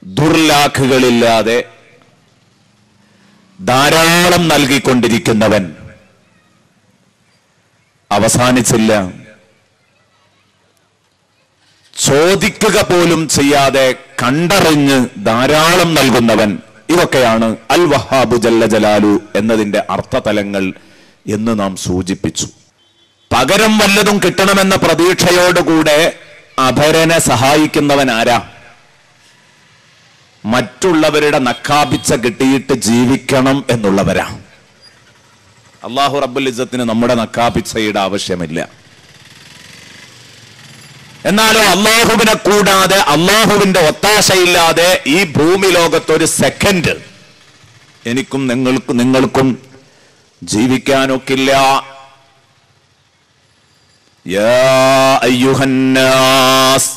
ദുർലാഖുകളില്ലാതെ ധാരാളം നൽകിക്കൊണ്ടിരിക്കുന്നവൻ അവസാനിച്ചില്ല ചോദിക്കുക പോലും ചെയ്യാതെ കണ്ടറിഞ്ഞ് ധാരാളം നൽകുന്നവൻ ഇതൊക്കെയാണ് അൽ വഹാബു ജല്ല ജലാലു എന്നതിന്റെ അർത്ഥതലങ്ങൾ എന്ന് നാം സൂചിപ്പിച്ചു പകരം വല്ലതും കിട്ടണമെന്ന പ്രതീക്ഷയോടുകൂടെ അപരനെ സഹായിക്കുന്നവൻ ആരാ മറ്റുള്ളവരുടെ നക്കാപിച്ച കിട്ടിയിട്ട് ജീവിക്കണം എന്നുള്ളവരാ അള്ളാഹു റബ്ബുൽ ഇസ്സത്തിന് നമ്മുടെ നക്കാപിച്ചയുടെ ആവശ്യമില്ല എന്നാലോ അള്ളാഹുവിനെ കൂടാതെ അള്ളാഹുവിന്റെ ഒത്താശയില്ലാതെ ഈ ഭൂമി ലോകത്ത് ഒരു സെക്കൻഡ് എനിക്കും നിങ്ങൾക്കും നിങ്ങൾക്കും ജീവിക്കാനൊക്കില്ല യാ അയ്യുഹന്നാസ്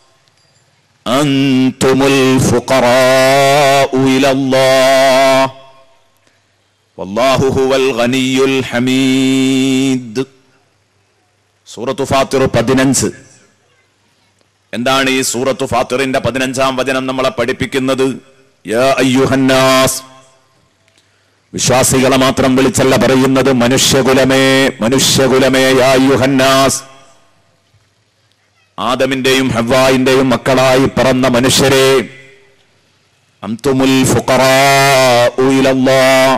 അൻതുമുൽ ഫുഖറാഉ ഇലല്ലാഹ് വല്ലാഹു ഹുവൽ ഗനിയുൽ ഹമീദ് സൂറത്തു ഫാത്തിർ പതിനഞ്ച് എന്താണ് ഈ സൂറത്തു ഫാത്തിറിന്റെ പതിനഞ്ചാം വചനം നമ്മളെ പഠിപ്പിക്കുന്നത് യാ അയ്യുഹന്നാസ് വിശ്വാസികളെ മാത്രം വിളിച്ചല്ല പറയുന്നത് മനുഷ്യകുലമേ മനുഷ്യകുലമേ യാ അയ്യുഹന്നാസ് ആദമിന്റെയും ഹവ്വായിന്റെയും മക്കളായി പിറന്ന മനുഷ്യരെ അംതുമുൽ ഫുഖറാഉ ഇലല്ലാഹ്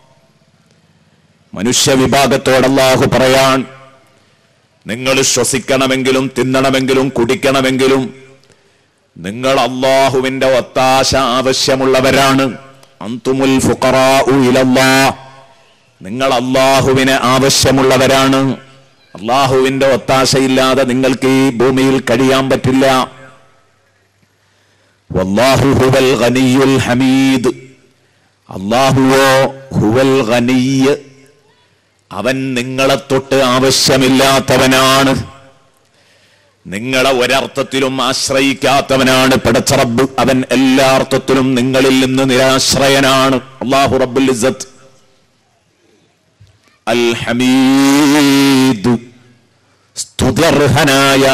മനുഷ്യ വിഭാഗത്തോട് അല്ലാഹു പറയാൻ നിങ്ങൾ ശ്വസിക്കണമെങ്കിലും തിന്നണമെങ്കിലും കുടിക്കണമെങ്കിലും നിങ്ങൾ അള്ളാഹുവിന്റെ ഒത്താശ ആവശ്യമുള്ളവരാണ് അന്തുമുൽ ഫുഖറാഉ ഇലല്ലാഹ് നിങ്ങൾ അള്ളാഹുവിന് ആവശ്യമുള്ളവരാണ് അള്ളാഹുവിന്റെ ഒത്താശയില്ലാതെ നിങ്ങൾക്ക് ഈ ഭൂമിയിൽ കഴിയാൻ പറ്റില്ല വല്ലാഹു ഹുവൽ ഗനിയുൽ ഹമീദ് അള്ളാഹുവോ ഹുവൽ ഗനിയ് അവൻ നിങ്ങളെ തൊട്ട് ആവശ്യമില്ലാത്തവനാണ് നിങ്ങളെ ഒരർത്ഥത്തിലും ആശ്രയിക്കാത്തവനാണ് പടച്ചറബ് അവൻ എല്ലാ അർത്ഥത്തിലും നിങ്ങളിൽ നിന്ന് നിരാശ്രയനാണ് അള്ളാഹു റബ്ബുൽ ഇസ്സത്ത് അൽ ഹമീദ് സ്തുത്യർഹനായ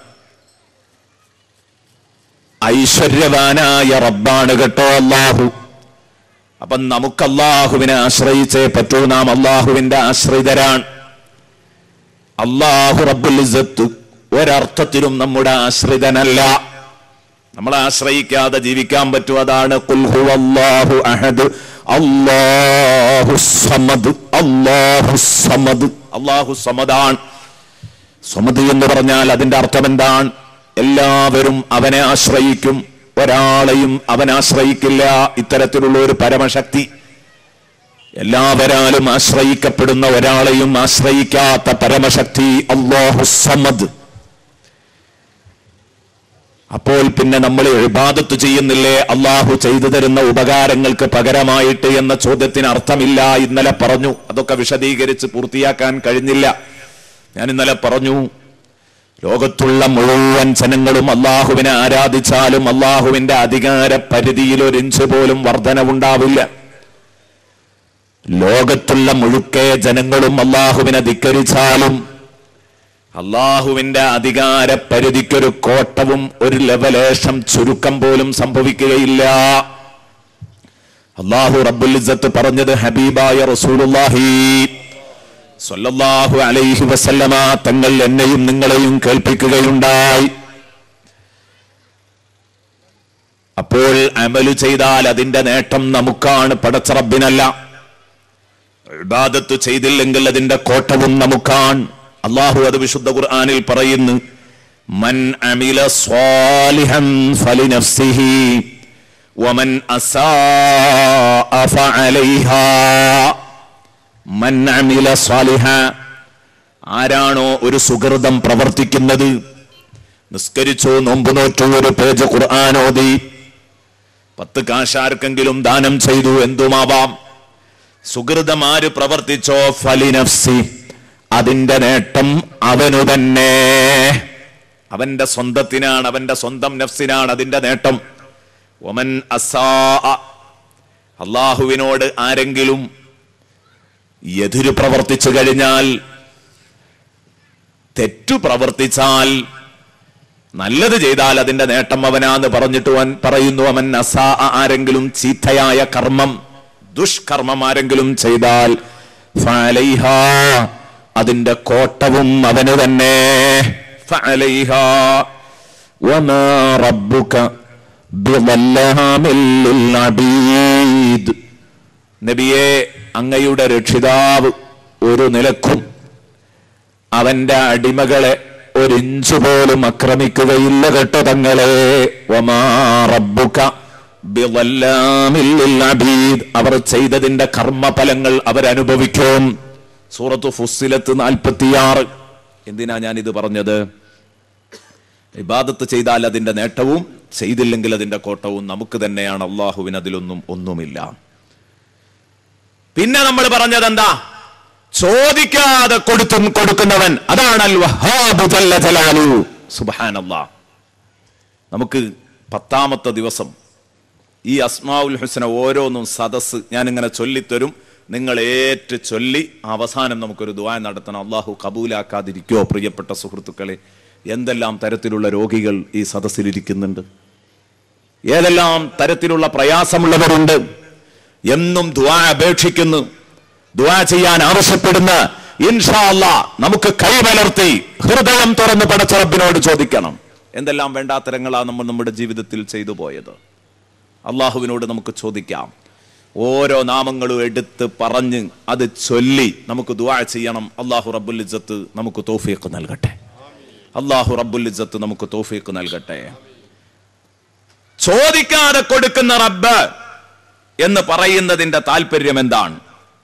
ഐശ്വര്യവാനായ റബ്ബാണ് കേട്ടോ അള്ളാഹു അപ്പൊ നമുക്ക് അള്ളാഹുവിനെ ആശ്രയിച്ചേ പറ്റൂ നാം അള്ളാഹുവിന്റെ ആശ്രിതരാണ് അള്ളാഹു റബ്ബുൽ ഇസ്സത്ത് ഒരർത്ഥത്തിലും നമ്മുടെ ആശ്രിതനല്ല നമ്മളെ ആശ്രയിക്കാതെ ജീവിക്കാൻ പറ്റും അതാണ് ഖുൽ ഹുവല്ലാഹു അഹദ് അല്ലാഹു സമദ് അല്ലാഹു സമദ് അല്ലാഹു സമദാൻ സമദ് എന്ന് പറഞ്ഞാൽ അതിന്റെ അർത്ഥം എന്താണ് എല്ലാവരും അവനെ ആശ്രയിക്കും ഒരാളെയും അവൻ ആശ്രയിക്കില്ല ഇത്തരത്തിലുള്ള ഒരു പരമശക്തി എല്ലാവരാലും ആശ്രയിക്കപ്പെടുന്ന ഒരാളെയും ആശ്രയിക്കാത്ത പരമശക്തി അള്ളാഹു സമദ് അപ്പോൾ പിന്നെ നമ്മൾ എഴുപാദത്ത് ചെയ്യുന്നില്ലേ അള്ളാഹു ചെയ്തു തരുന്ന ഉപകാരങ്ങൾക്ക് പകരമായിട്ട് എന്ന ചോദ്യത്തിന് അർത്ഥമില്ല ഇന്നലെ പറഞ്ഞു അതൊക്കെ വിശദീകരിച്ച് പൂർത്തിയാക്കാൻ കഴിഞ്ഞില്ല ഞാൻ ഇന്നലെ പറഞ്ഞു ലോകത്തുള്ള മുഴുവൻ ജനങ്ങളും അള്ളാഹുവിനെ ആരാധിച്ചാലും അള്ളാഹുവിന്റെ അധികാര പരിധിയിൽ ഒരു ഇഞ്ച് പോലും വർധനവുണ്ടാവില്ല ലോകത്തുള്ള മുഴുക്കെ ജനങ്ങളും അള്ളാഹുവിനെ ധിക്കരിച്ചാലും അള്ളാഹുവിന്റെ അധികാര പരിധിക്കൊരു കോട്ടവും ഒരു ലെവലേഷം ചുരുക്കം പോലും സംഭവിക്കുകയില്ല അള്ളാഹു റബ്ബുൽ ഇസ്സത്ത് പറഞ്ഞത് ഹബീബായ റസൂലുള്ളാഹി സ്വല്ലല്ലാഹു അലൈഹി വസല്ലമ തങ്ങൾ എന്നെയും നിങ്ങളെയും കേൾപ്പിക്കുകയുണ്ടായി അപ്പോൾ അമലു ചെയ്താൽ അതിന്റെ നേട്ടം നമുക്കാണ് പടച്ചറബിനല്ല ഇബാദത്ത് ചെയ്തില്ലെങ്കിൽ അതിന്റെ കോട്ടവും നമുക്കാണ് അള്ളാഹു അത് വിശുദ്ധ ഖുർആനിൽ പറയുന്നു മൻ അമില സ്വാലിഹൻ ഫലിനഫ്സിഹി വമൻ അസാഅ ഫഅലൈഹാ മൻ അമില സ്വാലിഹ ആരാണോ ഒരു സുഹൃതം പ്രവർത്തിക്കുന്നത് നിസ്കരിച്ചു നോമ്പ് നോറ്റു ഒരു പേജ് ഖുർആൻ ഓതി പത്ത് കാശാർക്കെങ്കിലും ദാനം ചെയ്തു എന്തുമാവാം സുഹൃതം ആര് പ്രവർത്തിച്ചോ ഫലിനഫ്സി അതിന്റെ നേട്ടം അവനു തന്നെ അവന്റെ സ്വന്തത്തിനാണ് അവന്റെ സ്വന്തം നഫ്സിനാണ് അതിന്റെ നേട്ടം ഒമൻ അസാ അള്ളാഹുവിനോട് ആരെങ്കിലും എതിര് പ്രവർത്തിച്ചു കഴിഞ്ഞാൽ തെറ്റു പ്രവർത്തിച്ചാൽ നല്ലത് ചെയ്താൽ അതിന്റെ നേട്ടം അവനാന്ന് പറഞ്ഞിട്ട് അവൻ പറയുന്നു അവൻ അസാ ആരെങ്കിലും ചീത്തയായ കർമ്മം ദുഷ്കർമ്മം ആരെങ്കിലും ചെയ്താൽ ഫഅലൈഹാ, അതിന്റെ കോട്ടവും അവന് തന്നെ ഫഅലൈഹാ. വമാ റബ്ബുക ബിളല്ലാമിൽ ലിൽഅബീദ്. നബിയെ അങ്ങയുടെ രക്ഷിതാവ് ഒരു നിലക്കും അവന്റെ അടിമകളെ ഒരിഞ്ചു പോലും ആക്രമിക്കുകയില്ല കേട്ടോ തങ്ങളെ വമാ റബ്ബുക ബിളല്ലാമിൽ ലിൽഅബീദ്. അവർ ചെയ്തതിന്റെ കർമ്മഫലങ്ങൾ അവരനുഭവിക്കും സൂറത്ത് ഫുസ്സിലത്ത് നാൽപ്പത്തിയാറ് എന്തിനാ ഞാൻ ഇത് പറഞ്ഞത് ഇബാദത്ത് ചെയ്താൽ അതിന്റെ നേട്ടവും ചെയ്തില്ലെങ്കിൽ അതിന്റെ കോട്ടവും നമുക്ക് തന്നെയാണ് അള്ളാഹുവിന് അതിലൊന്നും ഒന്നുമില്ല പിന്നെ നമ്മൾ പറഞ്ഞത് എന്താ ചോദിക്കാതെ കൊടുത്തും കൊടുക്കുന്നവൻ അതാണ് അൽ വഹാബു ജല്ല ജലാലു സുബ്ഹാനല്ലാഹ് നമുക്ക് പത്താമത്തെ ദിവസം ഈ അസ്മാഉൽ ഹുസ്ന ഓരോന്നും സദസ് ഞാനിങ്ങനെ ചൊല്ലിത്തരും നിങ്ങൾ ഏറ്റ് ചൊല്ലി അവസാനം നമുക്കൊരു ദുആ നടത്തണം അള്ളാഹു കബൂലാക്കാതിരിക്കോ പ്രിയപ്പെട്ട സുഹൃത്തുക്കളെ എന്തെല്ലാം തരത്തിലുള്ള രോഗികൾ ഈ സദസ്സിലിരിക്കുന്നുണ്ട് ഏതെല്ലാം തരത്തിലുള്ള പ്രയാസമുള്ളവരുണ്ട് എന്നും ദുആ അപേക്ഷിക്കുന്നു ദുആ ചെയ്യാൻ ആവശ്യപ്പെടുന്ന ഇൻഷാ അല്ലാ നമുക്ക് കൈമലർത്തി ഹൃദയം തുറന്ന് പടച്ചറപ്പിനോട് ചോദിക്കണം എന്തെല്ലാം വേണ്ടാത്തരങ്ങളാ നമ്മൾ നമ്മുടെ ജീവിതത്തിൽ ചെയ്തു പോയത് അള്ളാഹുവിനോട് നമുക്ക് ചോദിക്കാം ഓരോ നാമങ്ങളും എടുത്ത് പറഞ്ഞ് അത് ചൊല്ലി നമുക്ക് ദുആ ചെയ്യണം അള്ളാഹു റബ്ബുൽ ഇജ്ജത്ത് നമുക്ക് തോഫീക്ക് നൽകട്ടെ അള്ളാഹു റബ്ബുൽ ഇജ്ജത്ത് നമുക്ക് തോഫീക്ക് നൽകട്ടെ ചോദിക്കാതെ കൊടുക്കുന്ന റബ്ബ് എന്ന് പറയുന്നതിന്റെ താല്പര്യം എന്താണ്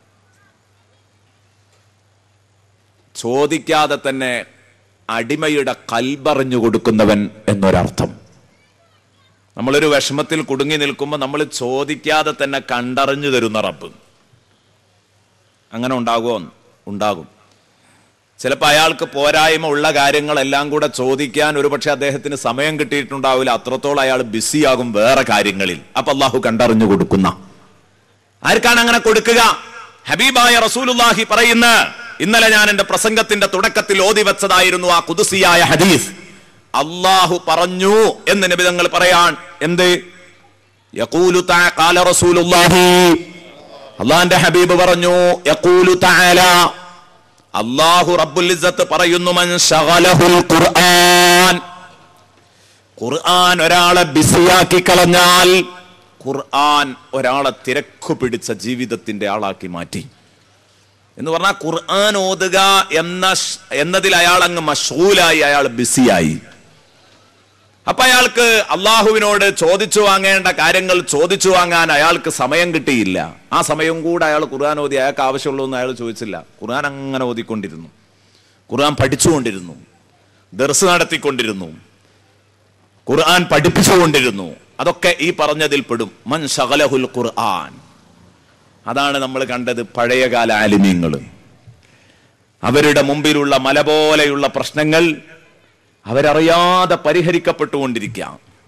ചോദിക്കാതെ തന്നെ അടിമയുടെ കൽബറിഞ്ഞു കൊടുക്കുന്നവൻ എന്നൊരർത്ഥം നമ്മളൊരു വിഷമത്തിൽ കുടുങ്ങി നിൽക്കുമ്പോൾ നമ്മൾ ചോദിക്കാതെ തന്നെ കണ്ടറിഞ്ഞു തരുന്ന റബ്ബ് അങ്ങനെ ഉണ്ടാകുമോ ഉണ്ടാകും ചിലപ്പോൾ അയാൾക്ക് പോരായ്മ ഉള്ള കാര്യങ്ങളെല്ലാം കൂടെ ചോദിക്കാൻ ഒരുപക്ഷെ അദ്ദേഹത്തിന് സമയം കിട്ടിയിട്ടുണ്ടാവില്ല അത്രത്തോളം അയാൾ ബിസിയാകും വേറെ കാര്യങ്ങളിൽ അപ്പൊ അള്ളാഹു കണ്ടറിഞ്ഞു കൊടുക്കുന്ന ആർക്കാണ് അങ്ങനെ കൊടുക്കുക ഹബീബായ റസൂലുല്ലാഹി പറയുന്ന ഇന്നലെ ഞാൻ എന്റെ പ്രസംഗത്തിന്റെ തുടക്കത്തിൽ ഓതി വെച്ചതായിരുന്നു ആ കുതുസിയായ ഹദീസ് അള്ളാഹു പറഞ്ഞു എന്ന് നബിതങ്ങൾ പറയാൻ എന്ത് യഖൂലു തആ- ഖാല റസൂലുള്ളാഹി അള്ളാന്റെ ഹബീബ് പറഞ്ഞു യഖൂലു തആല അള്ളാഹു റബ്ബുൽ ഇസ്സത്ത് പറയുന്നു മൻ ശഗലഹുൽ ഖുർആൻ ഖുർആൻ ഒരാളെ ബിസിയാക്കി കളഞ്ഞാൽ ഖുർആൻ ഒരാളെ തിരക്കു പിടിച്ച ജീവിതത്തിന്റെ ആളാക്കി മാറ്റി എന്ന് പറഞ്ഞാൽ ഖുർആൻ ഓതുക എന്ന ഷ്- എന്നതിൽ അയാൾ അങ്ങ് മഷൂലായി അയാൾ ബിസിയായി അപ്പൊ അയാൾക്ക് അള്ളാഹുവിനോട് ചോദിച്ചു വാങ്ങേണ്ട കാര്യങ്ങൾ ചോദിച്ചു വാങ്ങാൻ അയാൾക്ക് സമയം കിട്ടിയില്ല ആ സമയം കൂടെ അയാൾ ഖുർആൻ ഓതി അയാൾക്ക് ആവശ്യമുള്ളതെന്ന് അയാൾ ചോദിച്ചില്ല ഖുർആൻ അങ്ങനെ ഓതിക്കൊണ്ടിരുന്നു ഖുർആൻ പഠിച്ചുകൊണ്ടിരുന്നു ദർസ് നടത്തിക്കൊണ്ടിരുന്നു ഖുർആൻ പഠിപ്പിച്ചുകൊണ്ടിരുന്നു അതൊക്കെ ഈ പറഞ്ഞതിൽ പെടും മൻ ശകലഹുൽ ഖുർആൻ അതാണ് നമ്മൾ കണ്ടത് പഴയകാല ആലിമ്യങ്ങൾ അവരുടെ മുമ്പിലുള്ള മല പോലെയുള്ള പ്രശ്നങ്ങൾ അവരറിയാതെ പരിഹരിക്കപ്പെട്ടുകൊണ്ടിരിക്കുക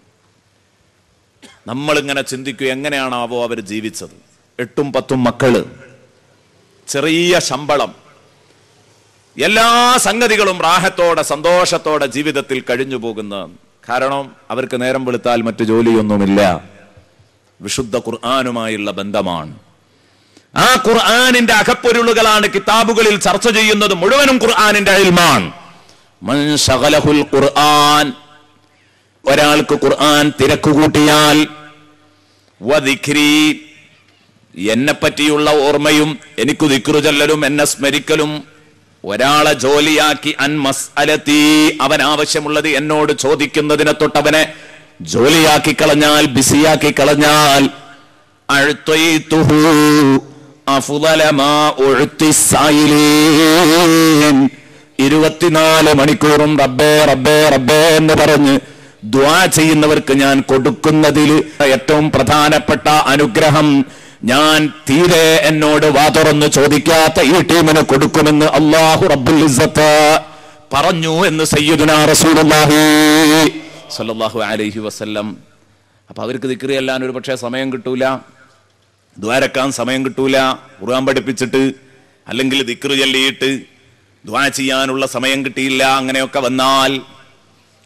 നമ്മളിങ്ങനെ ചിന്തിക്കുക എങ്ങനെയാണാവോ അവർ ജീവിച്ചത് എട്ടും പത്തും മക്കള് ചെറിയ ശമ്പളം എല്ലാ സംഗതികളും റാഹത്തോടെ സന്തോഷത്തോടെ ജീവിതത്തിൽ കഴിഞ്ഞു പോകുന്ന കാരണം അവർക്ക് നേരം വെളുത്താൽ മറ്റു ജോലിയൊന്നുമില്ല വിശുദ്ധ ഖുർആാനുമായുള്ള ബന്ധമാണ് ആ ഖുർആാനിന്റെ അകപ്പൊരുളുകളാണ് കിതാബുകളിൽ ചർച്ച ചെയ്യുന്നത് മുഴുവനും ഖുർആാനിന്റെ അയൽമാണ് മൻ ശഗലഹുൽ ഖുർആൻ ഒരാൾക്ക് ഖുർആൻ തിരക്ക് കൂട്ടിയാൽ വദിക്രി എന്നെ പറ്റിയുള്ള ഓർമ്മയും എനിക്ക് ദിക്റു ചൊല്ലലും എന്നെ സ്മരിക്കലും ഒരാളെ ജോലിയാക്കി അൻ മസ്അലത്തി അവൻ ആവശ്യമുള്ളത് എന്നോട് ചോദിക്കുന്നതിനെ തൊട്ടവനെ ജോലിയാക്കി കളഞ്ഞാൽ ബിസിയാക്കി കളഞ്ഞാൽ അഴുത്തൊയ്ത്തുഹു അഫ്ളല മാ ഉഴ്ത്തി സായിലീൻ. ഇരുപത്തിനാല് മണിക്കൂറും റബ്ബേ റബ്ബേ റബ്ബേ എന്ന് പറഞ്ഞ് ദ്വാ ചെയ്യുന്നവർക്ക് ഞാൻ കൊടുക്കുന്നതിൽ ഏറ്റവും പ്രധാനപ്പെട്ട അനുഗ്രഹം ഞാൻ തീരെ എന്നോട് വാ തുറന്ന് ചോദിക്കാത്ത ഈ ടീമിന് കൊടുക്കുമെന്ന് അള്ളാഹു റബ്ബുൽ ഇസ്സത്ത് പറഞ്ഞു എന്ന് സയ്യിദുനാ റസൂലുള്ളാഹി സല്ലല്ലാഹു അലൈഹി വസല്ലം അപ്പൊ അവർക്ക് ദിക്റി ചെല്ലാൻ ഒരു പക്ഷേ സമയം കിട്ടൂല ദ്വാരക്കാൻ സമയം കിട്ടൂല ഖുർആൻ പഠിപ്പിച്ചിട്ട് അല്ലെങ്കിൽ ദിക്റ് ചൊല്ലിയിട്ട് ദ്വാ ചെയ്യാനുള്ള സമയം കിട്ടിയില്ല അങ്ങനെയൊക്കെ വന്നാൽ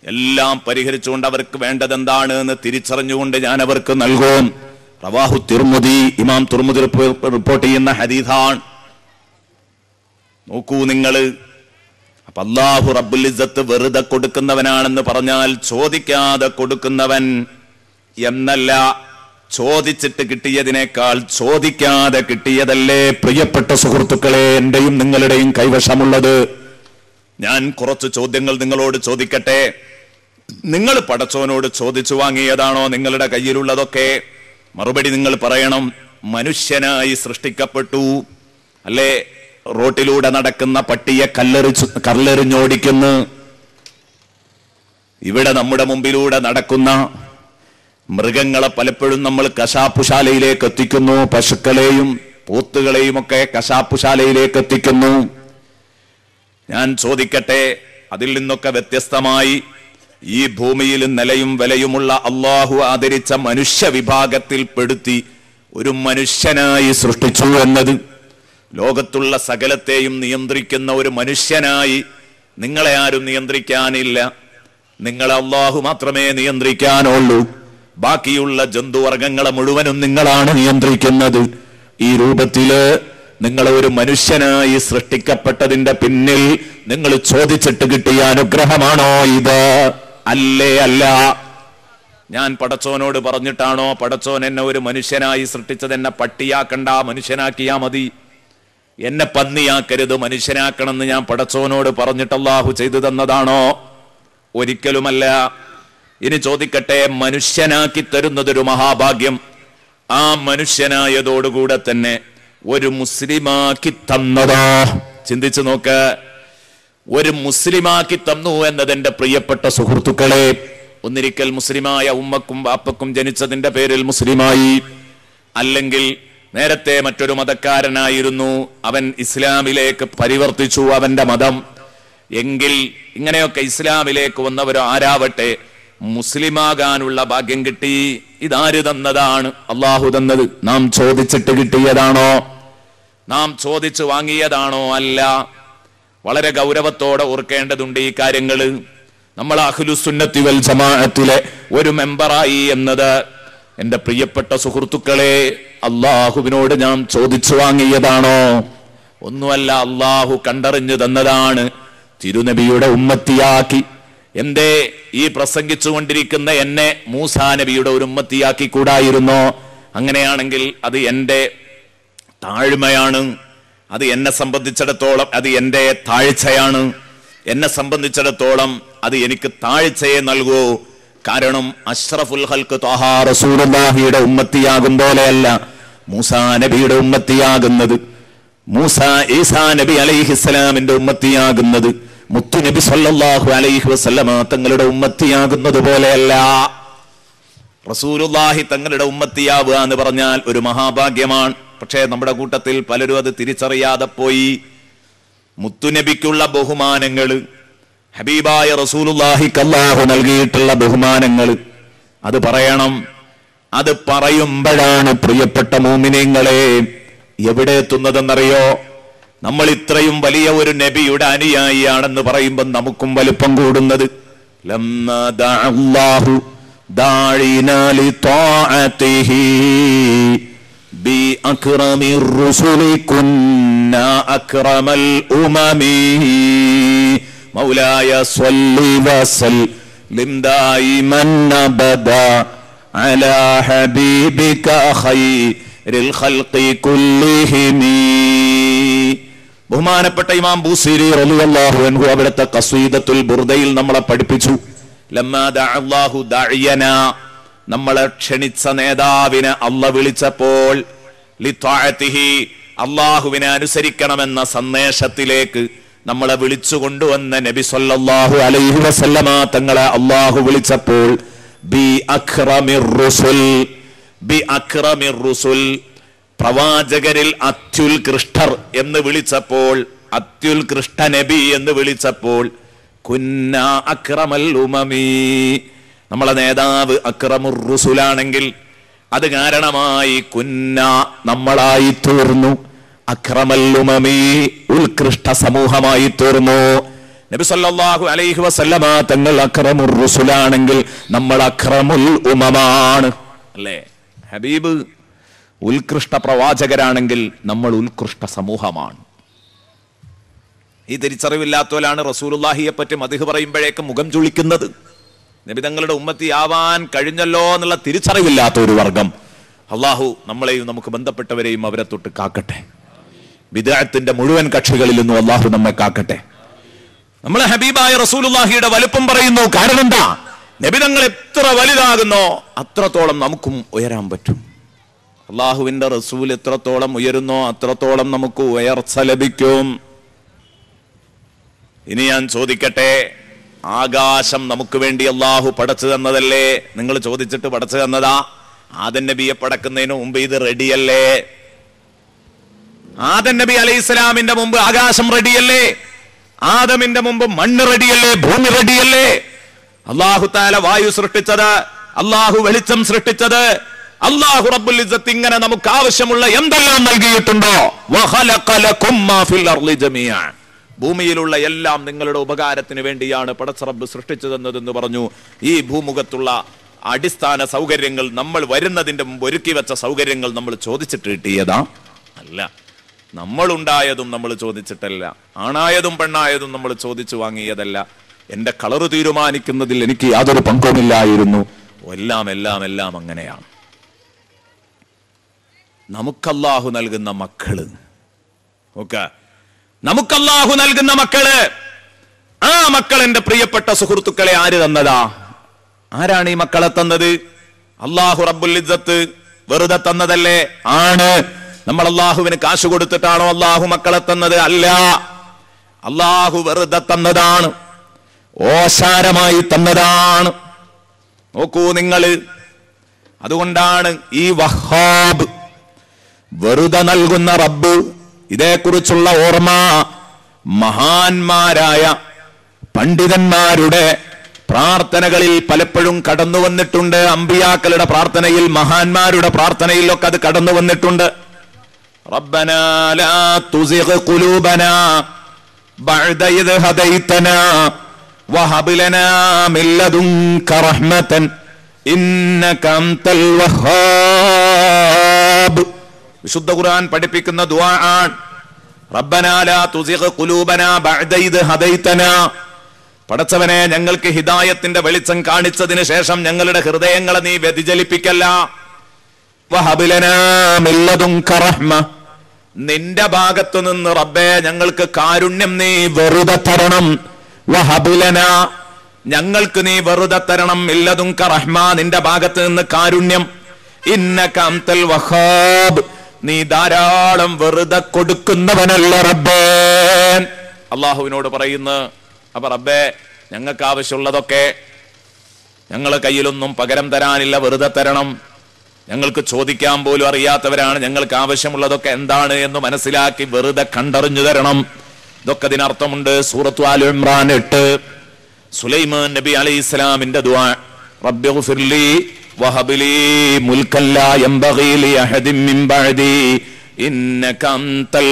എല്ലാം പരിഹരിച്ചുകൊണ്ട് അവർക്ക് വേണ്ടത് എന്താണ് എന്ന് തിരിച്ചറിഞ്ഞുകൊണ്ട് ഞാൻ അവർക്ക് നൽകും റവാഹു തിർമുദി ഇമാം തുർമുദി റിപ്പോർട്ട് ചെയ്യുന്ന ഹദീഥാൻ നോക്കൂ നിങ്ങൾ അപ്പൊ അള്ളാഹു റബ്ബുൽ ഇസ്സത്ത് വെറുതെ കൊടുക്കുന്നവനാണെന്ന് പറഞ്ഞാൽ ചോദിക്കാതെ കൊടുക്കുന്നവൻ എന്നല്ല ചോദിച്ചിട്ട് കിട്ടിയതിനേക്കാൾ ചോദിക്കാതെ കിട്ടിയതല്ലേ പ്രിയപ്പെട്ട സുഹൃത്തുക്കളെ എന്റെയും നിങ്ങളുടെയും കൈവശമുള്ളത് ഞാൻ കുറച്ച് ചോദ്യങ്ങൾ നിങ്ങളോട് ചോദിക്കട്ടെ നിങ്ങൾ പടച്ചോനോട് ചോദിച്ചു വാങ്ങിയതാണോ നിങ്ങളുടെ കയ്യിലുള്ളതൊക്കെ മറുപടി നിങ്ങൾ പറയണം മനുഷ്യനായി സൃഷ്ടിക്കപ്പെട്ടു അല്ലേ റോട്ടിലൂടെ നടക്കുന്ന പട്ടിയെ കല്ലെറിച്ചു കല്ലെറിഞ്ഞോടിക്കുന്നു ഇവിടെ നമ്മുടെ മുമ്പിലൂടെ നടക്കുന്ന മൃഗങ്ങളെ പലപ്പോഴും നമ്മൾ കശാപ്പുശാലയിലേക്ക് എത്തിക്കുന്നു പശുക്കളെയും പോത്തുകളെയും ഒക്കെ കശാപ്പുശാലയിലേക്ക് എത്തിക്കുന്നു ഞാൻ ചോദിക്കട്ടെ അതിൽ നിന്നൊക്കെ വ്യത്യസ്തമായി ഈ ഭൂമിയിൽ നിലയും വിലയുമുള്ള അള്ളാഹു ആദരിച്ച മനുഷ്യ വിഭാഗത്തിൽ പെടുത്തി ഒരു മനുഷ്യനായി സൃഷ്ടിച്ചു എന്നത് ലോകത്തുള്ള സകലത്തെയും നിയന്ത്രിക്കുന്ന ഒരു മനുഷ്യനായി നിങ്ങളെ ആരും നിയന്ത്രിക്കാനില്ല നിങ്ങളെ അള്ളാഹു മാത്രമേ നിയന്ത്രിക്കാനുള്ളൂ ബാക്കിയുള്ള ജന്തുവർഗങ്ങളെ മുഴുവനും നിങ്ങളാണ് നിയന്ത്രിക്കുന്നത് ഈ രൂപത്തില് നിങ്ങൾ ഒരു മനുഷ്യനായി സൃഷ്ടിക്കപ്പെട്ടതിന്റെ പിന്നിൽ നിങ്ങൾ ചോദിച്ചിട്ട് കിട്ടിയ അനുഗ്രഹമാണോ ഇത് അല്ലേ അല്ല ഞാൻ പടച്ചോനോട് പറഞ്ഞിട്ടാണോ പടച്ചോൻ എന്നെ ഒരു മനുഷ്യനായി സൃഷ്ടിച്ചത് എന്നെ പട്ടിയാക്കണ്ട മനുഷ്യനാക്കിയാ മതി എന്നെ പന്നിയാക്കരുത് മനുഷ്യനാക്കണമെന്ന് ഞാൻ പടച്ചോനോട് പറഞ്ഞിട്ട് അള്ളാഹു ചെയ്തു തന്നതാണോ ഒരിക്കലുമല്ല ഇനി ചോദിക്കട്ടെ മനുഷ്യനാക്കി തരുന്നതൊരു മഹാഭാഗ്യം ആ മനുഷ്യനായതോടുകൂടെ തന്നെ ഒരു മുസ്ലിമാക്കി തന്നതോ ചിന്തിച്ചു നോക്ക് ഒരു മുസ്ലിമാക്കി തന്നു എന്നത് എന്റെ പ്രിയപ്പെട്ട സുഹൃത്തുക്കളെ ഒന്നിരിക്കൽ മുസ്ലിമായ ഉമ്മക്കും ബാപ്പക്കും ജനിച്ചതിന്റെ പേരിൽ മുസ്ലിമായി അല്ലെങ്കിൽ നേരത്തെ മറ്റൊരു മതക്കാരനായിരുന്നു അവൻ ഇസ്ലാമിലേക്ക് പരിവർത്തിച്ചു അവന്റെ മതം എങ്കിൽ ഇങ്ങനെയൊക്കെ ഇസ്ലാമിലേക്ക് വന്നവരോ ആരാവട്ടെ മുസ്ലിമാകാനുള്ള ഭാഗ്യം കിട്ടി ഇതാര് തന്നതാണ് അള്ളാഹു തന്നത് നാം ചോദിച്ചിട്ട് കിട്ടിയതാണോ നാം ചോദിച്ചു വാങ്ങിയതാണോ അല്ല വളരെ ഗൗരവത്തോടെ ഓർക്കേണ്ടതുണ്ട് ഈ കാര്യങ്ങള് നമ്മൾ അഖിലുസുന്നത്തി വൽ ജമാഅത്തിലെ ഒരു മെമ്പറായി എന്നത് എന്റെ പ്രിയപ്പെട്ട സുഹൃത്തുക്കളെ അള്ളാഹുവിനോട് ഞാൻ ചോദിച്ചു വാങ്ങിയതാണോ ഒന്നുമല്ല അള്ളാഹു കണ്ടറിഞ്ഞു തന്നതാണ് തിരുനബിയുടെ ഉമ്മത്തിയാക്കി എന്തേ ഈ പ്രസംഗിച്ചുകൊണ്ടിരിക്കുന്ന എന്നെ മൂസാ നബിയുടെ ഒരു ഉമ്മത്തിയാക്കി കൂടായിരുന്നോ അങ്ങനെയാണെങ്കിൽ അത് എന്റെ താഴ്മയാണ് അത് എന്നെ സംബന്ധിച്ചിടത്തോളം അത് എന്റെ താഴ്ചയാണ് എന്നെ സംബന്ധിച്ചിടത്തോളം അത് എനിക്ക് താഴ്ചയെ നൽകൂ കാരണം അഷ്റഫുൽ ഹൽക്ക് ത്വഹാ റസൂലുള്ളാഹിയുടെ ഉമ്മത്തിയാകും പോലെയല്ല മൂസാ നബിയുടെ ഉമ്മത്തിയാകുന്നത് മൂസ ഈസാ നബി അലൈഹിസ്സലാമിന്റെ ഉമ്മത്തിയാകുന്നത് മുത്തു നബി സല്ലല്ലാഹു അലൈഹി വസല്ലമ തങ്ങളുടെ ഉമ്മത്തിയാകുന്നത് പോലെയല്ല റസൂലുള്ളാഹി തങ്ങളുടെ ഉമ്മത്തിയാവുക എന്ന് പറഞ്ഞാൽ ഒരു മഹാഭാഗ്യമാണ് പക്ഷേ നമ്മുടെ കൂട്ടത്തിൽ പലരും അത് തിരിച്ചറിയാതെ പോയി മുത്തുനബിക്കുള്ള ബഹുമാനങ്ങൾ ഹബീബായ റസൂലുള്ളാഹിക്ക് അല്ലാഹു നൽകിയിട്ടുള്ള ബഹുമാനങ്ങൾ അത് പറയണം അത് പറയുമ്പോഴാണ് പ്രിയപ്പെട്ട മോമിനിങ്ങളെ എവിടെ എത്തുന്നതെന്നറിയോ നമ്മൾ ഇത്രയും വലിയ ഒരു നബിയുടെ അനുയായിയാണെന്ന് പറയുമ്പോൾ നമുക്കും വലുപ്പം കൂടുന്നത് ലമ്മാ ദഅ അല്ലാഹു ദാഇനാ ലിതാഅതിഹി بأكرم الرسل كنا أكرم الأمم مولاي صل وسلم دائما أبدا على حبيبك خير الخلق كلهم ബഹുമാനപ്പെട്ട ഇമാം ബൂസിരി റളിയല്ലാഹു അൻഹു അവിടുത്തെ ഖസീദത്തുൽ ബുർദയിൽ നമ്മളെ പഠിപ്പിച്ചു ലമ്മാ ദഅ അല്ലാഹു ദഅയന നമ്മളെ ക്ഷണിച്ച നേതാവിനെ അല്ല വിളിച്ചപ്പോൾ ലിത്വാഅത്തിഹി അള്ളാഹുവിനെ അനുസരിക്കണമെന്ന സന്ദേശത്തിലേക്ക് നമ്മളെ വിളിച്ചു കൊണ്ടുവന്ന നബി സല്ലല്ലാഹു അലൈഹി വസല്ലമ തങ്ങളെ അള്ളാഹു വിളിച്ചപ്പോൾ ബി അക്രമിർ റുസുൽ ബി അക്രമിർ റുസുൽ പ്രവാചകരിൽ അത്യുൽകൃഷ്ടർ എന്ന് വിളിച്ചപ്പോൾ അത്യുൽകൃഷ്ട നബി എന്ന് വിളിച്ചപ്പോൾ കുന്ന അക്രമൽ ഉമമീ നമ്മളെ നേതാവ് അക്രമുർ റുസുലാണെങ്കിൽ അത് കാരണമായി കുന്ന നമ്മളായി തീർന്നു അക്രമല്ലുമമീ ഉത്കൃഷ്ട സമൂഹമായി തീർന്നു നബി സല്ലല്ലാഹു അലൈഹി വസല്ലമ തങ്ങൾ അക്രമുർ റുസുലാണെങ്കിൽ നമ്മൾ അക്രമുൽ ഉമമാണ് അല്ലേ ഹബീബ് ഉത്കൃഷ്ട പ്രവാചകരാണെങ്കിൽ നമ്മൾ ഉത്കൃഷ്ട സമൂഹമാണ് ഈ തിരിച്ചറിവില്ലാത്തവരാണ് റസൂലുള്ളാഹിയെ പറ്റി മതിഹ് പറയുമ്പോഴേക്ക് മുഖം ചുളിക്കുന്നത് നബി തങ്ങളുടെ ഉമ്മത്തി ആവാൻ കഴിഞ്ഞല്ലോ എന്നുള്ള തിരിച്ചറിവില്ലാത്ത ഒരു വർഗം അള്ളാഹു നമ്മളെയും നമുക്ക് ബന്ധപ്പെട്ടവരെയും അവരെ തൊട്ട് കാക്കട്ടെ വിദേഹത്തിന്റെ മുഴുവൻ കക്ഷികളിൽ നിന്നും അള്ളാഹു നമ്മെ കാക്കട്ടെ നമ്മളെ ഹബീബായ റസൂലുള്ളാഹിയുടെ വലുപ്പം പറയുന്നു കാരണം എന്താ നബിതങ്ങൾ എത്ര വലുതാകുന്നോ അത്രത്തോളം നമുക്കും ഉയരാൻ പറ്റും അള്ളാഹുവിന്റെ റസൂൽ എത്രത്തോളം ഉയരുന്നോ അത്രത്തോളം നമുക്ക് ഉയർച്ച ലഭിക്കും ഇനി ഞാൻ ചോദിക്കട്ടെ ആകാശം നമുക്ക് വേണ്ടി അള്ളാഹു പടച്ചു തന്നതല്ലേ നിങ്ങൾ ചോദിച്ചിട്ട് പടച്ചു തന്നതാ ആദൻ നബിയെ പടക്കുന്നതിന് മുമ്പ് ഇത് റെഡിയല്ലേ ആദൻ നബി അലൈഹി ഇസ്ലാമിന്റെ മുമ്പ് ആകാശം റെഡിയല്ലേ ആദമിന്റെ മുമ്പ് മണ്ണ് റെഡിയല്ലേ ഭൂമി റെഡിയല്ലേ അള്ളാഹു താല വായു സൃഷ്ടിച്ചത് അള്ളാഹു വെളിച്ചം സൃഷ്ടിച്ചത് അള്ളാഹു റബ്ബുൽ ഇസ്സത്ത് ഇങ്ങനെ നമുക്ക് ആവശ്യമുള്ള എന്തെല്ലാം നൽകിയിട്ടുണ്ടോ വഖലഖ ലക്കും മാ ഫിൽ അർളി ജമീഅൻ. ഭൂമിയിലുള്ള എല്ലാം നിങ്ങളുടെ ഉപകാരത്തിന് വേണ്ടിയാണ് പടച്ചറബ് സൃഷ്ടിച്ചതെന്നതെന്ന് പറഞ്ഞു ഈ ഭൂമുഖത്തുള്ള അടിസ്ഥാന സൗകര്യങ്ങൾ നമ്മൾ വരുന്നതിന്റെ മുമ്പ് ഒരുക്കി വെച്ച സൗകര്യങ്ങൾ നമ്മൾ ചോദിച്ചിട്ട് കിട്ടിയതാ അല്ല നമ്മളുണ്ടായതും നമ്മൾ ചോദിച്ചിട്ടല്ല ആണായതും പെണ്ണായതും നമ്മൾ ചോദിച്ചു വാങ്ങിയതല്ല എന്റെ കളറ് തീരുമാനിക്കുന്നതിൽ എനിക്ക് യാതൊരു പങ്കുമില്ലായിരുന്നു എല്ലാം എല്ലാം എല്ലാം അങ്ങനെയാണ് നമുക്കല്ലാഹു നൽകുന്ന മക്കള് ഓക്കെ നമുക്കല്ലാഹു നൽകുന്ന മക്കള് ആ മക്കൾ എന്റെ പ്രിയപ്പെട്ട സുഹൃത്തുക്കളെ ആര് തന്നതാ ആരാണ് ഈ മക്കളെ തന്നത് അള്ളാഹു റബ്ബുൽ ഇസ്സത്ത് വെറുതെ തന്നതല്ലേ ആണ് നമ്മൾ അള്ളാഹുവിന് കാശ് കൊടുത്തിട്ടാണോ അള്ളാഹു മക്കളെ തന്നത് അല്ല അള്ളാഹു വെറുതെ തന്നതാണ് ഓശാരമായി തന്നതാണ് നോക്കൂ നിങ്ങള് അതുകൊണ്ടാണ് ഈ വഹാബ് വെറുതെ നൽകുന്ന റബ്ബ് ഇതേക്കുറിച്ചുള്ള ഓർമ്മ മഹാന്മാരായ പണ്ഡിതന്മാരുടെ പ്രാർത്ഥനകളിൽ പലപ്പോഴും കടന്നു വന്നിട്ടുണ്ട് അമ്പിയാക്കളുടെ പ്രാർത്ഥനയിൽ മഹാന്മാരുടെ പ്രാർത്ഥനയിലൊക്കെ അത് കടന്നു വന്നിട്ടുണ്ട് ربنا لا تزغ قلوبنا بعد إذ هديتنا وهب لنا من لدنك رحمة إنك أنت الوهاب വിശുദ്ധ ഖുർആൻ പഠിപ്പിക്കുന്ന ദുആ ആണ് റബ്ബനാ ലാ തുസിഗ് ഖുലൂബനാ ബഅദ ഇദ് ഹദൈതനാ പടച്ചവനെ ഞങ്ങൾക്ക് ഹിദായത്തിന്റെ വെളിച്ചം കാണിച്ചതിന് ശേഷം ഞങ്ങളുടെ ഹൃദയങ്ങളെ നീ വ്യതിചലിപ്പിക്കല്ല വഹബിലനാ മിൻ ലദുൻക റഹ്മ നിന്റെ ഭാഗത്തു നിന്ന് റബ്ബേ ഞങ്ങൾക്ക് കാരുണ്യം നീ വെറുതെ തരണം വഹബിലന ഞങ്ങൾക്ക് നീ വെറുതെ തരണം ഇല്ലതും റഹ്മ നിന്റെ ഭാഗത്ത് നിന്ന് കാരുണ്യം ഇന്നക അംതൽ വഹാബ് നീ ധാരാളം വെറുതെ കൊടുക്കുന്നവനല്ല റബ്ബേ അള്ളാഹുവിനോട് പറയുന്നു അപ്പൊ റബ്ബേ ഞങ്ങൾക്ക് ആവശ്യമുള്ളതൊക്കെ ഞങ്ങളെ കയ്യിലൊന്നും പകരം തരാനില്ല വെറുതെ തരണം ഞങ്ങൾക്ക് ചോദിക്കാൻ പോലും അറിയാത്തവരാണ് ഞങ്ങൾക്ക് ആവശ്യമുള്ളതൊക്കെ എന്താണ് എന്ന് മനസ്സിലാക്കി വെറുതെ കണ്ടറിഞ്ഞു തരണം ഇതൊക്കെ ഇതിനർത്ഥമുണ്ട് സൂറത്തു ആലു ഇമ്രാൻ എട്ട് സുലൈമാൻ നബി അലൈഹി ഇസ്ലാമിന്റെ ദുആ റബ്ബി ഗുഫിർലി വഹബിലി മുൽക്കൻ ലാ യംബഗി ലി അഹദിൻ മിൻ ബഅദി ഇന്നക അൻതൽ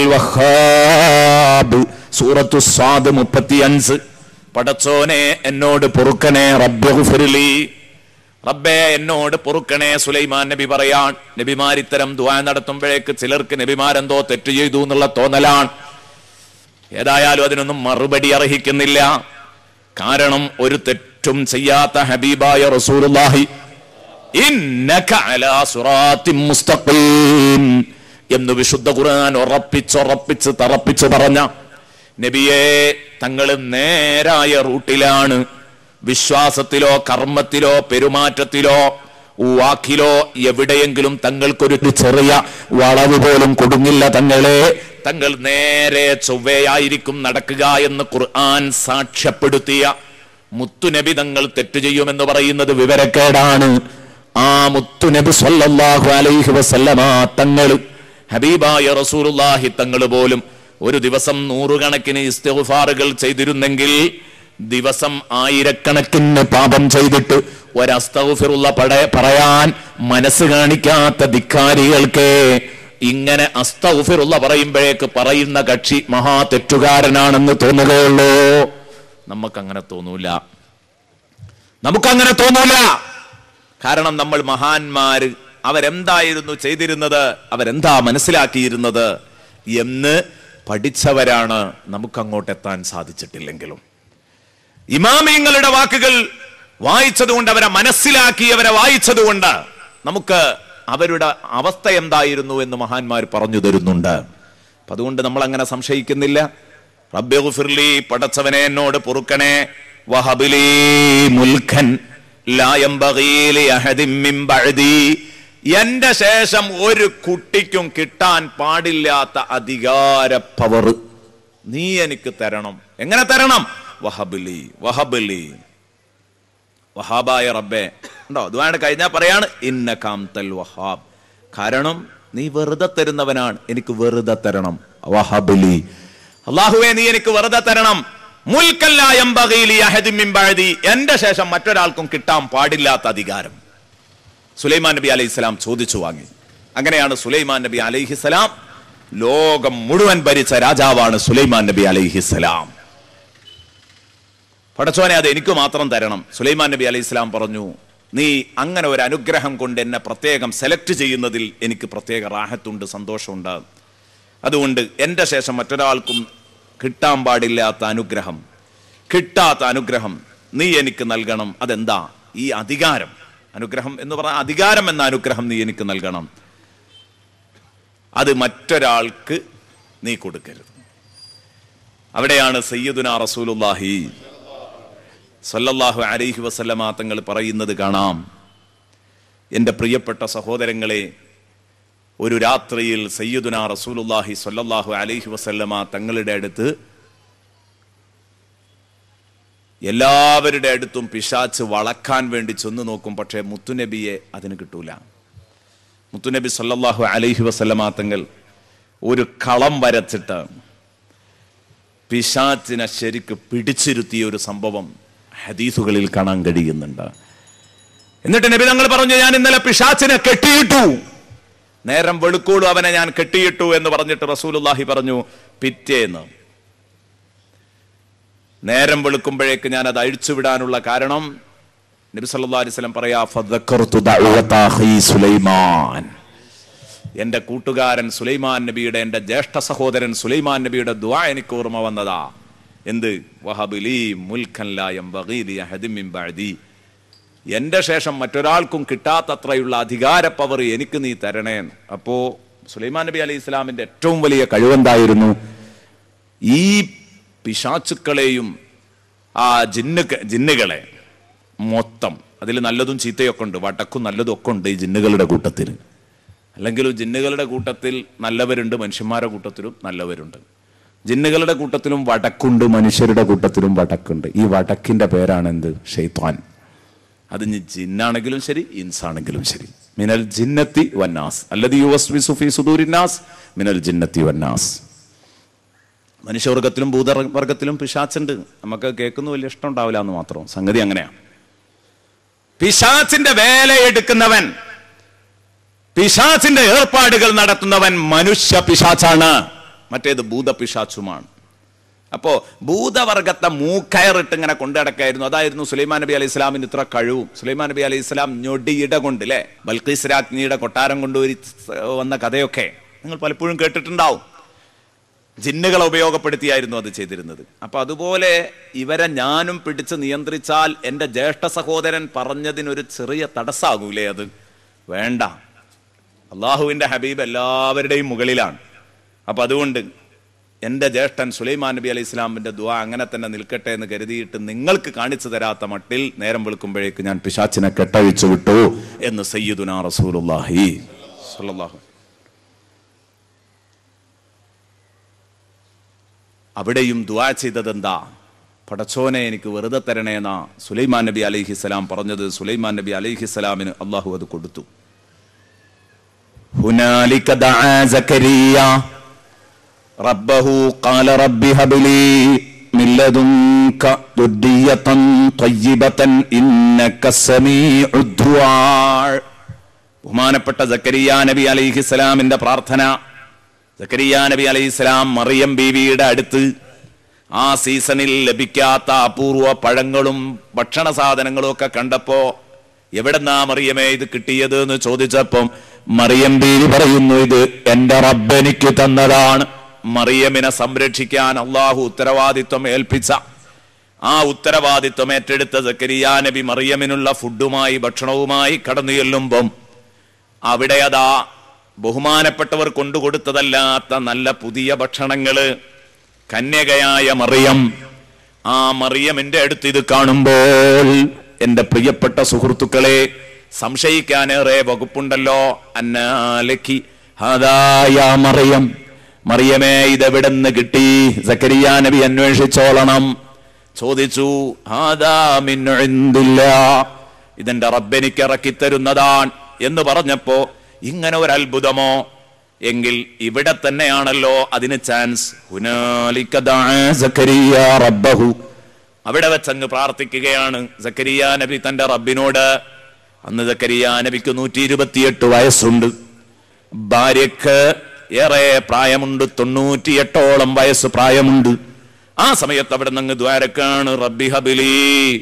വഹാബ് സൂറത്തു സ്വാദ് 35 പടച്ചോനെ എന്നോട് പൊറുക്കനെ റബ്ബി ഗുഫിർലി റബ്ബേ എന്നോട് പൊറുക്കണേ സുലൈമാൻ നബി പറയാൻ നബിമാർ ഇത്തരം ദുആ നടത്തുമ്പോഴേക്ക് ചിലർക്ക് നബിമാരെന്തോ തെറ്റ് ചെയ്തു എന്നുള്ള തോന്നലാണ് ഏതായാലും അതിനൊന്നും മറുപടി അർഹിക്കുന്നില്ല കാരണം ഒരു തെറ്റും ചെയ്യാത്ത ഹബീബായ റസൂലുള്ളാഹി ഇന്നക അലാ സിറാത്തിൻ മുസ്തഖീം എന്ന് വിശുദ്ധ ഖുർആൻ ഉറപ്പിച്ചുറപ്പിച്ച് തറപ്പിച്ച് പറഞ്ഞ നബിയെ തങ്ങൾ നേരായ റൂട്ടിലാണ് വിശ്വാസത്തിലോ കർമ്മത്തിലോ പെരുമാറ്റത്തിലോ വാക്കിലോ എവിടെയെങ്കിലും തങ്ങൾക്കൊരു ചെറിയ വളവ് പോലും കൊടുങ്ങില്ല തങ്ങളെ തങ്ങൾ നേരെ ചൊവ്വയായിരിക്കും നടക്കുക എന്ന് ഖുർആൻ സാക്ഷ്യപ്പെടുത്തിയ മുത്തുനബി തങ്ങൾ തെറ്റ് ചെയ്യുമെന്ന് പറയുന്നത് വിവരക്കേടാണ് ആ മുത്തുനബി സല്ലല്ലാഹു അലൈഹി വസല്ലമ തങ്ങൾ ഹബീബായ റസൂലുള്ളാഹി തങ്ങൾ പോലും ഒരു ദിവസം നൂറുകണക്കിന് ഇസ്തിഗ്ഫാറുകൾ ചെയ്തിരുന്നെങ്കിൽ ദിവസം ആയിരക്കണക്കിന് പാപം ചെയ്തിട്ട് ഒരസ്തൗഫിറുള്ള പട പറയാൻ മനസ്സ് കാണിക്കാത്ത ധിക്കാരികൾക്ക് ഇങ്ങനെ അസ്തൗഫിറുള്ള പറയുമ്പോഴേക്ക് പറയുന്ന കക്ഷി മഹാ തെറ്റുകാരനാണെന്ന് തോന്നുകയുള്ളൂ നമുക്കങ്ങനെ തോന്നൂല നമുക്കങ്ങനെ തോന്നൂല കാരണം നമ്മൾ മഹാന്മാര് അവരെന്തായിരുന്നു ചെയ്തിരുന്നത് അവരെന്താ മനസ്സിലാക്കിയിരുന്നത് എന്ന് പഠിച്ചവരാണ് നമുക്കങ്ങോട്ട് എത്താൻ സാധിച്ചിട്ടില്ലെങ്കിലും ഇമാമിയങ്ങളുടെ വാക്കുകൾ വായിച്ചതുകൊണ്ട് അവരെ മനസ്സിലാക്കി അവരെ വായിച്ചതുകൊണ്ട് നമുക്ക് അവരുടെ അവസ്ഥ എന്തായിരുന്നു എന്ന് മഹാന്മാർ പറഞ്ഞു തരുന്നുണ്ട് അപ്പൊ അതുകൊണ്ട് നമ്മൾ അങ്ങനെ സംശയിക്കുന്നില്ല റബ്ബിർലി പടച്ചവനെ എന്നോട് പൊറുക്കണേ വഹബിലി മുൽഖൻ ലാ യംബഗീ ലി അഹദിൻ മിൻ ബഅദി എന്റെ ശേഷം ഒരു കുട്ടിക്കും കിട്ടാൻ പാടില്ലാത്ത അധികാര പവർ നീ എനിക്ക് തരണം എങ്ങനെ തരണം വഹബിലി വഹബിലി വഹാബായ റബ്ബെ ഉണ്ടോ അതുമാണ് കഴിഞ്ഞാൽ പറയാണ് ഇന്ന കാംതൽ വഹാബ് കാരണം നീ വെറുതെ തരുന്നവനാണ് എനിക്ക് വെറുതെ തരണം വഹബിലി അള്ളാഹുവെ നീ എനിക്ക് വെറുതെ തരണം മുൽക്കല്ലായം ബഗീലി അഹദിൻ മിൻ ബഅദി എന്റെ ശേഷം മറ്റൊരാൾക്കും കിട്ടാൻ പാടില്ലാത്ത അധികാരം സുലൈമാൻ നബി അലൈഹി സ്വലാം ചോദിച്ചു വാങ്ങി അങ്ങനെയാണ് സുലൈമാൻ നബി അലൈഹിസ്സലാം ലോകം മുഴുവൻ ഭരിച്ച രാജാവാണ് സുലൈമാൻ നബി അലൈഹിസ്സലാം പടച്ചോനെ അത് എനിക്ക് മാത്രം തരണം സുലൈമാൻ നബി അലൈഹി സ്വലാം പറഞ്ഞു നീ അങ്ങനെ ഒരു അനുഗ്രഹം കൊണ്ട് എന്നെ പ്രത്യേകം സെലക്ട് ചെയ്യുന്നതിൽ എനിക്ക് പ്രത്യേക റാഹത്തുണ്ട് സന്തോഷമുണ്ട് അതുകൊണ്ട് എൻ്റെ ശേഷം മറ്റൊരാൾക്കും കിട്ടാൻ പാടില്ലാത്ത അനുഗ്രഹം കിട്ടാത്ത അനുഗ്രഹം നീ എനിക്ക് നൽകണം അതെന്താ ഈ അധികാരം അനുഗ്രഹം എന്ന് പറഞ്ഞാൽ അധികാരം എന്ന അനുഗ്രഹം നീ എനിക്ക് നൽകണം അത് മറ്റൊരാൾക്ക് നീ കൊടുക്കരുത് അവിടെയാണ് സയ്യിദുന റസൂലുല്ലാഹി സല്ലല്ലാഹു അലൈഹി വസല്ലമ തങ്ങൾ പറയുന്നത് കാണാം എൻ്റെ പ്രിയപ്പെട്ട സഹോദരങ്ങളെ ഒരു രാത്രിയിൽ സയ്യിദുന റസൂലുല്ലാഹി സല്ലല്ലാഹു അലൈഹി വസല്ലമ തങ്ങളുടെ അടുത്ത് എല്ലാവരുടെ അടുത്തും പിശാച്ച് വളക്കാൻ വേണ്ടി ചെന്ന് നോക്കും പക്ഷേ മുത്തുനബിയെ അതിന് കിട്ടൂല മുത്തുനബി സല്ലല്ലാഹു അലൈഹി വസല്ലമ തങ്ങൾ ഒരു കളം വരച്ചിട്ട് പിശാച്ചിനെ ശരിക്ക് പിടിച്ചിരുത്തിയ ഒരു സംഭവം ഹദീസുകളിൽ കാണാൻ കഴിയുന്നുണ്ട് എന്നിട്ട് നബി തങ്ങൾ പറഞ്ഞു ഞാൻ ഇന്നലെ പിശാച്ചിനെ കെട്ടിയിട്ടു നേരം വെളുക്കോളൂ അവനെ ഞാൻ കെട്ടിയിട്ടു എന്ന് പറഞ്ഞിട്ട് റസൂലുല്ലാഹി പറഞ്ഞു പിറ്റേന്ന് നേരം വെളുക്കുമ്പോഴേക്ക് ഞാൻ അത് അഴിച്ചുവിടാനുള്ള കാരണം നബി സല്ലല്ലാഹു അലൈഹി വസല്ലം പറയാ ഫദക്കർതു ദഅവത അഖീ സുലൈമാൻ എന്റെ കൂട്ടുകാരൻ സുലൈമാൻ നബിയുടെ എന്റെ ജ്യേഷ്ഠ സഹോദരൻ സുലൈമാൻ നബിയുടെ ദുആ എനിക്ക് ഓർമ്മ വന്നതാ എന്ത് വഹബിലി മുൽഖൻ ലാ യംബഗീ ലി അഹദിൻ മിൻ ബഅദി എന്റെ ശേഷം മറ്റൊരാൾക്കും കിട്ടാത്തത്രയുള്ള അധികാര പവർ എനിക്ക് നീ തരണേ അപ്പോ സുലൈമാൻ നബി അലൈഹി ഇസ്ലാമിന്റെ ഏറ്റവും വലിയ കഴിവെന്തായിരുന്നു ഈ പിശാച്ചുക്കളെയും ആ ജിന്നു ജിന്നുകളെ മൊത്തം അതിൽ നല്ലതും ചീത്തയൊക്കെ ഉണ്ട് വടക്കും നല്ലതും ഒക്കെ ഉണ്ട് ഈ ജിന്നുകളുടെ കൂട്ടത്തിൽ അല്ലെങ്കിലും ജിന്നുകളുടെ കൂട്ടത്തിൽ നല്ലവരുണ്ട് മനുഷ്യന്മാരുടെ കൂട്ടത്തിലും നല്ലവരുണ്ട് ജിന്നുകളുടെ കൂട്ടത്തിലും വടക്കുണ്ട് മനുഷ്യരുടെ കൂട്ടത്തിലും വടക്കുണ്ട് ഈ വടക്കിന്റെ പേരാണ് എന്ത് ഷെയ്ത്വാൻ അത് ഇനി ജിന്നാണെങ്കിലും ശരി ഇൻസാണെങ്കിലും ശരി മിനൽ ജിന്നത്തി വന്നാസ് അല്ലത് യുവസ് ഫി സുദൂരിന്നാസ് മിനൽ ജിന്നത്തി വന്നാസ് മനുഷ്യവർഗത്തിലും ഭൂതവർഗത്തിലും പിശാച്ചുണ്ട് നമുക്ക് കേൾക്കുന്ന വലിയ ഇഷ്ടം ഉണ്ടാവില്ല എന്ന് മാത്രം സംഗതി അങ്ങനെയാണ് പിശാച്ചിന്റെ വേലയെടുക്കുന്നവൻ പിശാച്ചിന്റെ ഏർപ്പാടുകൾ നടത്തുന്നവൻ മനുഷ്യ പിശാച്ചാണ് മറ്റേത് ഭൂതപിശാച്ചുമാണ് അപ്പോ ഭൂതവർഗത്തെ മൂക്കയറിട്ട് ഇങ്ങനെ കൊണ്ടുനടക്കായിരുന്നു അതായിരുന്നു സുലൈമാൻ നബി അലൈഹി ഇസ്ലാമിന് ഇത്ര കഴിവും സുലൈമാൻ നബി അലൈഹി ഇസ്ലാം ഞൊടിയിട കൊണ്ട് അല്ലെ ബൽക്കീസ് രാജ്ഞിയുടെ കൊട്ടാരം കൊണ്ടുവരി വന്ന കഥയൊക്കെ നിങ്ങൾ പലപ്പോഴും കേട്ടിട്ടുണ്ടാവും ജിന്നുകളെ ഉപയോഗപ്പെടുത്തിയായിരുന്നു അത് ചെയ്തിരുന്നത് അപ്പൊ അതുപോലെ ഇവരെ ഞാനും പിടിച്ച് നിയന്ത്രിച്ചാൽ എൻ്റെ ജ്യേഷ്ഠ സഹോദരൻ പറഞ്ഞതിനൊരു ചെറിയ തടസ്സാകൂലേ അത് വേണ്ട അള്ളാഹുവിന്റെ ഹബീബ് എല്ലാവരുടെയും മുകളിലാണ് അപ്പൊ അതുകൊണ്ട് എൻ്റെ ജ്യേഷ്ഠൻ സുലൈമാൻ നബി അലൈഹി ഇസ്ലാമിന്റെ ദുആ അങ്ങനെ തന്നെ നിൽക്കട്ടെ എന്ന് കരുതിയിട്ട് നിങ്ങൾക്ക് കാണിച്ചു തരാത്ത മട്ടിൽ നേരം വെളുക്കുമ്പോഴേക്ക് ഞാൻ പിശാച്ചിനെ കെട്ടഴിച്ചു വിട്ടു എന്ന് സയ്യിദുന റസൂലുള്ളാഹി സ്വല്ലല്ലാഹു അവിടെയും ദുആ ചെയ്തത് എന്താ പടച്ചോനെ എനിക്ക് വെറുതെ തരണേന്നാ സുലൈമാൻ നബി അലൈഹിസ്സലാം പറഞ്ഞത് സുലൈമാൻ നബി അലൈഹിസ്സലാമിന് അള്ളാഹു അത് കൊടുത്തു هنالك دعا زكريا ربه قال رب هب لي من لدنك ذرية طيبة إنك السميع الدعاء ബഹുമാനപ്പെട്ട സക്കരിയ നബി അലൈഹിസ്സലാമിന്റെ പ്രാർത്ഥന സക്കരിയ നബി അലൈഹിസ്സലാം മറിയം ബീവിയുടെ അടുത്ത് ആ സീസണിൽ ലഭിക്കാത്ത അപൂർവ പഴങ്ങളും ഭക്ഷണ സാധനങ്ങളും ഒക്കെ കണ്ടപ്പോ എവിടെന്നാ മറിയമേ ഇത് കിട്ടിയത് എന്ന് ചോദിച്ചപ്പം മറിയം ബീവി പറയുന്നു ഇത് എന്റെ റബ്ബെനിക്ക് തന്നതാണ് മറിയമിനെ സംരക്ഷിക്കാൻ അള്ളാഹു ഉത്തരവാദിത്വം ഏൽപ്പിച്ച ആ ഉത്തരവാദിത്വം ഏറ്റെടുത്ത സക്കരിയ നബി മറിയമിനുള്ള ഫുഡുമായി ഭക്ഷണവുമായി കടന്നു ചെല്ലുമ്പം അവിടെ അതാ ബഹുമാനപ്പെട്ടവർ കൊണ്ടുകൊടുത്തതല്ലാത്ത നല്ല പുതിയ ഭക്ഷണങ്ങള് കന്യകയായ മറിയം ആ മറിയമിന്റെ അടുത്ത് ഇത് കാണുമ്പോൾ എന്റെ പ്രിയപ്പെട്ട സുഹൃത്തുക്കളെ സംശയിക്കാനേറെ വകുപ്പുണ്ടല്ലോ അന്നാലക്കി ഹദായ മറിയം മറിയമേ ഇതെവിടെന്ന് കിട്ടി സക്കരിയ നബി അന്വേഷിച്ചോളണം ചോദിച്ചു ഹാദാ മിൻ ഇൻദില്ലാ. ഇതെന്റെ റബ്ബെനിക്ക് ഇറക്കി തരുന്നതാണ് എന്ന് പറഞ്ഞപ്പോ ഇങ്ങനെ ഒരു അത്ഭുതമോ എങ്കിൽ ഇവിടെ തന്നെയാണല്ലോ അതിന് ചാൻസ് ഹുനാലിക ദാ സക്കരിയ റബ്ബഹു അവിടെ വെച്ചങ്ങ് പ്രാർത്ഥിക്കുകയാണ് സക്കരിയ നബി തന്റെ റബ്ബിനോട് അന്ന് സക്കരിയ നബിക്ക് നൂറ്റി ഇരുപത്തിയെട്ട് വയസ്സുണ്ട് ഭാര്യക്ക് ഏറെ പ്രായമുണ്ട് തൊണ്ണൂറ്റിയെട്ടോളം വയസ്സ് പ്രായമുണ്ട് ആ സമയത്ത് അവിടെ നിന്ന് ദ്വാരക്കാണ് റബ്ബി ഹബിലി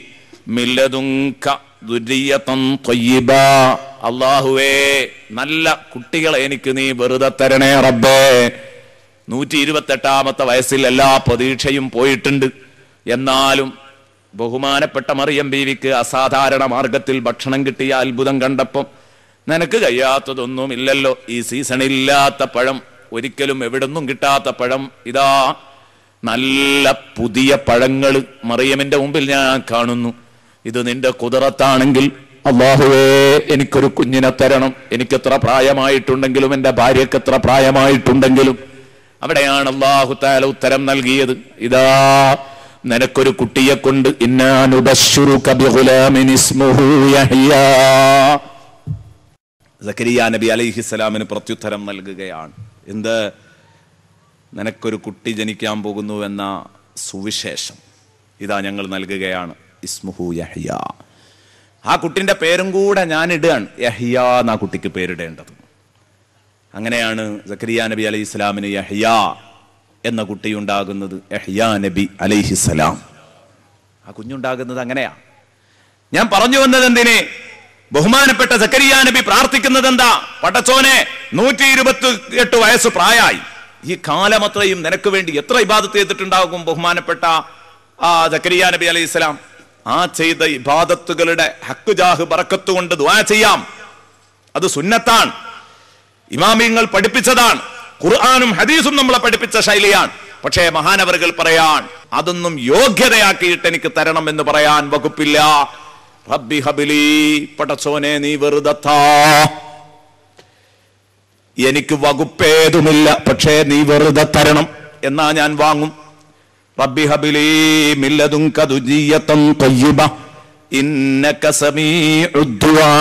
മില്ലതുങ്ക ദുരിയതൻ ത്വയ്യിബ. അള്ളാഹുവേ നല്ല കുട്ടികളെ എനിക്ക് നീ വെറുതെ തരണേ റബ്ബേ നൂറ്റി ഇരുപത്തെട്ടാമത്തെ വയസ്സിൽ എല്ലാ പ്രതീക്ഷയും പോയിട്ടുണ്ട് എന്നാലും ബഹുമാനപ്പെട്ട മറിയം ബീവിക്ക് അസാധാരണ മാർഗത്തിൽ ഭക്ഷണം കിട്ടിയ അത്ഭുതം കണ്ടപ്പം നിനക്ക് കഴിയാത്തതൊന്നുമില്ലല്ലോ ഈ സീസണില്ലാത്ത പഴം ഒരിക്കലും എവിടുന്നും കിട്ടാത്ത പഴം ഇതാ നല്ല പുതിയ പഴങ്ങൾ മറിയമിന്റെ മുമ്പിൽ ഞാൻ കാണുന്നു ഇത് നിന്റെ കുതിരത്താണെങ്കിൽ അള്ളാഹുവേ എനിക്കൊരു കുഞ്ഞിനെ തരണം എനിക്ക് എത്ര പ്രായമായിട്ടുണ്ടെങ്കിലും എന്റെ ഭാര്യക്ക് എത്ര പ്രായമായിട്ടുണ്ടെങ്കിലും അവിടെയാണ് അള്ളാഹു താല ഉത്തരം നൽകിയത് ഇതാ നിനക്കൊരു കുട്ടിയെ കൊണ്ട് ഇന്നാനുബശ്ശുറുക ബിഗുലാമിൻ ഇസ്മുഹു യഹ്യാ സക്കരിയ നബി അലൈഹിസ്സലാമിന് പ്രത്യുത്തരം നൽകുകയാണ് എന്ത് നിനക്കൊരു കുട്ടി ജനിക്കാൻ പോകുന്നു എന്ന സുവിശേഷം ഇതാ ഞങ്ങൾ നൽകുകയാണ് ഇസ്മുഹു യഹ്യ ആ കുട്ടിന്റെ പേരും കൂടെ ഞാൻ ഇടുകയാണ് യഹ്യ എന്നാ കുട്ടിക്ക് പേരിടേണ്ടത് അങ്ങനെയാണ് സക്കരിയ നബി അലൈഹി ഇസ്ലാമിന് യഹ്യ എന്ന കുട്ടി ഉണ്ടാകുന്നത് യഹ്യ നബി അലൈഹിസ്സലാം ആ കുഞ്ഞുണ്ടാകുന്നത് അങ്ങനെയാ ഞാൻ പറഞ്ഞു വന്നത് എന്തിനെ ബഹുമാനപ്പെട്ട സക്കരിയ നബി പ്രാർത്ഥിക്കുന്നത് എന്താ പടച്ചോനെ നൂറ്റി ഇരുപത്തി എട്ട് വയസ്സ് പ്രായമായി ഈ കാലമത്രയും നിനക്ക് വേണ്ടി എത്ര ഇബാദത്ത് ചെയ്തിട്ടുണ്ടാകും ബഹുമാനപ്പെട്ട ആ സക്കരിയ നബി അലൈഹി ഇസ്ലാം ആ ചെയ്ത ഇബാദത്തുകളുടെ ഹക്കുജാഹ് ബറക്കത്ത് കൊണ്ട് ദുആ ചെയ്യാം അത് സുന്നത്താണ് ഇമാമിങ്ങൾ പഠിപ്പിച്ചതാണ് ഖുർആാനും ഹദീസും നമ്മളെ പഠിപ്പിച്ച ശൈലിയാണ് പക്ഷേ മഹാനവറുകൾ പറയാൻ അതൊന്നും യോഗ്യതയാക്കിയിട്ട് എനിക്ക് തരണം എന്ന് പറയാൻ വകുപ്പില്ല റബ്ബി ഹബിലി പടച്ചോനെ നീ വെറുതെ താ. എനിക്ക് വകുപ്പേതുമില്ല പക്ഷേ നീ വെറുതെ തരണം എന്നാ ഞാൻ വാങ്ങും റബ്ബി ഹബിലി മില്ലതും കതുജീയത്തം തൊയ്യുബ ഇന്നക സമീഉദ് ദുആ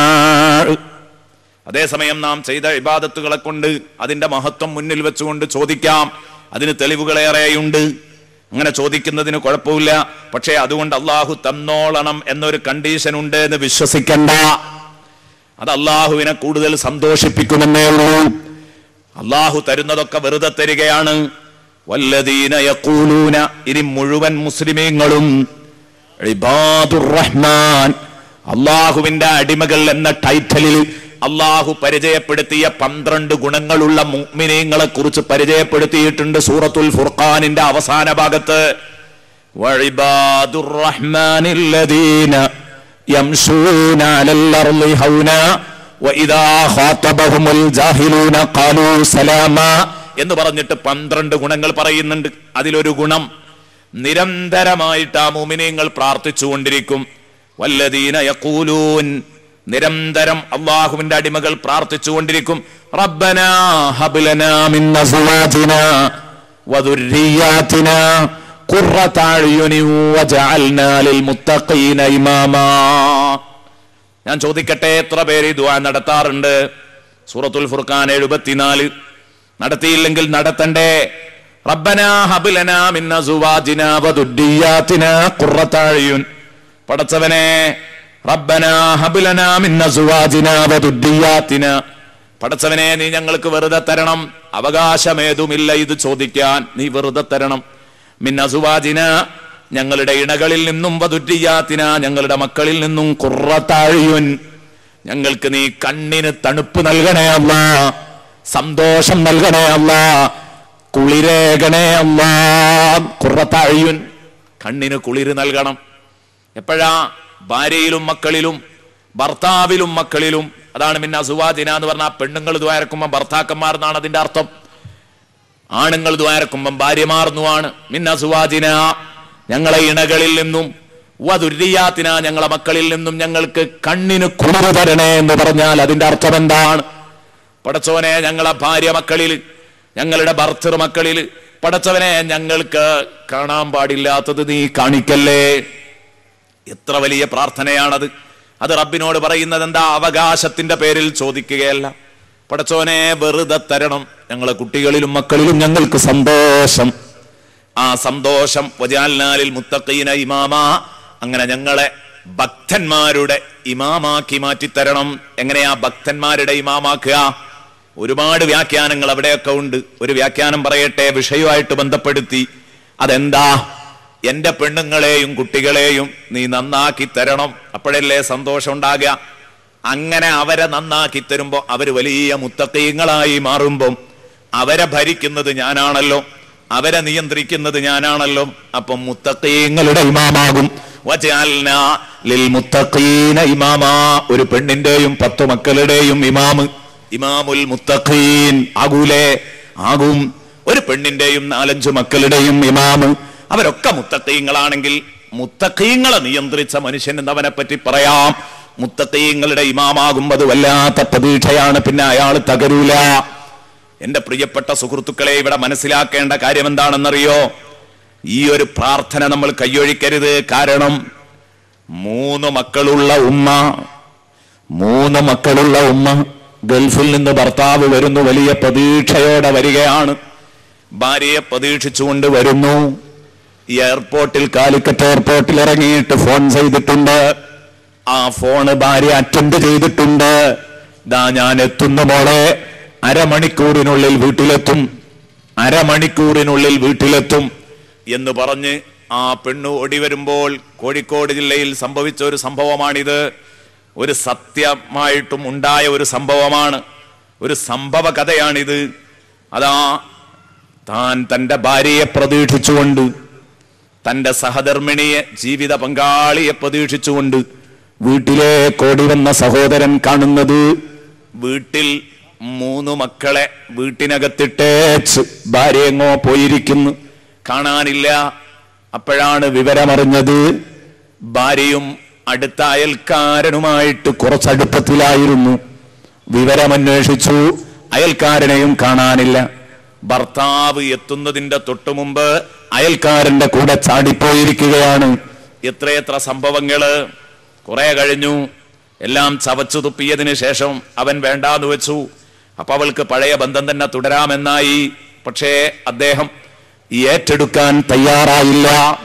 അതേസമയം നാം ചെയ്ത ഇബാദത്തുകളെ കൊണ്ട് അതിന്റെ മഹത്വം മുന്നിൽ വെച്ചുകൊണ്ട് ചോദിക്കാം അതിന് തെളിവുകളേറെയുണ്ട് അങ്ങനെ ചോദിക്കുന്നതിന് കുഴപ്പമില്ല പക്ഷേ അതുകൊണ്ട് അള്ളാഹു തന്നോളണം എന്നൊരു കണ്ടീഷൻ ഉണ്ട് എന്ന് വിശ്വസിക്കണ്ട അത് അള്ളാഹുവിനെ കൂടുതൽ സന്തോഷിപ്പിക്കുമെന്നേ ഉള്ളൂ അള്ളാഹു തരുന്നതൊക്കെ വെറുതെ തരികയാണ് വല്ലദീന യഖൂലൂന ഇനി മുഴുവൻ മുസ്ലിമീങ്ങളും ഇബാദുർ റഹ്മാൻ അള്ളാഹുവിന്റെ അടിമകൾ എന്ന ടൈറ്റലിൽ അള്ളാഹു പരിചയപ്പെടുത്തിയ പന്ത്രണ്ട് ഗുണങ്ങളുള്ള മുഅ്മിനീങ്ങളെ കുറിച്ച് പരിചയപ്പെടുത്തിയിട്ടുണ്ട് സൂറത്തുൽ ഫുർഖാനിന്റെ അവസാന ഭാഗത്ത് വഇബാദുർ റഹ്മാനില്ലദീന യംശൂന അലൽ അർളി ഹൗന വഇദാ ഖാതബഹുമുൽ ജാഹിലൂന ഖാലൂ സലാമാ എന്ന് പറഞ്ഞിട്ട് പന്ത്രണ്ട് ഗുണങ്ങൾ പറയുന്നുണ്ട് അതിലൊരു ഗുണം നിരന്തരമായിട്ട് ആ മുമിനീങ്ങൾ പ്രാർത്ഥിച്ചുകൊണ്ടിരിക്കും വല്ലദീന യഖൂലൂൻ നിരന്തരം അള്ളാഹുവിന്റെ അടിമകൾ പ്രാർത്ഥിച്ചുകൊണ്ടിരിക്കും റബ്ബനാ ഹബ്ലനാ മിൻ അസ്വാജിനാ വദുർരിയാതിനാ ഖുർറത അഴ്യുനി വജഅൽനാ ലിൽമുത്തഖീന ഇമാമാ ഞാൻ ചോദിക്കട്ടെ എത്ര പേര് ഈ ദുആ നടത്താറുണ്ട് സൂറത്തുൽ ഫുർഖാൻ എഴുപത്തിനാല് നടത്തിയില്ലെങ്കിൽ നടത്തണ്ടേ റബ്ബനാ ഹബ്ലനാ മിൻ അസ്വാജിനാ വദുർരിയാതിനാ ഖുർറത അഴ്യുൻ പടച്ചവനെ റബ്ബനാ ഹബ്ലനാ മിൻ അസ്വാജിനാ വദുർരിയാതിനാ പടച്ചവനെ നീ ഞങ്ങൾക്ക് വെറുതെ തരണം അവകാശമേതുമില്ല ഇത് ചോദിക്കാൻ നീ വെറുതെ തരണം മിൻ അസുവാജിന ഞങ്ങളുടെ ഇണകളിൽ നിന്നും വധുറ്റിയാത്തിന ഞങ്ങളുടെ മക്കളിൽ നിന്നും കുറത്താഴിയുൻ ഞങ്ങൾക്ക് നീ കണ്ണിന് തണുപ്പ് നൽകണേ അല്ല സന്തോഷം നൽകണേ അല്ല കുളിരേകണേ അല്ല കുറത്താഴിയുൻ കണ്ണിന് കുളിര് നൽകണം എപ്പോഴാ ഭാര്യയിലും മക്കളിലും ഭർത്താവിലും മക്കളിലും അതാണ് പിന്നെ അസുവാദിന എന്ന് പറഞ്ഞാൽ പെണ്ണുങ്ങൾ ദ്വാരക്കുമ്പോൾ ഭർത്താക്കന്മാർ എന്നാണ് അതിന്റെ അർത്ഥം ആണുങ്ങൾ ദ്വാരക്കുമ്പം ഭാര്യമാർന്നുമാണ് മിന്ന സുവാദിന ഞങ്ങളെ ഇണകളിൽ നിന്നും വധുര്യാത്തിന ഞങ്ങളെ മക്കളിൽ നിന്നും ഞങ്ങൾക്ക് കണ്ണിന് കുളിര് തരണേ എന്ന് പറഞ്ഞാൽ അതിന്റെ അർത്ഥം എന്താണ് പടച്ചവനെ ഞങ്ങളെ ഭാര്യ മക്കളിൽ ഞങ്ങളുടെ ഭർത്തൃ മക്കളിൽ പടച്ചവനെ ഞങ്ങൾക്ക് കാണാൻ പാടില്ലാത്തത് നീ കാണിക്കല്ലേ എത്ര വലിയ പ്രാർത്ഥനയാണത് അത് റബ്ബിനോട് പറയുന്നത് എന്താ അവകാശത്തിന്റെ പേരിൽ ചോദിക്കുകയല്ല പടച്ചോനെ വെറുതെ തരണം ഞങ്ങളെ കുട്ടികളിലും മക്കളിലും ഞങ്ങൾക്ക് സന്തോഷം ആ സന്തോഷം വജാൽനാലിൽ മുത്തഖീന ഇമാമ അങ്ങനെ ഞങ്ങളെ ഭക്തന്മാരുടെ ഇമാമാക്കി മാറ്റിത്തരണം എങ്ങനെയാ ഭക്തന്മാരുടെ ഇമാമാക്കുക ഒരുപാട് വ്യാഖ്യാനങ്ങൾ അവിടെയൊക്കെ ഉണ്ട് ഒരു വ്യാഖ്യാനം പറയട്ടെ വിഷയമായിട്ട് ബന്ധപ്പെടുത്തി അതെന്താ എന്റെ പെണ്ണുങ്ങളെയും കുട്ടികളെയും നീ നന്നാക്കി തരണം അപ്പോഴല്ലേ സന്തോഷം ഉണ്ടാകുക അങ്ങനെ അവരെ നന്നാക്കി തരുമ്പോ അവര് വലിയ മുത്തക്കീങ്ങളായി മാറുമ്പം അവരെ ഭരിക്കുന്നത് ഞാനാണല്ലോ അവരെ നിയന്ത്രിക്കുന്നത് ഞാനാണല്ലോ അപ്പം മുത്തക്കീങ്ങളുടെ ഇമാമാകും വജഅൽനാ ലിൽ മുത്തഖീന ഇമാമാ ഒരു പെണ്ണിന്റെയും പത്തു മക്കളുടെയും ഇമാമ് ഇമാമുൽ മുത്തഖീൻ ആകൂലേ ആകും ഒരു പെണ്ണിന്റെയും നാലഞ്ചു മക്കളുടെയും ഇമാമ് അവരൊക്കെ മുത്തക്കീങ്ങളാണെങ്കിൽ മുത്തക്കീങ്ങളെ നിയന്ത്രിച്ച മനുഷ്യൻ എന്നവനെ പറ്റി പറയാം മുത്തക്കീങ്ങളുടെ ഇമാമാകും അത് വല്ലാത്ത പ്രതീക്ഷയാണ് പിന്നെ അയാൾ തകരൂല എന്റെ പ്രിയപ്പെട്ട സുഹൃത്തുക്കളെ ഇവിടെ മനസ്സിലാക്കേണ്ട കാര്യം എന്താണെന്നറിയോ ഈ ഒരു പ്രാർത്ഥന നമ്മൾ കൈയൊഴിക്കരുത് കാരണം മൂന്ന് മക്കളുള്ള ഉമ്മ മൂന്ന് മക്കളുള്ള ഉമ്മ ഗൾഫിൽ നിന്ന് ഭർത്താവ് വരുന്നു വലിയ പ്രതീക്ഷയോടെ വരികയാണ് ഭാര്യയെ പ്രതീക്ഷിച്ചുകൊണ്ട് വരുന്നു ഈ എയർപോർട്ടിൽ കാലിക്കറ്റ് എയർപോർട്ടിൽ ഇറങ്ങിയിട്ട് ഫോൺ ചെയ്തിട്ടുണ്ട് ആ ഫോണ് ഭാര്യ അറ്റൻഡ് ചെയ്തിട്ടുണ്ട് ദാ ഞാൻ എത്തുന്നു മോളെ അരമണിക്കൂറിനുള്ളിൽ വീട്ടിലെത്തും അരമണിക്കൂറിനുള്ളിൽ വീട്ടിലെത്തും എന്ന് പറഞ്ഞ് ആ പെണ്ണു ഓടി വരുമ്പോൾ കോഴിക്കോട് ജില്ലയിൽ സംഭവിച്ച ഒരു സംഭവമാണിത് ഒരു സത്യമായിട്ടും ഉണ്ടായ ഒരു സംഭവമാണ് ഒരു സംഭവ കഥയാണിത് അതാ താൻ തന്റെ ഭാര്യയെ പ്രതീക്ഷിച്ചുകൊണ്ട് തന്റെ സഹധർമ്മിണിയെ ജീവിത പങ്കാളിയെ പ്രതീക്ഷിച്ചുകൊണ്ട് വീട്ടിലേക്ക് ഓടി വന്ന സഹോദരൻ കാണുന്നത് വീട്ടിൽ മൂന്ന് മക്കളെ വീട്ടിനകത്തിട്ടേച്ച് ഭാര്യ എങ്ങോ പോയിരിക്കുന്നു കാണാനില്ല അപ്പോഴാണ് വിവരമറിഞ്ഞത് ഭാര്യയും അടുത്ത അയൽക്കാരനുമായിട്ട് കുറച്ചടുപ്പത്തിലായിരുന്നു വിവരമന്വേഷിച്ചു അയൽക്കാരനെയും കാണാനില്ല ഭർത്താവ് എത്തുന്നതിന്റെ തൊട്ടു മുമ്പ് അയൽക്കാരന്റെ കൂടെ ചാടിപ്പോയിരിക്കുകയാണ് എത്രയെത്ര സംഭവങ്ങള് കുറെ കഴിഞ്ഞു എല്ലാം ചവച്ചു തുപ്പിയതിന് ശേഷം അവൻ വേണ്ടാന്ന് വെച്ചു അപ്പൊ അവൾക്ക് പഴയ ബന്ധം തന്നെ തുടരാമെന്നായി പക്ഷേ അദ്ദേഹം ഏറ്റെടുക്കാൻ തയ്യാറായില്ല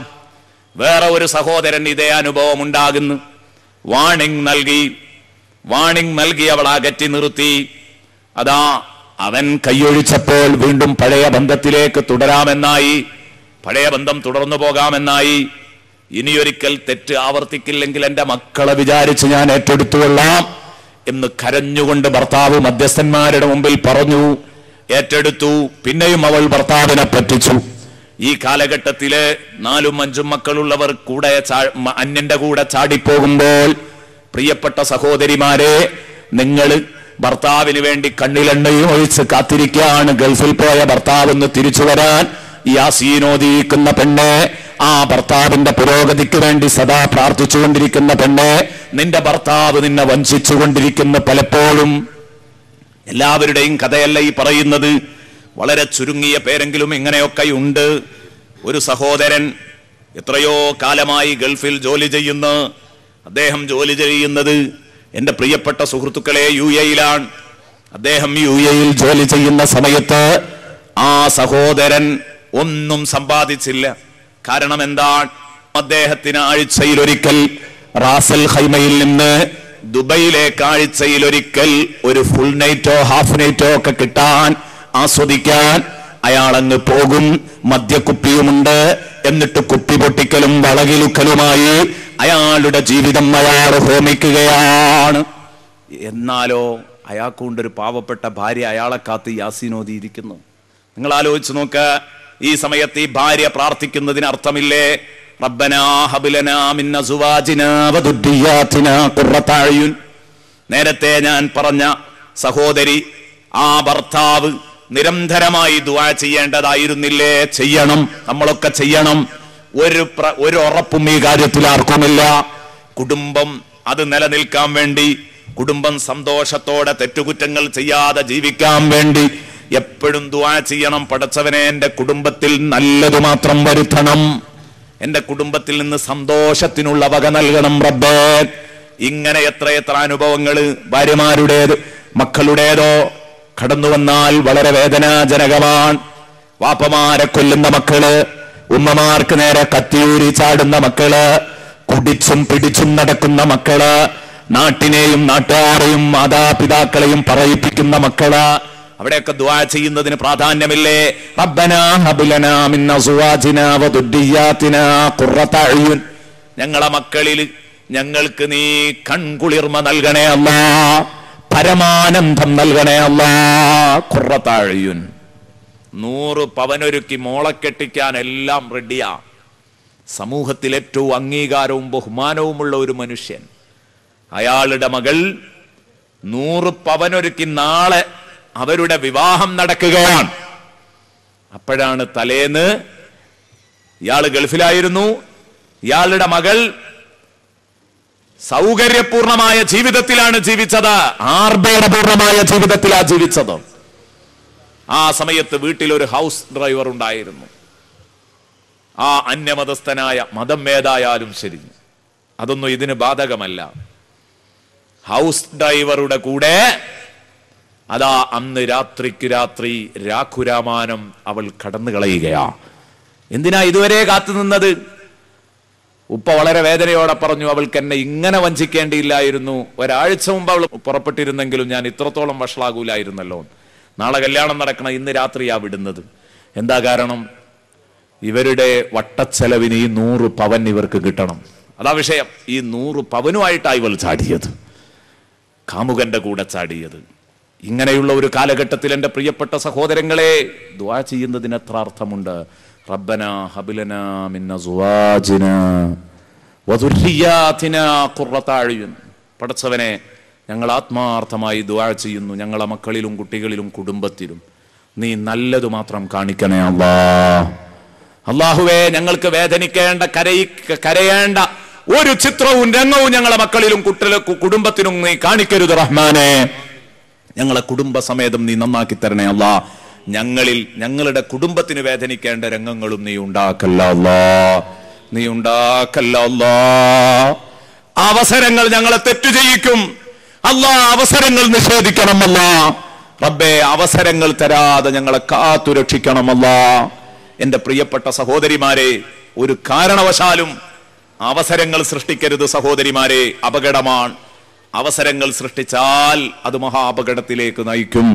വേറെ ഒരു സഹോദരൻ ഇതേ അനുഭവം ഉണ്ടാകുന്നു വാണിംഗ് നൽകി വാണിംഗ് നൽകി അവൾ അകറ്റി നിർത്തി അതാ അവൻ കൈയൊഴിച്ചപ്പോൾ വീണ്ടും പഴയ ബന്ധത്തിലേക്ക് തുടരാമെന്നായി പഴയ ബന്ധം തുടർന്നു പോകാമെന്നായി ഇനിയൊരിക്കൽ തെറ്റ് ആവർത്തിക്കില്ലെങ്കിൽ എന്റെ മക്കളെ വിചാരിച്ച് ഞാൻ ഏറ്റെടുത്തുകൊള്ളാം എന്ന് കരഞ്ഞുകൊണ്ട് ഭർത്താവ് മധ്യസ്ഥന്മാരുടെ മുമ്പിൽ പറഞ്ഞു ഏറ്റെടുത്തു പിന്നെയും അവൾ ഭർത്താവിനെ പറ്റിച്ചു ഈ കാലഘട്ടത്തില് നാലും അഞ്ചും മക്കളുള്ളവർ കൂടെ ചാ- മ- അന്യന്റെ കൂടെ ചാടിപ്പോകുമ്പോൾ പ്രിയപ്പെട്ട സഹോദരിമാരെ നിങ്ങൾ ഭർത്താവിന് വേണ്ടി കണ്ണിലെണ്ണയും ഒഴിച്ച് കാത്തിരിക്കുകയാണ് ഗൾഫിൽ പോയ ഭർത്താവ് ഒന്ന് തിരിച്ചു വരാൻ യാസീനോദിക്കുന്ന പെണ്ണ് ആ ഭർത്താവിന്റെ പുരോഗതിക്ക് വേണ്ടി സദാ പ്രാർത്ഥിച്ചുകൊണ്ടിരിക്കുന്ന പെണ്ണ് നിന്റെ ഭർത്താവ് നിന്നെ വഞ്ചിച്ചുകൊണ്ടിരിക്കുന്ന പലപ്പോഴും എല്ലാവരുടെയും കഥയല്ല ഈ പറയുന്നത് വളരെ ചുരുങ്ങിയ പേരെങ്കിലും ഇങ്ങനെയൊക്കെ ഉണ്ട് ഒരു സഹോദരൻ എത്രയോ കാലമായി ഗൾഫിൽ ജോലി ചെയ്യുന്ന അദ്ദേഹം ജോലി ചെയ്യുന്നത് എന്റെ പ്രിയപ്പെട്ട സുഹൃത്തുക്കളെ യു എയിലാണ് അദ്ദേഹം യു എയിൽ ജോലി ചെയ്യുന്ന സമയത്ത് ആ സഹോദരൻ ഒന്നും സമ്പാദിച്ചില്ല കാരണം എന്താണ് അദ്ദേഹത്തിന് ആഴ്ചയിൽ ഒരിക്കൽ റാസൽ ഹൈമയിൽ നിന്ന് ദുബൈയിലേക്ക് ആഴ്ചയിൽ ഒരിക്കൽ ഒരു ഫുൾ നൈറ്റോ ഹാഫ് നൈറ്റോ ഒക്കെ കിട്ടാൻ ആസ്വദിക്കാൻ അയാളങ്ങ് പോകും മദ്യക്കുപ്പിയുമുണ്ട് എന്നിട്ട് കുപ്പി പൊട്ടിക്കലും വളകിലുക്കലുമായി അയാളുടെ ജീവിതം അയാൾ ഹോമിക്കുകയാണ് എന്നാലോ അയാൾക്കുണ്ടൊരു പാവപ്പെട്ട ഭാര്യ അയാളെ കാത്ത് യാസീനോദിയിരിക്കുന്നു നിങ്ങൾ ആലോചിച്ച് നോക്ക് ഈ സമയത്ത് ഈ ഭാര്യ പ്രാർത്ഥിക്കുന്നതിന് അർത്ഥമില്ലേ റബ്ബനാ ഹബിലനാ മിൻ അസുവാജിനാ വദുർരിയാതിനാ ഖുർറത അയ്യുൻ നേരത്തെ ഞാൻ പറഞ്ഞ സഹോദരി ആ ഭർത്താവ് നിരന്തരമായി ദുആ ചെയ്യേണ്ടതായിരുന്നില്ലേ ചെയ്യണം നമ്മളൊക്കെ ചെയ്യണം ഒരു പ്ര- ഒരു ഉറപ്പും ഈ കാര്യത്തിൽ ആർക്കുമില്ല കുടുംബം അത് നിലനിൽക്കാൻ വേണ്ടി കുടുംബം സന്തോഷത്തോടെ തെറ്റുകുറ്റങ്ങൾ ചെയ്യാതെ ജീവിക്കാൻ വേണ്ടി എപ്പോഴും ദുആ ചെയ്യണം പടച്ചവനെ എന്റെ കുടുംബത്തിൽ നല്ലത് മാത്രം വരുത്തണം എന്റെ കുടുംബത്തിൽ നിന്ന് സന്തോഷത്തിനുള്ള വക നൽകണം റബ്ബേ ഇങ്ങനെ എത്രയെത്ര അനുഭവങ്ങൾ ഭാര്യമാരുടേത് മക്കളുടേതോ കടന്നു വന്നാൽ വളരെ വേദനാജനകമാണ് വാപ്പമാരെ കൊല്ലുന്ന മക്കള് ഉമ്മമാർക്ക് നേരെ കത്തിയൂരി ചാടുന്ന മക്കള് കുടിച്ചും പിടിച്ചും നടക്കുന്ന മക്കള് നാട്ടിനെയും നാട്ടുകാരെയും മാതാപിതാക്കളെയും പറയിപ്പിക്കുന്ന മക്കള് അവിടെയൊക്കെ ദുആ ചെയ്യുന്നതിന് പ്രാധാന്യമില്ലേ റബ്ബനാ ഹബ് മിൻ അസ്വാജിനാ വദുർരിയാതിനാ ഖുർറത അയ്യുൻ ഞങ്ങളെ മക്കളിൽ ഞങ്ങൾക്ക് നീ കൺകുളിർമ നൽകണേ അല്ലാ പരമാനന്ദം നൽകണേ അല്ലാ ഖുർറത അയ്യുൻ നൂറ് പവനൊരുക്കി മോളെ കെട്ടിക്കാൻ എല്ലാം റെഡിയാ സമൂഹത്തിൽ ഏറ്റവും അംഗീകാരവും ബഹുമാനവുമുള്ള ഒരു മനുഷ്യൻ അയാളുടെ മകൾ നൂറ് പവനൊരുക്കി നാളെ അവരുടെ വിവാഹം നടക്കുകയാണ് അപ്പോഴാണ് തലേന്ന് ഇയാൾ ഗൾഫിലായിരുന്നു ഇയാളുടെ മകൾ സൗകര്യപൂർണമായ ജീവിതത്തിലാണ് ജീവിച്ചത് ആർഭേടപൂർണമായ ജീവിതത്തിലാണ് ജീവിച്ചത് ആ സമയത്ത് വീട്ടിൽ ഒരു ഹൗസ് ഡ്രൈവർ ഉണ്ടായിരുന്നു ആ അന്യമതസ്ഥനായ മതം ഏതായാലും ശരി അതൊന്നും ഇതിന് ബാധകമല്ല ഹൗസ് ഡ്രൈവറുടെ കൂടെ അതാ അന്ന് രാത്രിക്ക് രാത്രി രാഖുരാമാനം അവൾ കടന്നു കളയുകയാ എന്തിനാ ഇതുവരെ കാത്തു നിന്നത് ഉപ്പ വളരെ വേദനയോടെ പറഞ്ഞു അവൾക്ക് എന്നെ ഇങ്ങനെ വഞ്ചിക്കേണ്ടിയില്ലായിരുന്നു ഒരാഴ്ച മുമ്പ് അവൾ പുറപ്പെട്ടിരുന്നെങ്കിലും ഞാൻ ഇത്രത്തോളം വഷളാകൂലായിരുന്നല്ലോ നാളെ കല്യാണം നടക്കണം ഇന്ന് രാത്രിയാ വിടുന്നത് എന്താ കാരണം ഇവരുടെ വട്ടച്ചെലവിന് ഈ നൂറ് പവൻ ഇവർക്ക് കിട്ടണം അതാ വിഷയം ഈ നൂറ് പവനുമായിട്ടാണ് ഇവൾ ചാടിയത് കാമുകന്റെ കൂടെ ചാടിയത് ഇങ്ങനെയുള്ള ഒരു കാലഘട്ടത്തിൽ എൻ്റെ പ്രിയപ്പെട്ട സഹോദരങ്ങളെ ദ്വാ ചെയ്യുന്നതിന് എത്ര അർത്ഥമുണ്ട് റബ്ബന ഹബിലന മിന്ന സുവാജിന വധുര്യാതിന ഖുർറത അഴ്യുൻ പടച്ചവനെ ഞങ്ങൾ ആത്മാർത്ഥമായി ദ്വാ ചെയ്യുന്നു ഞങ്ങളെ മക്കളിലും കുട്ടികളിലും കുടുംബത്തിലും നീ നല്ലത് മാത്രം കാണിക്കണേ അല്ലാ അള്ളാഹുവേ ഞങ്ങൾക്ക് വേദനിക്കേണ്ട കരയി കരയേണ്ട ഒരു ചിത്രവും രംഗവും ഞങ്ങളെ മക്കളിലും കുട്ടിലും കുടുംബത്തിനും നീ കാണിക്കരുത് റഹ്മാനെ ഞങ്ങളെ കുടുംബസമേതം നീ നന്നാക്കി തരണേ അല്ലാ ഞങ്ങളിൽ ഞങ്ങളുടെ കുടുംബത്തിന് വേദനിക്കേണ്ട രംഗങ്ങളും നീ ഉണ്ടാക്കല്ല അല്ലാ നീ ഉണ്ടാക്കല്ല അല്ലാ അവസരങ്ങൾ ഞങ്ങളെ തെറ്റു ചെയ്യിക്കും അല്ലാ അവസരങ്ങൾ നിഷേധിക്കണമല്ല റബ്ബേ അവസരങ്ങൾ തരാതെ ഞങ്ങളെ കാത്തു രക്ഷിക്കണമല്ല എന്റെ പ്രിയപ്പെട്ട സഹോദരിമാരെ ഒരു കാരണവശാലും അവസരങ്ങൾ സൃഷ്ടിക്കരുത് സഹോദരിമാരെ അപകടമാണ് അവസരങ്ങൾ സൃഷ്ടിച്ചാൽ അത് മഹാ അപകടത്തിലേക്ക് നയിക്കും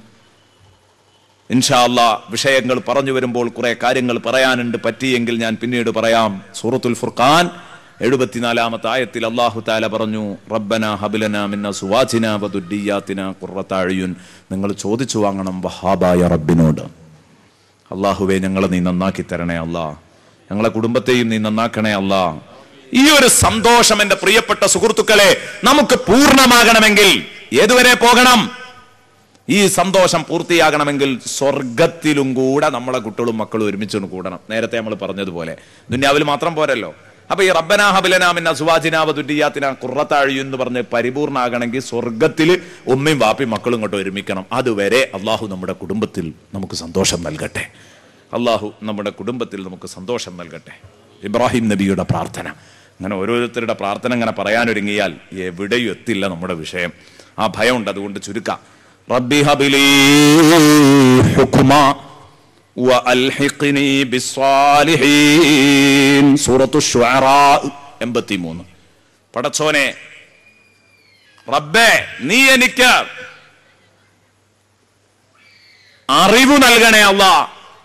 ഇൻഷാല്ല വിഷയങ്ങൾ പറഞ്ഞു വരുമ്പോൾ കുറെ കാര്യങ്ങൾ പറയാനുണ്ട് പറ്റിയെങ്കിൽ ഞാൻ പിന്നീട് പറയാം സൂറത്തുൽ ഫുർഖാൻ എഴുപത്തിനാലാമത്തെ ആയത്തിൽ അള്ളാഹു താല പറഞ്ഞു റബ്ബന ഹബിലന മിന്ന സുവാചിന വദുദ്ദിയാത്തിന ഖുർറത്തഅ്യുൻ നിങ്ങൾ ചോദിച്ചു വാങ്ങണം വഹാബായ റബ്ബിനോട് അള്ളാഹുവെ ഞങ്ങളെ നീ നന്നാക്കി തരണേ അല്ലാ ഞങ്ങളെ കുടുംബത്തെയും നീ നന്നാക്കണേ അല്ലാ ഈ ഒരു സന്തോഷം എന്റെ പ്രിയപ്പെട്ട സുഹൃത്തുക്കളെ നമുക്ക് പൂർണ്ണമാകണമെങ്കിൽ ഏതുവരെ പോകണം ഈ സന്തോഷം പൂർത്തിയാകണമെങ്കിൽ സ്വർഗത്തിലും കൂടെ നമ്മളെ കുട്ടികളും മക്കളും ഒരുമിച്ച് കൂടണം നേരത്തെ നമ്മൾ പറഞ്ഞതുപോലെ ദുന്യാവിൽ മാത്രം പോരല്ലോ അപ്പൊ ഈ റബ്ബനാ ഹബിലനാമിന്ന സുവാജിനാവ ദുര്യാത്തിന കുറത്താഴി എന്ന് പറഞ്ഞ് പരിപൂർണ്ണാകണമെങ്കിൽ സ്വർഗത്തിൽ ഉമ്മയും വാപ്പയും മക്കളും ഇങ്ങോട്ട് ഒരുമിക്കണം അതുവരെ അള്ളാഹു നമ്മുടെ കുടുംബത്തിൽ നമുക്ക് സന്തോഷം നൽകട്ടെ അള്ളാഹു നമ്മുടെ കുടുംബത്തിൽ നമുക്ക് സന്തോഷം നൽകട്ടെ ഇബ്രാഹിം നബിയുടെ പ്രാർത്ഥന അങ്ങനെ ഓരോരുത്തരുടെ പ്രാർത്ഥന ഇങ്ങനെ പറയാനൊരുങ്ങിയാൽ എവിടെയും എത്തില്ല നമ്മുടെ വിഷയം ആ ഭയമുണ്ട് അതുകൊണ്ട് ചുരുക്കാം റബ്ബി ഹബിലി ഹുക്കുമ وألحقني بالصالحين സൂറത്തു ഷുഅറാ 83 പടച്ചോനെ റബ്ബേ നീ എനിക്ക് അറിവ് നൽകണേ അല്ല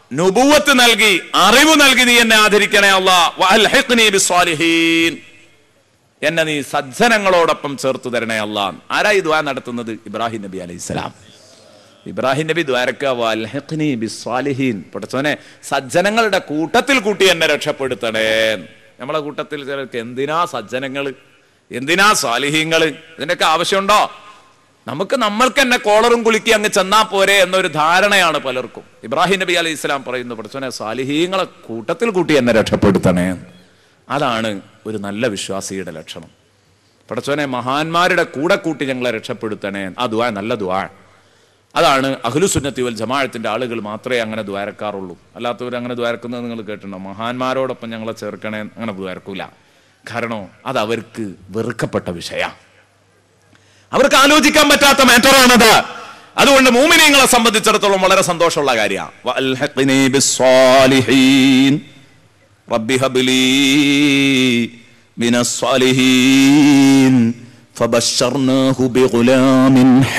നുബുവത്ത് നൽകി അറിവ് നൽകി നീ എന്നെ ആദരിക്കണേ അല്ലാ വഅൽഹിഖ്നി ബിസ്സാലിഹീൻ എന്നെ നീ സജ്ജനങ്ങളോടൊപ്പം ചേർത്ത് തരണേ അല്ലാ ആരാ ഈ ദ്വാ നടത്തുന്നത് ഇബ്രാഹിം നബി അലൈഹി സ്വലാം ഇബ്രാഹിം നബി ദ്വാരക്ക വൽഹിഖ്നി ബിസ്സാലിഹീൻ പഠിച്ചോനെ സജ്ജനങ്ങളുടെ കൂട്ടത്തിൽ കൂട്ടി എന്നെ രക്ഷപ്പെടുത്തണേ നമ്മളെ കൂട്ടത്തിൽ ചിലർക്ക് എന്തിനാ സജ്ജനങ്ങള് എന്തിനാ സാലിഹീങ്ങള് ഇതിന്റെയൊക്കെ ആവശ്യമുണ്ടോ നമുക്ക് നമ്മൾക്ക് തന്നെ കോളറും കുലുക്കി അങ്ങ് ചെന്നാ പോരെ എന്നൊരു ധാരണയാണ് പലർക്കും ഇബ്രാഹിം നബി അലൈഹി ഇസ്ലാം പറയുന്നു പഠിച്ചോനെ സാലിഹീങ്ങളെ കൂട്ടത്തിൽ കൂട്ടി എന്നെ രക്ഷപ്പെടുത്തണേ അതാണ് ഒരു നല്ല വിശ്വാസിയുടെ ലക്ഷണം പടച്ചോനെ മഹാന്മാരുടെ കൂടെ കൂട്ടി ഞങ്ങളെ രക്ഷപ്പെടുത്തണേ ആ ദ്വാ നല്ല ദ്വാ അതാണ് അഖിലുസുന്നത്തി വൽ ജമാഅത്തിന്റെ ആളുകൾ മാത്രമേ അങ്ങനെ ദ്വാരക്കാറുള്ളൂ അല്ലാത്തവർ അങ്ങനെ ദ്വാരക്കുന്നത് നിങ്ങൾ കേട്ടിട്ടുണ്ടോ മഹാന്മാരോടൊപ്പം ഞങ്ങളെ ചേർക്കണേ അങ്ങനെ ദ്വാരക്കൂല കാരണം അത് അവർക്ക് വെറുക്കപ്പെട്ട വിഷയ അവർക്ക് ആലോചിക്കാൻ പറ്റാത്ത മാറ്ററാണത് അതുകൊണ്ട് മൂമിനിങ്ങളെ സംബന്ധിച്ചിടത്തോളം വളരെ സന്തോഷമുള്ള കാര്യമാണ് رب هب لي من الصالحين فبشرناه بغلام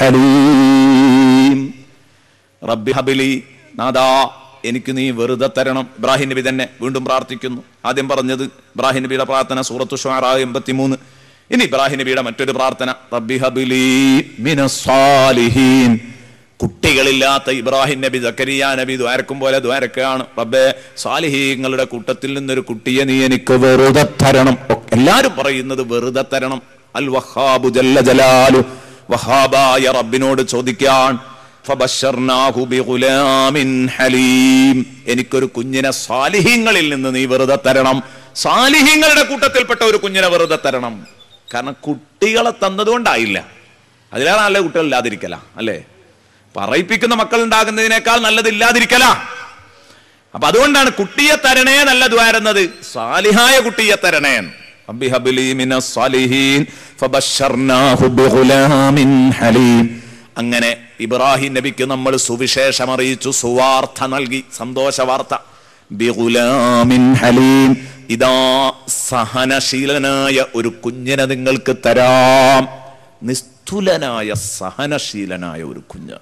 حليم رب هب لي നാദാ എനിക്ക് നീ വെറുതെ തരണം ഇബ്രാഹിം നബി തന്നെ വീണ്ടും പ്രാർത്ഥിക്കുന്നു ആദ്യം പറഞ്ഞത് ഇബ്രാഹിം നബിയുടെ പ്രാർത്ഥന സൂറത്തു ഷുആറ എൺപത്തിമൂന്ന് ഇനി ഇബ്രാഹിം നബിയുടെ മറ്റൊരു പ്രാർത്ഥന റബ്ബി ഹബിലി മിനസ്സാലിഹീൻ കുട്ടികളില്ലാത്ത ഇബ്രാഹിം നബി സക്കരിയ നബി ദ്വാരക്കും പോലെ ദ്വാരക്കാണ് റബ്ബെ സാലിഹീങ്ങളുടെ കൂട്ടത്തിൽ നിന്നൊരു കുട്ടിയെ നീ എനിക്ക് വെറുതെ തരണം എല്ലാരും പറയുന്നത് വെറുതെ തരണം അൽ വഹാബു ജല്ല ജലാലു വഹാബായ റബ്ബിനോട് ചോദിക്കാൻ ഫബശർനാഹു ബിഗുലാമിൻ ഹലീം എനിക്കൊരു കുഞ്ഞിനെ സാലിഹീങ്ങളിൽ നിന്ന് നീ വെറുതെ തരണം സാലിഹീങ്ങളുടെ കൂട്ടത്തിൽപ്പെട്ട ഒരു കുഞ്ഞിനെ വെറുതെ തരണം കാരണം കുട്ടികളെ തന്നതുകൊണ്ടായില്ല അതിലേറെ നല്ല കുട്ടികൾ ഇല്ലാതിരിക്കല അല്ലേ പറയിപ്പിക്കുന്ന മക്കൾ ഉണ്ടാകുന്നതിനേക്കാൾ നല്ലത് ഇല്ലാതിരിക്കല അപ്പൊ അതുകൊണ്ടാണ് കുട്ടിയെ തരണേ നല്ല ദ്വാരുന്നത് സാലിഹായ കുട്ടിയെ തരണേ റബ്ബി ഹബ്ലി മിനസ് സാലിഹീൻ ഫബശർനാഹു ബിഗുലാമിൻ ഹലീം അങ്ങനെ ഇബ്രാഹിം നബിക്ക് നമ്മൾ സുവിശേഷം അറിയിച്ചു സുവാർത്ത നൽകി സന്തോഷ വാർത്ത ബിഗുലാമിൻ ഹലീം ഇതാ സഹനശീലനായ ഒരു കുഞ്ഞിനെ നിങ്ങൾക്ക് തരാം നിസ്തുലനായ സഹനശീലനായ ഒരു കുഞ്ഞ്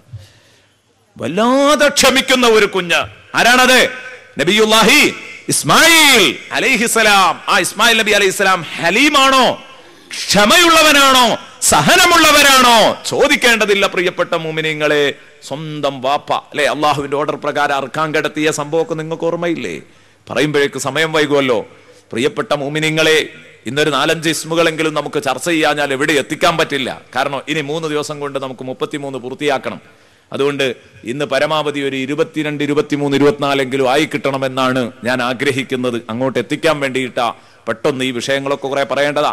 വല്ലാതെ ക്ഷമിക്കുന്ന ഒരു കുഞ്ഞ് ആരാണത് നബിയുല്ലാഹി ഇസ്മായിൽ അലൈഹിസലാം ആ ഇസ്മായിൽ നബി അലൈഹിസ്സലാം ഹലീമാണോ ക്ഷമയുള്ളവനാണോ സഹനമുള്ളവരാണോ ചോദിക്കേണ്ടതില്ല പ്രിയപ്പെട്ട മുമിനിങ്ങളെ സ്വന്തം വാപ്പ അല്ലെ അള്ളാഹുവിന്റെ ഓർഡർ പ്രകാരം അർക്കാൻ കിടത്തിയ സംഭവമൊക്കെ നിങ്ങൾക്ക് ഓർമ്മയില്ലേ പറയുമ്പോഴേക്ക് സമയം വൈകുമല്ലോ പ്രിയപ്പെട്ട മുമിനിങ്ങളെ ഇന്നൊരു നാലഞ്ച് ഇസ്മുകളെങ്കിലും നമുക്ക് ചർച്ച ചെയ്യാഞ്ഞാൽ എവിടെ എത്തിക്കാൻ പറ്റില്ല കാരണം ഇനി മൂന്ന് ദിവസം കൊണ്ട് നമുക്ക് മുപ്പത്തിമൂന്ന് പൂർത്തിയാക്കണം അതുകൊണ്ട് ഇന്ന് പരമാവധി ഒരു ഇരുപത്തിരണ്ട് ഇരുപത്തിമൂന്ന് ഇരുപത്തിനാലെങ്കിലും ആയി കിട്ടണമെന്നാണ് ഞാൻ ആഗ്രഹിക്കുന്നത് അങ്ങോട്ട് എത്തിക്കാൻ വേണ്ടിയിട്ടാ പെട്ടെന്ന് ഈ വിഷയങ്ങളൊക്കെ കുറെ പറയേണ്ടതാ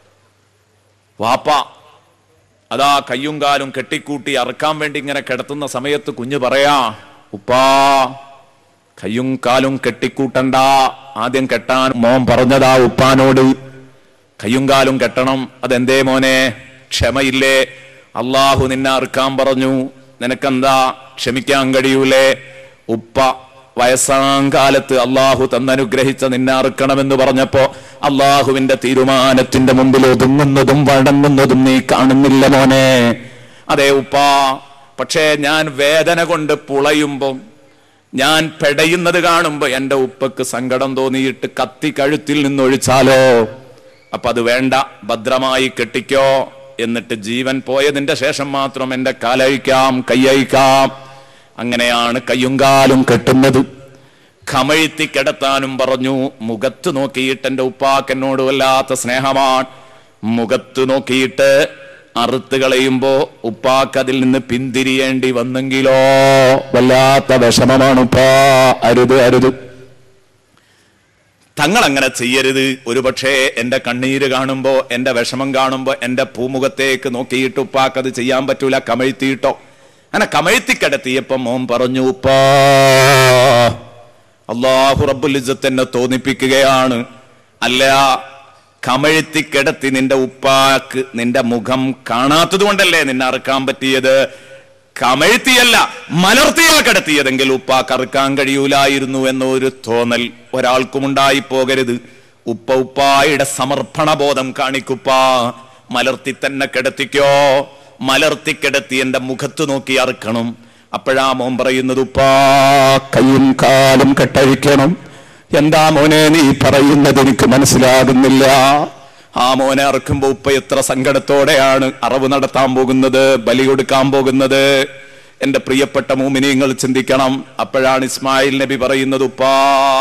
വാപ്പ അതാ കയ്യും കാലും കെട്ടിക്കൂട്ടി അറുക്കാൻ വേണ്ടി ഇങ്ങനെ കിടത്തുന്ന സമയത്ത് കുഞ്ഞ് പറയാ ഉപ്പാ കയ്യും കാലും കെട്ടിക്കൂട്ടണ്ട ആദ്യം കെട്ടാൻ മോൻ പറഞ്ഞതാ ഉപ്പാനോട് കയ്യും കാലും കെട്ടണം അതെന്തേ മോനെ ക്ഷമയില്ലേ അള്ളാഹു നിന്നെ അറുക്കാൻ പറഞ്ഞു നിനക്കെന്താ ക്ഷമിക്കാൻ കഴിയൂലേ ഉപ്പ വയസ്സാം കാലത്ത് അള്ളാഹു തന്നനുഗ്രഹിച്ച നിന്നെ അറുക്കണമെന്ന് പറഞ്ഞപ്പോ അള്ളാഹുവിന്റെ തീരുമാനത്തിന്റെ മുമ്പിൽ ഒതുങ്ങുന്നതും വഴങ്ങുന്നതും നീ കാണുന്നില്ല മോനെ അതെ ഉപ്പ പക്ഷേ ഞാൻ വേദന കൊണ്ട് പുളയുമ്പം ഞാൻ പെടയുന്നത് കാണുമ്പോ എന്റെ ഉപ്പക്ക് സങ്കടം തോന്നിയിട്ട് കത്തി കഴുത്തിൽ നിന്നൊഴിച്ചാലോ അപ്പൊ അത് വേണ്ട ഭദ്രമായി കെട്ടിക്കോ എന്നിട്ട് ജീവൻ പോയതിന്റെ ശേഷം മാത്രം എന്റെ കാലഴിക്കാം കയ്യഴിക്കാം അങ്ങനെയാണ് കയ്യും കാലും കെട്ടുന്നത് കമഴ്ത്തി കിടത്താനും പറഞ്ഞു മുഖത്ത് നോക്കിയിട്ട് എന്റെ ഉപ്പാക്കെന്നോട് വല്ലാത്ത സ്നേഹമാണ് മുഖത്ത് നോക്കിയിട്ട് അറുത്ത് കളയുമ്പോ ഉപ്പാക്ക് അതിൽ നിന്ന് പിന്തിരിയേണ്ടി വന്നെങ്കിലോ വല്ലാത്ത വിഷമമാണ് ഉപ്പാ അരുത് അരുത് തങ്ങൾ അങ്ങനെ ചെയ്യരുത് ഒരുപക്ഷെ എന്റെ കണ്ണീര് കാണുമ്പോ എന്റെ വിഷമം കാണുമ്പോ എന്റെ പൂമുഖത്തേക്ക് നോക്കിയിട്ട് ഉപ്പാക്ക് അത് ചെയ്യാൻ പറ്റൂല കമഴ്ത്തിയിട്ടോ അങ്ങനെ കമഴ്ത്തി കിടത്തിയപ്പോ മോൻ പറഞ്ഞു ഉപ്പാ അള്ളാഹു റബ്ബുൽ ഇസ്സത്ത് എന്നെ തോന്നിപ്പിക്കുകയാണ് അല്ല കമഴ്ത്തി കിടത്തി നിന്റെ ഉപ്പാക്ക് നിന്റെ മുഖം കാണാത്തത് കൊണ്ടല്ലേ നിന്നെ അറുക്കാൻ പറ്റിയത് കമഴ്ത്തിയല്ല മലർത്തിയാ കിടത്തിയതെങ്കിൽ ഉപ്പാക്ക് അറുക്കാൻ കഴിയൂലായിരുന്നു എന്നൊരു തോന്നൽ ഒരാൾക്കും ഉണ്ടായി പോകരുത് ഉപ്പ ഉപ്പായുടെ സമർപ്പണ ബോധം കാണിക്കുപ്പാ മലർത്തി തന്നെ കിടത്തിക്കോ മലർത്തി കിടത്തി എന്റെ മുഖത്ത് നോക്കി അറുക്കണം അപ്പോഴാ മോൻ പറയുന്നത് ഉപ്പാ കയ്യും കാലും കെട്ടഴിക്കണം എന്താ മോനെ നീ പറയുന്നത് എനിക്ക് മനസ്സിലാകുന്നില്ല ആ മോനെ അറക്കുമ്പോ ഉപ്പ എത്ര സങ്കടത്തോടെയാണ് അറവ് നടത്താൻ പോകുന്നത് ബലി കൊടുക്കാൻ പോകുന്നത് എന്റെ പ്രിയപ്പെട്ട മൂമിനിങ്ങൾ ചിന്തിക്കണം അപ്പോഴാണ് ഇസ്മായിൽ നബി പറയുന്നത് ഉപ്പാ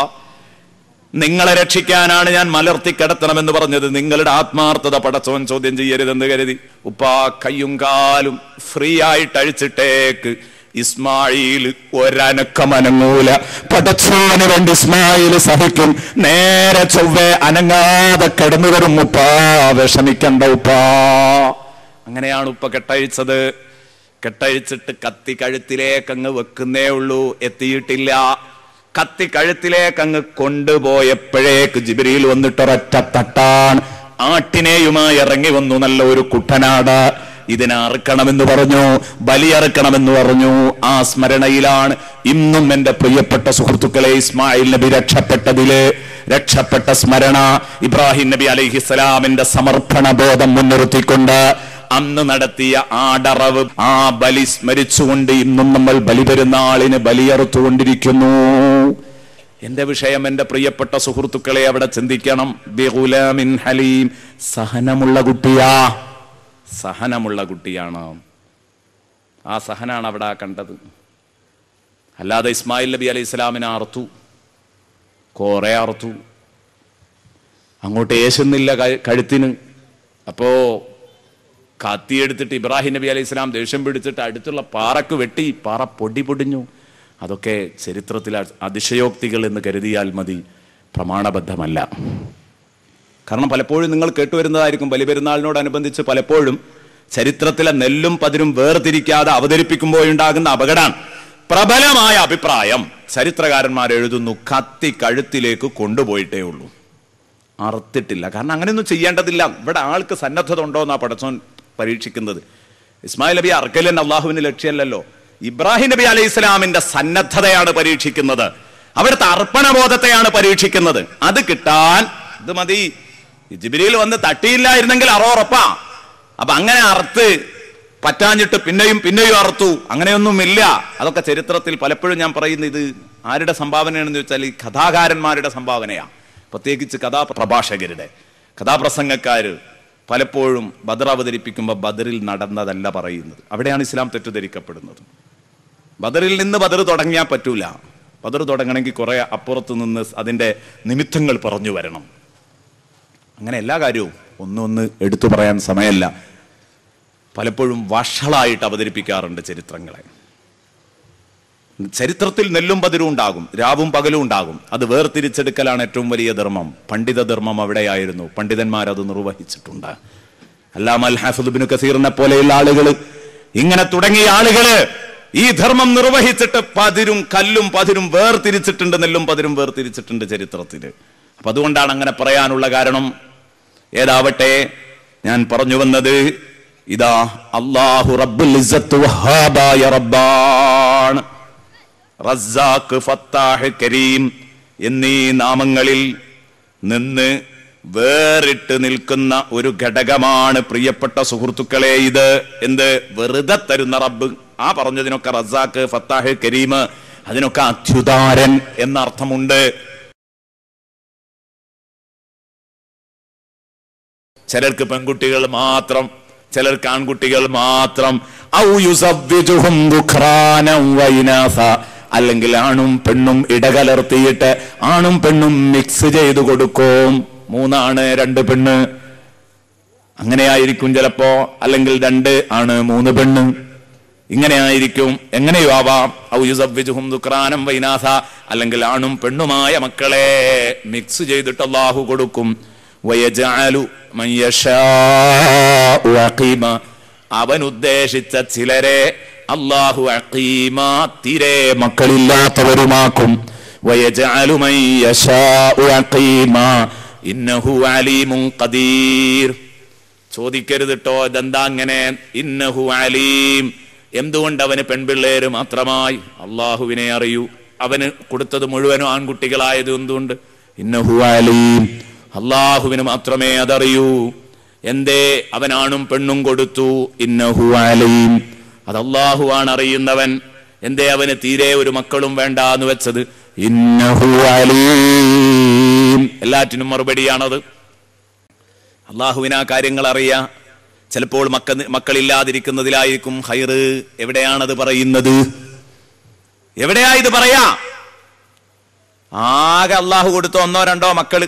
നിങ്ങളെ രക്ഷിക്കാനാണ് ഞാൻ മലർത്തി കിടത്തണമെന്ന് പറഞ്ഞത് നിങ്ങളുടെ ആത്മാർത്ഥത പടച്ചോൻ ചോദ്യം ചെയ്യരുതെന്ന് കരുതി ഉപ്പാ കയ്യും കാലും ഫ്രീ ആയിട്ട് അഴിച്ചിട്ടേക്ക് ഇസ്മായിൽ ഒരനക്കമനങ്ങൂല പടച്ചോന് വേണ്ടി ഇസ്മായിൽ സഹിക്കും നേരെ ചൊവ്വെ അനങ്ങാതെ കിടന്നു വരും ഉപ്പാ വിഷമിക്കണ്ട ഉപ്പാ അങ്ങനെയാണ് ഉപ്പ കെട്ടഴിച്ചത് കെട്ടഴിച്ചിട്ട് കത്തി കഴുത്തിലേക്ക് അങ്ങ് വെക്കുന്നേ ഉള്ളൂ എത്തിയിട്ടില്ല കത്തി കഴുത്തിലേക്ക് അങ്ങ് കൊണ്ടുപോയപ്പോഴേക്ക് ജിബിരിയിൽ വന്നിട്ടൊരൊറ്റ തട്ടാൻ ആട്ടിനെയുമായി ഇറങ്ങി വന്നു നല്ല ഒരു കുട്ടനാട് ഇതിനെ അറുക്കണമെന്ന് പറഞ്ഞു ബലിയറുക്കണമെന്ന് പറഞ്ഞു ആ സ്മരണയിലാണ് ഇന്നും എന്റെ പ്രിയപ്പെട്ട സുഹൃത്തുക്കളെ ഇസ്മായിൽ നബി രക്ഷപ്പെട്ടതില് രക്ഷപ്പെട്ട സ്മരണ ഇബ്രാഹിം നബി അലൈഹിസ്സലാമിന്റെ സമർപ്പണ ബോധം മുൻനിർത്തിക്കൊണ്ട് അന്ന് നടത്തിയ ആടറവ് ആ ബലി സ്മരിച്ചുകൊണ്ട് ഇന്നും നമ്മൾ ബലിപെരുന്നാളിന് ബലിയറുത്തുകൊണ്ടിരിക്കുന്നു എന്റെ വിഷയം എന്റെ പ്രിയപ്പെട്ട സുഹൃത്തുക്കളെ അവിടെ ചിന്തിക്കണം ബിഗുലാമിൻ ഹലീം സഹനമുള്ള കുട്ടിയാ സഹനമുള്ള കുട്ടിയാണ് ആ സഹനാണ് അവിടെ കണ്ടത് അല്ലാതെ ഇസ്മായിൽ നബി അലൈഹി ഇസ്ലാമിനെ അറുത്തു കുറെ അറുത്തു അങ്ങോട്ട് ഏശുന്നില്ല ക- കഴുത്തിന് അപ്പോ കത്തിയെടുത്തിട്ട് ഇബ്രാഹിം നബി അലൈഹി ഇസ്ലാം ദേഷ്യം പിടിച്ചിട്ട് അടുത്തുള്ള പാറക്ക് വെട്ടി പാറ പൊടി പൊടിഞ്ഞു അതൊക്കെ ചരിത്രത്തിലെ അതിശയോക്തികൾ എന്ന് കരുതിയാൽ മതി പ്രമാണബദ്ധമല്ല കാരണം പലപ്പോഴും നിങ്ങൾ കേട്ടുവരുന്നതായിരിക്കും ബലിപെരുന്നാളിനോടനുബന്ധിച്ച് പലപ്പോഴും ചരിത്രത്തിലെ നെല്ലും പതിരും വേർതിരിക്കാതെ അവതരിപ്പിക്കുമ്പോഴുണ്ടാകുന്ന അപകടമാണ് പ്രബലമായ അഭിപ്രായം ചരിത്രകാരന്മാർ എഴുതുന്നു കത്തി കഴുത്തിലേക്ക് കൊണ്ടുപോയിട്ടേ ഉള്ളൂ അറുത്തിട്ടില്ല കാരണം അങ്ങനെയൊന്നും ചെയ്യേണ്ടതില്ല ഇവിടെ ആൾക്ക് സന്നദ്ധത ഉണ്ടോ എന്നാ പടച്ചോൻ പരീക്ഷിക്കുന്നത് ഇസ്മായിൽ നബി അർക്കലൻ അള്ളാഹുവിന് ലക്ഷ്യമല്ലല്ലോ ഇബ്രാഹിം നബി അലൈഹി ഇസ്ലാമിന്റെ സന്നദ്ധതയാണ് പരീക്ഷിക്കുന്നത് അവിടുത്തെ അർപ്പണബോധത്തെയാണ് പരീക്ഷിക്കുന്നത് അത് കിട്ടാൻ ഇത് മതി ജിബിരിയിൽ വന്ന് തട്ടിയില്ലായിരുന്നെങ്കിൽ അറോറപ്പാ അപ്പൊ അങ്ങനെ അറുത്ത് പറ്റാഞ്ഞിട്ട് പിന്നെയും പിന്നെയും അറുത്തു അങ്ങനെയൊന്നുമില്ല അതൊക്കെ ചരിത്രത്തിൽ പലപ്പോഴും ഞാൻ പറയുന്നത് ഇത് ആരുടെ സംഭാവനയാണെന്ന് ചോദിച്ചാൽ ഈ കഥാകാരന്മാരുടെ സംഭാവനയാണ് പ്രത്യേകിച്ച് കഥാപ്രഭാഷകരുടെ കഥാപ്രസംഗക്കാര് പലപ്പോഴും ബദർ അവതരിപ്പിക്കുമ്പോൾ ബദറിൽ നടന്നതല്ല പറയുന്നത് അവിടെയാണ് ഇസ്ലാം തെറ്റിദ്ധരിക്കപ്പെടുന്നത് ബദറിൽ നിന്ന് ബദർ തുടങ്ങിയാൽ പറ്റൂല ബദർ തുടങ്ങണമെങ്കിൽ കുറെ അപ്പുറത്ത് നിന്ന് അതിന്റെ നിമിത്തങ്ങൾ പറഞ്ഞു വരണം അങ്ങനെ എല്ലാ കാര്യവും ഒന്നൊന്ന് എടുത്തു പറയാൻ സമയമല്ല പലപ്പോഴും വഷളായിട്ട് അവതരിപ്പിക്കാറുണ്ട് ചരിത്രങ്ങളെ ചരിത്രത്തിൽ നെല്ലും പതിരും ഉണ്ടാകും രാവും പകലും ഉണ്ടാകും അത് വേർതിരിച്ചെടുക്കലാണ് ഏറ്റവും വലിയ ധർമ്മം പണ്ഡിത ധർമ്മം അവിടെയായിരുന്നു പണ്ഡിതന്മാർ അത് നിർവഹിച്ചിട്ടുണ്ട് അല്ലാമ അൽ ഹാഫിദ് കസീറിനെ പോലെയുള്ള ആളുകൾ ഇങ്ങനെ തുടങ്ങിയ ആളുകള് ഈ ധർമ്മം നിർവഹിച്ചിട്ട് പതിരും കല്ലും പതിരും വേർതിരിച്ചിട്ടുണ്ട് നെല്ലും പതിരും വേർതിരിച്ചിട്ടുണ്ട് ചരിത്രത്തില് അപ്പൊ അതുകൊണ്ടാണ് അങ്ങനെ പറയാനുള്ള കാരണം ഏതാവട്ടെ ഞാൻ പറഞ്ഞു വന്നത് ഇതാ അള്ളാഹു റബ്ബുൽ ഇസ്സത്ത് വഹാബായ റബ്ബാണ് റസാഖ് ഫത്താഹ് കരീം എന്നീ നാമങ്ങളിൽ നിന്ന് വേറിട്ട് നിൽക്കുന്ന ഒരു ഘടകമാണ് പ്രിയപ്പെട്ട സുഹൃത്തുക്കളെ ഇത് എന്ത് വെറുതെ തരുന്ന റബ്ബ് ആ പറഞ്ഞതിനൊക്കെ റസാഖ് ഫത്താഹ് കരീം അതിനൊക്കെ അത്യുദാരൻ എന്ന അർത്ഥമുണ്ട് ചിലർക്ക് പെൺകുട്ടികൾ മാത്രം ചിലർക്ക് ആൺകുട്ടികൾ മാത്രം ഔ യുസവ്വിജുഹും ദുഖ്റാനം വൈനാസ അല്ലെങ്കിൽ ആണും പെണ്ണും ഇടകലർത്തിയിട്ട് ആണും പെണ്ണും മിക്സ് ചെയ്തു കൊടുക്കും മൂന്നാണ് രണ്ട് പെണ്ണ് അങ്ങനെയായിരിക്കും ചിലപ്പോ അല്ലെങ്കിൽ രണ്ട് ആണ് മൂന്ന് പെണ്ണ് ഇങ്ങനെ ആയിരിക്കും എങ്ങനെയോ ആവാം ഔ യുസവ്വിജുഹും ദുഖ്റാനം വൈനാസ അല്ലെങ്കിൽ ആണും പെണ്ണുമായ മക്കളെ മിക്സ് ചെയ്തിട്ട് അള്ളാഹു കൊടുക്കും വയജഅലു മൻ യശാഉ അഖീമ അവൻ ഉദ്ദേശിച്ച ചിലരെ അള്ളാഹു അഖീമ തീരെ മക്കളില്ലാത്തവരുമാക്കും വയജഅലു മൻ യശാഉ അഖീമ ഇന്നഹു അലീമുൻ ഖദീർ ചോദിക്കരുത് കേട്ടോ ഇതെന്താ അങ്ങനെ ഇന്നഹു അലീം എന്തുകൊണ്ട് അവന് പെൺപിള്ളേര് മാത്രമായി അള്ളാഹുവിനെ അറിയൂ അവന് കൊടുത്തത് മുഴുവനും ആൺകുട്ടികളായത് എന്തുകൊണ്ട് ഇന്നഹു അലീം അള്ളാഹുവിന് മാത്രമേ അതറിയൂ എന്തേ അവനാണും പെണ്ണും കൊടുത്തു ഇന്നഹു അലീം അത് അള്ളാഹുവാണ് അറിയുന്നവൻ എന്തേ അവന് തീരെ ഒരു മക്കളും വേണ്ട എന്ന് വെച്ചത് ഇന്നഹു അലീം എല്ലാറ്റിനും മറുപടിയാണത് അള്ളാഹുവിന് ആ കാര്യങ്ങൾ അറിയാം ചിലപ്പോൾ മക്ക മക്കളില്ലാതിരിക്കുന്നതിലായിരിക്കും ഹൈറ് എവിടെയാണത് പറയുന്നത് എവിടെയാ ഇത് പറയാ ആകെ അള്ളാഹു കൊടുത്ത ഒന്നോ രണ്ടോ മക്കള്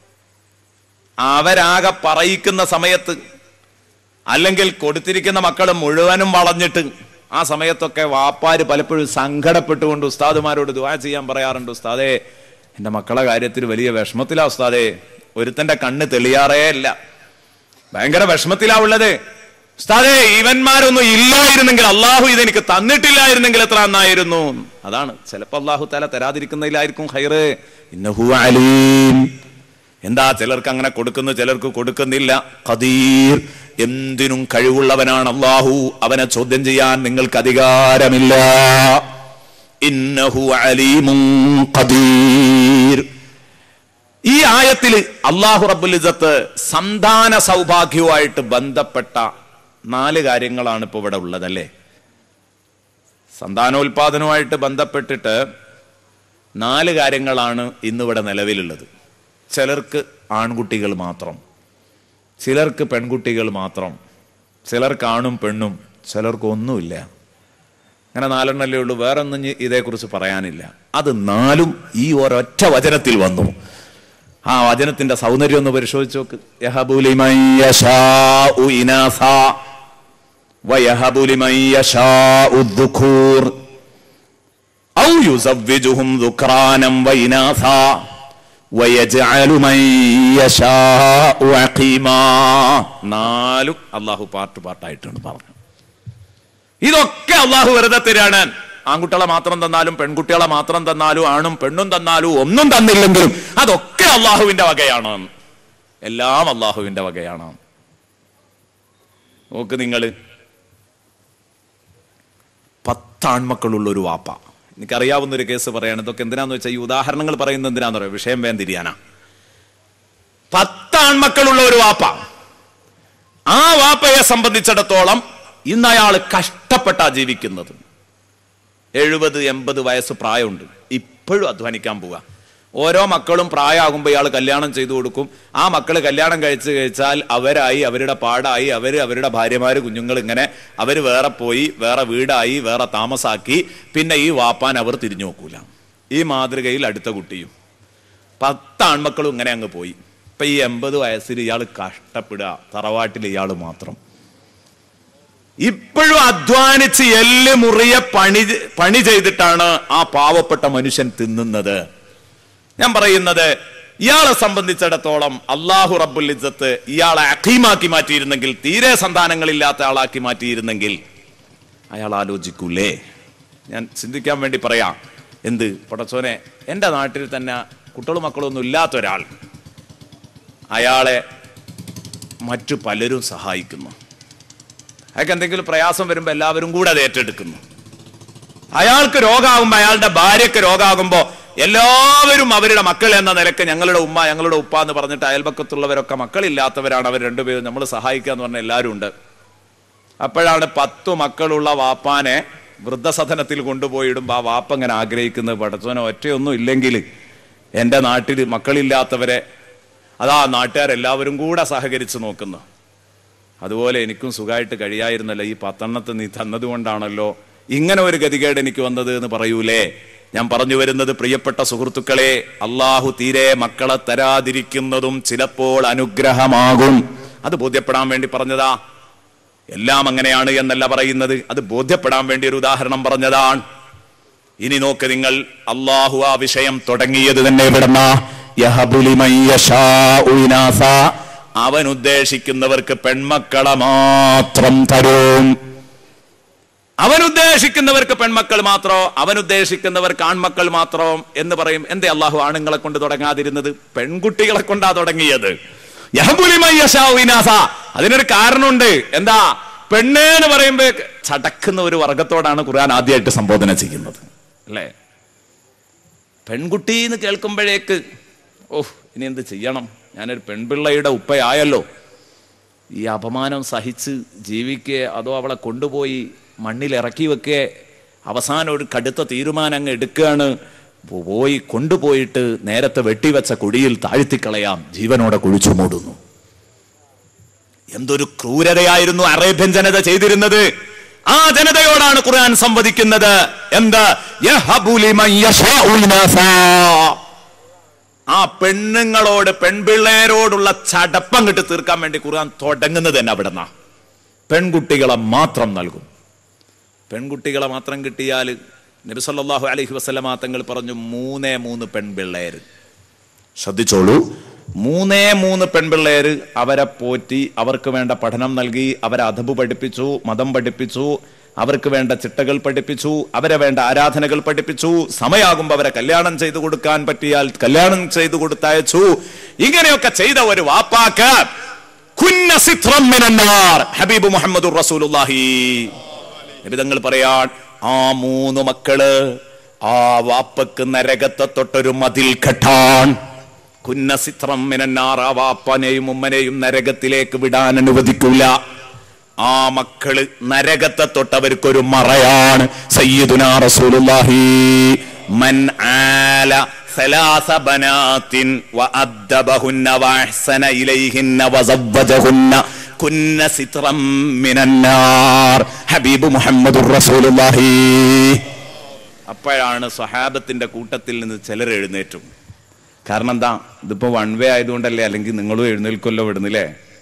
അവരാകെ പറയിക്കുന്ന സമയത്ത് അല്ലെങ്കിൽ കൊടുത്തിരിക്കുന്ന മക്കൾ മുഴുവനും വളഞ്ഞിട്ട് ആ സമയത്തൊക്കെ വാപ്പാര് പലപ്പോഴും സങ്കടപ്പെട്ടുകൊണ്ട് ഉസ്താദുമാരോട് ദുവാ ചെയ്യാൻ പറയാറുണ്ട് ഉസ്താദേ എന്റെ മക്കളെ കാര്യത്തിൽ വലിയ വിഷമത്തിലാ ഉസ്താദേ ഒരുത്തന്റെ കണ്ണ് തെളിയാറേ അല്ല ഭയങ്കര വിഷമത്തിലാ ഉള്ളത് ഉസ്താദേ ഇവന്മാരൊന്നും ഇല്ലായിരുന്നെങ്കിൽ അള്ളാഹു ഇതെനിക്ക് തന്നിട്ടില്ലായിരുന്നെങ്കിൽ എത്ര നന്നായിരുന്നു അതാണ് ചിലപ്പോ അള്ളാഹു തല തരാതിരിക്കുന്നതിലായിരിക്കും ഹൈറ് ഇന്നഹു അലീം എന്താ ചിലർക്ക് അങ്ങനെ കൊടുക്കുന്നു ചിലർക്ക് കൊടുക്കുന്നില്ല ഖദീർ എന്തിനും കഴിവുള്ളവനാണ് അള്ളാഹു അവനെ ചോദ്യം ചെയ്യാൻ നിങ്ങൾക്ക് അധികാരമില്ല ഇന്നഹു അലീമും ഖദീർ ഈ ആയത്തില് അള്ളാഹു റബ്ബുൽ ഇസത്ത് സന്താന സൗഭാഗ്യവുമായിട്ട് ബന്ധപ്പെട്ട നാല് കാര്യങ്ങളാണ് ഇപ്പൊ ഇവിടെ ഉള്ളതല്ലേ സന്താനോൽപാദനവുമായിട്ട് ബന്ധപ്പെട്ടിട്ട് നാല് കാര്യങ്ങളാണ് ഇന്നിവിടെ നിലവിലുള്ളത് ചിലർക്ക് ആൺകുട്ടികൾ മാത്രം ചിലർക്ക് പെൺകുട്ടികൾ മാത്രം ചിലർക്ക് ആണും പെണ്ണും ചിലർക്ക് ഒന്നുമില്ല അങ്ങനെ നാലെണ്ണല്ലേ ഉള്ളൂ വേറെ ഒന്നും ഇനി ഇതേക്കുറിച്ച് പറയാനില്ല അത് നാലും ഈ ഒരൊറ്റ വചനത്തിൽ വന്നു ആ വചനത്തിന്റെ സൗന്ദര്യം ഒന്ന് പരിശോധിച്ച് നോക്ക് യഹബുലി മൻ യശാഉ ഇനാസ വയഹബുലി മൻ യശാഉ ദുഖൂർ ഔ യുസവ്വിജുഹും ദുക്റാനം വഇനാസ വയജ്അലു മൻ യശാഉ അഖീമാ നാലും അല്ലാഹു പാർട്ട് പാർട്ടായിട്ടാണ് പറഞ്ഞു ഇതൊക്കെ അള്ളാഹു വെറുതെ തരാണ് ആൺകുട്ടികളെ മാത്രം തന്നാലും പെൺകുട്ടികളെ മാത്രം തന്നാലും ആണും പെണ്ണും തന്നാലും ഒന്നും തന്നില്ലെങ്കിലും അതൊക്കെ അള്ളാഹുവിന്റെ വകയാണ് എല്ലാം അള്ളാഹുവിന്റെ വകയാണ് നോക്ക് നിങ്ങള് പത്താൺമക്കളുള്ള ഒരു വാപ്പ എനിക്കറിയാവുന്ന ഒരു കേസ് പറയാണ് ഇതൊക്കെ എന്തിനാന്ന് വെച്ചാൽ ഈ ഉദാഹരണങ്ങൾ പറയുന്നത് എന്തിനാന്ന് പറയാം വിഷയം വേം തിരിയാനാ പത്താൺമക്കളുള്ള ഒരു വാപ്പ ആ വാപ്പയെ സംബന്ധിച്ചിടത്തോളം ഇന്ന് അയാൾ കഷ്ടപ്പെട്ടാ ജീവിക്കുന്നത് എഴുപത് എൺപത് വയസ്സ് പ്രായമുണ്ട് ഇപ്പോഴും അധ്വാനിക്കാൻ പോവുക ഓരോ മക്കളും പ്രായമാകുമ്പോൾ ഇയാൾ കല്യാണം ചെയ്തു കൊടുക്കും ആ മക്കൾ കല്യാണം കഴിച്ച് കഴിച്ചാൽ അവരായി അവരുടെ പാടായി അവർ അവരുടെ ഭാര്യമാര് കുഞ്ഞുങ്ങൾ ഇങ്ങനെ അവർ വേറെ പോയി വേറെ വീടായി വേറെ താമസാക്കി പിന്നെ ഈ വാപ്പാൻ അവർ തിരിഞ്ഞു നോക്കൂല ഈ മാതൃകയിൽ അടുത്ത കുട്ടിയും പത്ത് ആൺമക്കളും ഇങ്ങനെ അങ്ങ് പോയി ഇപ്പൊ ഈ എൺപത് വയസ്സിൽ ഇയാൾ കഷ്ടപ്പെടുക തറവാട്ടിൽ ഇയാൾ മാത്രം ഇപ്പോഴും അധ്വാനിച്ച് എല്ല് മുറിയ പണി പണി ചെയ്തിട്ടാണ് ആ പാവപ്പെട്ട മനുഷ്യൻ തിന്നുന്നത് ഞാൻ പറയുന്നത് ഇയാളെ സംബന്ധിച്ചിടത്തോളം അള്ളാഹു റബ്ബുൽ ഇസ്സത്ത് ഇയാളെ അഖീമാക്കി മാറ്റിയിരുന്നെങ്കിൽ തീരെ സന്താനങ്ങളില്ലാത്ത ആളാക്കി മാറ്റിയിരുന്നെങ്കിൽ അയാൾ ആലോചിക്കൂലേ ഞാൻ ചിന്തിക്കാൻ വേണ്ടി പറയാം എന്ത് പടച്ചോനെ എൻ്റെ നാട്ടിൽ തന്നെ കുട്ടികളും മക്കളൊന്നും ഇല്ലാത്ത ഒരാൾ അയാളെ മറ്റു പലരും സഹായിക്കുന്നു അയാൾക്ക് എന്തെങ്കിലും പ്രയാസം വരുമ്പോൾ എല്ലാവരും കൂടെ അത് ഏറ്റെടുക്കുന്നു അയാൾക്ക് രോഗമാകുമ്പോൾ അയാളുടെ ഭാര്യയ്ക്ക് രോഗമാകുമ്പോൾ എല്ലാവരും അവരുടെ മക്കൾ എന്ന നിലക്ക് ഞങ്ങളുടെ ഉമ്മ ഞങ്ങളുടെ ഉപ്പ എന്ന് പറഞ്ഞിട്ട് അയൽപക്കത്തുള്ളവരൊക്കെ മക്കളില്ലാത്തവരാണ് അവർ രണ്ടുപേരും നമ്മൾ സഹായിക്കുക എന്ന് പറഞ്ഞ എല്ലാവരും ഉണ്ട് അപ്പോഴാണ് പത്തു മക്കളുള്ള വാപ്പാനെ വൃദ്ധസദനത്തിൽ കൊണ്ടുപോയിടുമ്പോൾ ആ വാപ്പ ഇങ്ങനെ ആഗ്രഹിക്കുന്നത് പടച്ചോനെ ഒറ്റയൊന്നും ഇല്ലെങ്കിൽ എൻ്റെ നാട്ടിൽ മക്കളില്ലാത്തവരെ അതാ നാട്ടുകാരെല്ലാവരും കൂടെ സഹകരിച്ച് നോക്കുന്നു അതുപോലെ എനിക്കും സുഖമായിട്ട് കഴിയായിരുന്നല്ലോ ഈ പത്തെണ്ണത്ത് നീ തന്നതുകൊണ്ടാണല്ലോ ഇങ്ങനെ ഒരു ഗതികേട് എനിക്ക് വന്നത് എന്ന് പറയൂലേ ഞാൻ പറഞ്ഞു വരുന്നത് പ്രിയപ്പെട്ട സുഹൃത്തുക്കളെ അള്ളാഹു തീരെ മക്കളെ തരാതിരിക്കുന്നതും ചിലപ്പോൾ അനുഗ്രഹമാകും അത് ബോധ്യപ്പെടാൻ വേണ്ടി പറഞ്ഞതാ എല്ലാം അങ്ങനെയാണ് എന്നല്ല പറയുന്നത് അത് ബോധ്യപ്പെടാൻ വേണ്ടി ഒരു ഉദാഹരണം പറഞ്ഞതാണ് ഇനി നോക്ക് നിങ്ങൾ അള്ളാഹു ആ വിഷയം തുടങ്ങിയത് തന്നെ എവിടുന്ന അവൻ ഉദ്ദേശിക്കുന്നവർക്ക് പെൺമക്കളെ മാത്രം തരും അവൻ ഉദ്ദേശിക്കുന്നവർക്ക് പെൺമക്കൾ മാത്രോ അവൻ ഉദ്ദേശിക്കുന്നവർക്ക് ആൺമക്കൾ മാത്രോ എന്ന് പറയും എന്തേ അള്ളാഹു ആണുങ്ങളെ കൊണ്ട് തുടങ്ങാതിരുന്നത് പെൺകുട്ടികളെ കൊണ്ടാ തുടങ്ങിയത് അതിനൊരു കാരണമുണ്ട് എന്താ പെണ്ണ് എന്ന് പറയുമ്പോ ചടക്കുന്ന ഒരു വർഗത്തോടാണ് ഖുർആൻ ആദ്യമായിട്ട് സംബോധന ചെയ്യുന്നത് അല്ലേ പെൺകുട്ടി എന്ന് കേൾക്കുമ്പോഴേക്ക് ഓഹ് ഇനി എന്ത് ചെയ്യണം ഞാനൊരു പെൺപിള്ളയുടെ ഉപ്പയായല്ലോ ഈ അപമാനം സഹിച്ച് ജീവിക്കുക അതോ അവളെ കൊണ്ടുപോയി മണ്ണിൽ ഇറക്കി വെക്കുക അവസാനം ഒരു കടുത്ത തീരുമാനം അങ്ങ് എടുക്കുകയാണ് പോയി കൊണ്ടുപോയിട്ട് നേരത്തെ വെട്ടിവെച്ച കുഴിയിൽ താഴ്ത്തിക്കളയാം ജീവനോടെ കുഴിച്ചു മൂടുന്നു എന്തൊരു ക്രൂരതയായിരുന്നു അറേബ്യൻ ജനത ചെയ്തിരുന്നത് ആ ജനതയോടാണ് ഖുർആൻ സംവദിക്കുന്നത് എന്ത് യഹബു ലിമൻ യശാഉ ഇനാസാ. ആ പെണ്ണുങ്ങളോട് പെൺപിള്ളേരോടുള്ള ചടപ്പം കിട്ട് തീർക്കാൻ വേണ്ടി ഖുർആൻ തുടങ്ങുന്നത് തന്നെ അവിടെ നിന്നാ പെൺകുട്ടികളെ മാത്രം നൽകും പെൺകുട്ടികളെ മാത്രം കിട്ടിയാൽ നബി സല്ലല്ലാഹു അലൈഹി വസല്ലമ തങ്ങൾ പറഞ്ഞു മൂന്നേ മൂന്ന് പെൺപിള്ളേര് ശ്രദ്ധിച്ചോളൂ മൂന്നേ മൂന്ന് പെൺപിള്ളേര് അവരെ പോറ്റി അവർക്ക് വേണ്ട പഠനം നൽകി അവരെ അധബ് പഠിപ്പിച്ചു മതം പഠിപ്പിച്ചു അവർക്ക് വേണ്ട ചിട്ടകൾ പഠിപ്പിച്ചു അവരെ വേണ്ട ആരാധനകൾ പഠിപ്പിച്ചു സമയാകുമ്പോൾ അവരെ കല്യാണം ചെയ്തു കൊടുക്കാൻ പറ്റിയാൽ കല്യാണം ചെയ്തു കൊടുത്തയച്ചു ഇങ്ങനെയൊക്കെ ചെയ്ത ഒരു വാപ്പാക്ക് കുന്ന സിത്രം മിനന്നാർ ഹബീബ് മുഹമ്മദ് റസൂലുള്ളാഹി നബിതങ്ങൾ പറയാൻ ആ മൂന്ന് മക്കള് ആ വാപ്പക്ക് നരകത്തെ തൊട്ടൊരു മതിൽ കെട്ടാൻ കുന്ന സിത്രം മിനന്നാർ ആ വാപ്പനെയും ഉമ്മനെയും നരകത്തിലേക്ക് വിടാൻ അനുവദിക്കൂല ആ മക്കള് നരകത്തെ തൊട്ടവർക്കൊരു മറയാണ് സയ്യിദുനാ റസൂലുള്ളാഹി മൻ ആല ثلاث بنات وأدبهن وأحسن إليهن وزوجهن كن سترا من النار حبيب محمد رسول الله അപ്പോഴാണ് സ്വഹാബത്തിന്റെ കൂട്ടത്തിൽ നിന്ന് ചിലർ എഴുന്നേറ്റും കാരണം എന്താ ഇതിപ്പോ വൺ വേ ആയതുകൊണ്ടല്ലേ അല്ലെങ്കിൽ നിങ്ങളും എഴുന്നേൽക്കുമല്ലോ വിടുന്നില്ലേ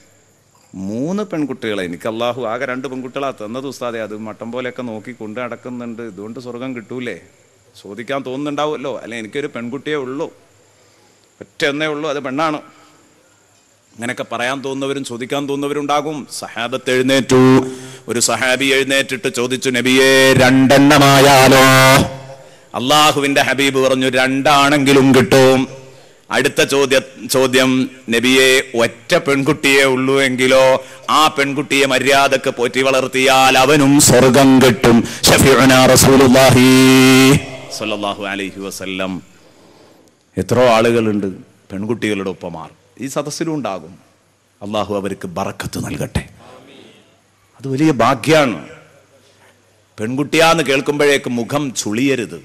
മൂന്ന് പെൺകുട്ടികളെ എനിക്ക് അള്ളാഹു ആകെ രണ്ട് പെൺകുട്ടികളാ തന്നത് ഉസ്താദെ അത് മട്ടം പോലെയൊക്കെ നോക്കി കൊണ്ട് നടക്കുന്നുണ്ട് ഇതുകൊണ്ട് സ്വർഗം കിട്ടൂലേ ചോദിക്കാൻ തോന്നുന്നുണ്ടാവുമല്ലോ അല്ലെ എനിക്കൊരു പെൺകുട്ടിയേ ഉള്ളൂ ഒറ്റ എന്നേ ഉള്ളൂ അത് പെണ്ണാണ് അങ്ങനെയൊക്കെ പറയാൻ തോന്നുന്നവരും ചോദിക്കാൻ തോന്നുന്നവരും ഉണ്ടാകും സഹാബത്ത് എഴുന്നേറ്റു ഒരു സഹാബി എഴുന്നേറ്റിട്ട് ചോദിച്ചു നബിയെ രണ്ടെണ്ണമായാലോ അള്ളാഹുവിന്റെ ഹബീബ് പറഞ്ഞു രണ്ടാണെങ്കിലും കിട്ടും അടുത്ത ചോദ്യ ചോദ്യം നബിയെ ഒറ്റ പെൺകുട്ടിയെ ഉള്ളൂ എങ്കിലോ ആ പെൺകുട്ടിയെ മര്യാദക്ക് പോറ്റി വളർത്തിയാൽ അവനും സ്വർഗം കിട്ടും ഷഫീഉനാ റസൂലുള്ളാഹി സ്വല്ലല്ലാഹു അലൈഹി വസല്ലം എത്രയോ ആളുകളുണ്ട് പെൺകുട്ടികളുടെ ഒപ്പമാർ ഈ സദസ്സിലും ഉണ്ടാകും അള്ളാഹു അവർക്ക് ബറക്കത്ത് നൽകട്ടെ അത് വലിയ ഭാഗ്യാണ് പെൺകുട്ടിയാന്ന് കേൾക്കുമ്പോഴേക്ക് മുഖം ചുളിയരുത്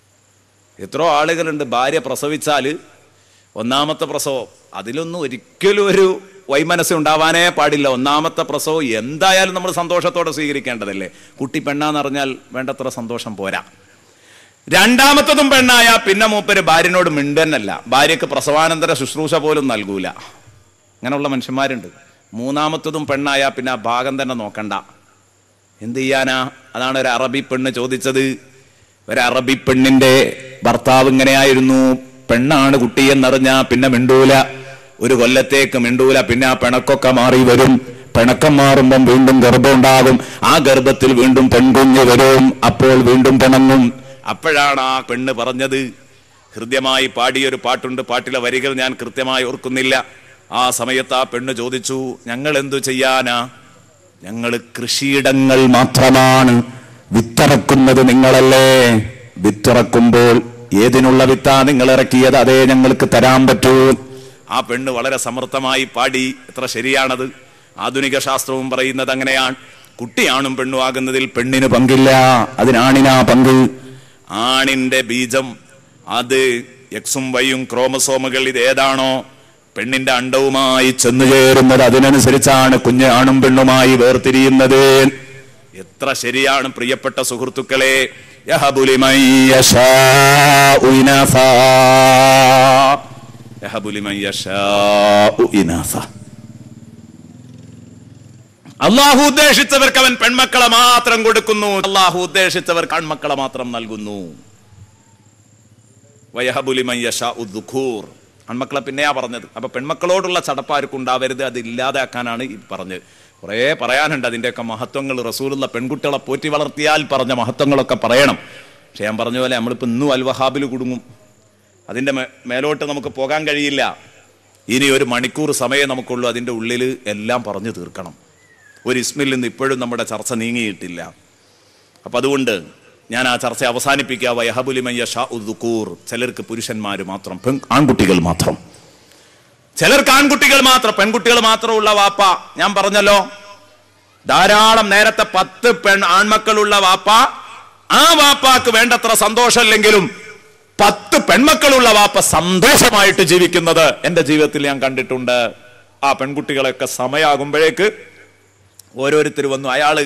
എത്രയോ ആളുകളുണ്ട് ഭാര്യ പ്രസവിച്ചാൽ ഒന്നാമത്തെ പ്രസവം അതിലൊന്നും ഒരിക്കലും ഒരു വൈമനസ്സം ഉണ്ടാവാനേ പാടില്ല ഒന്നാമത്തെ പ്രസവം എന്തായാലും നമ്മൾ സന്തോഷത്തോടെ സ്വീകരിക്കേണ്ടതല്ലേ കുട്ടി പെണ്ണാന്നറിഞ്ഞാൽ വേണ്ടത്ര സന്തോഷം പോരാ രണ്ടാമത്തതും പെണ്ണായ പിന്നെ മൂപ്പര് ഭാര്യനോട് മിണ്ടന്നല്ല ഭാര്യക്ക് പ്രസവാനന്തര ശുശ്രൂഷ പോലും നൽകൂല അങ്ങനെയുള്ള മനുഷ്യന്മാരുണ്ട് മൂന്നാമത്തതും പെണ്ണായ പിന്നെ ആ ഭാഗം തന്നെ നോക്കണ്ട എന്ത് ചെയ്യാനാ അതാണ് ഒരു അറബി പെണ്ണ് ചോദിച്ചത് ഒരു അറബി പെണ്ണിന്റെ ഭർത്താവ് ഇങ്ങനെയായിരുന്നു പെണ്ണാണ് കുട്ടിയെന്നറിഞ്ഞാ പിന്നെ മിണ്ടൂല ഒരു കൊല്ലത്തേക്ക് മിണ്ടൂല പിന്നെ ആ പിണക്കൊക്കെ മാറി വരും പിണക്കം മാറുമ്പം വീണ്ടും ഗർഭം ഉണ്ടാകും ആ ഗർഭത്തിൽ വീണ്ടും പെൺകുഞ്ഞ് വരും അപ്പോൾ വീണ്ടും പിണങ്ങും അപ്പോഴാണ് ആ പെണ്ണ് പറഞ്ഞത് ഹൃദ്യമായി പാടിയൊരു പാട്ടുണ്ട് പാട്ടിലെ വരികൾ ഞാൻ കൃത്യമായി ഓർക്കുന്നില്ല ആ സമയത്ത് ആ പെണ്ണ് ചോദിച്ചു ഞങ്ങൾ എന്തു ചെയ്യാനാ ഞങ്ങൾ കൃഷിയിടങ്ങൾ മാത്രമാണ് വിത്തിറക്കുന്നത് നിങ്ങളല്ലേ വിത്തിറക്കുമ്പോൾ ഏതിനുള്ള വിത്താ നിങ്ങൾ ഇറക്കിയത് അതേ ഞങ്ങൾക്ക് തരാൻ പറ്റൂ ആ പെണ്ണ് വളരെ സമർത്ഥമായി പാടി എത്ര ശരിയാണത് ആധുനിക ശാസ്ത്രവും പറയുന്നത് അങ്ങനെയാണ് കുട്ടിയാണും പെണ്ണും ആകുന്നതിൽ പെണ്ണിന് പങ്കില്ല അതിനാണിനാ പങ്ക് ആണിന്റെ ബീജം അത് എക്സും വൈയും ക്രോമസോമുകൾ ഇത് ഏതാണോ പെണ്ണിന്റെ അണ്ടവുമായി ചെന്നു ചേരുന്നത് അതിനനുസരിച്ചാണ് കുഞ്ഞ് ആണും പെണ്ണുമായി വേർതിരിയുന്നത് എത്ര ശരിയാണ് പ്രിയപ്പെട്ട സുഹൃത്തുക്കളെ യഹബുലിമൻ യശാഉ ഇനാസാ. യഹബുലിമൻ യശാഉ ഇനാസാ. അള്ളാഹു ഉദ്ദേശിച്ചവർക്ക് അവൻ പെൺമക്കളെ മാത്രം കൊടുക്കുന്നു അള്ളാഹു ഉദ്ദേശിച്ചവർക്ക് ആൺമക്കളെ മാത്രം നൽകുന്നു വയഹബുലിമൻ യശാഉ ദുഖൂർ ആൺമക്കളെ പിന്നെയാ പറഞ്ഞത് അപ്പൊ പെൺമക്കളോടുള്ള ചടപ്പാർക്കും ഉണ്ടാവരുത് അത് ഇല്ലാതാക്കാനാണ് ഈ പറഞ്ഞത് കുറേ പറയാനുണ്ട് അതിന്റെയൊക്കെ മഹത്വങ്ങൾ റസൂലുള്ള പെൺകുട്ടികളെ പോറ്റി വളർത്തിയാൽ പറഞ്ഞ മഹത്വങ്ങളൊക്കെ പറയണം പക്ഷെ ഞാൻ പറഞ്ഞ പോലെ നമ്മളിപ്പോ ഇന്നും അൽവഹാബിൽ കുടുങ്ങും അതിന്റെ മേ- മേലോട്ട് നമുക്ക് പോകാൻ കഴിയില്ല ഇനി ഒരു മണിക്കൂർ സമയം നമുക്കുള്ളൂ അതിന്റെ ഉള്ളിൽ എല്ലാം പറഞ്ഞു തീർക്കണം ഒരു ഇസ്മിൽ നിന്ന് ഇപ്പോഴും നമ്മുടെ ചർച്ച നീങ്ങിയിട്ടില്ല അപ്പൊ അതുകൊണ്ട് ഞാൻ ആ ചർച്ച അവസാനിപ്പിക്കുക വയഹബുലിമയ്യ ഷാ ഉദ്ദുക്കൂർ ചിലർക്ക് പുരുഷന്മാർ മാത്രം പെൺ- ആൺകുട്ടികൾ മാത്രം ചിലർക്ക് ആൺകുട്ടികൾ മാത്രം പെൺകുട്ടികൾ മാത്രമുള്ള വാപ്പ ഞാൻ പറഞ്ഞല്ലോ ധാരാളം നേരത്തെ പത്ത് പെൺ ആൺമക്കളുള്ള വാപ്പ ആ വാപ്പാക്ക് വേണ്ടത്ര സന്തോഷമില്ലെങ്കിലും പത്ത് പെൺമക്കളുള്ള വാപ്പ സന്തോഷമായിട്ട് ജീവിക്കുന്നത് എന്റെ ജീവിതത്തിൽ ഞാൻ കണ്ടിട്ടുണ്ട് ആ പെൺകുട്ടികളൊക്കെ സമയാകുമ്പോഴേക്ക് ഓരോരുത്തർ വന്നു അയാള്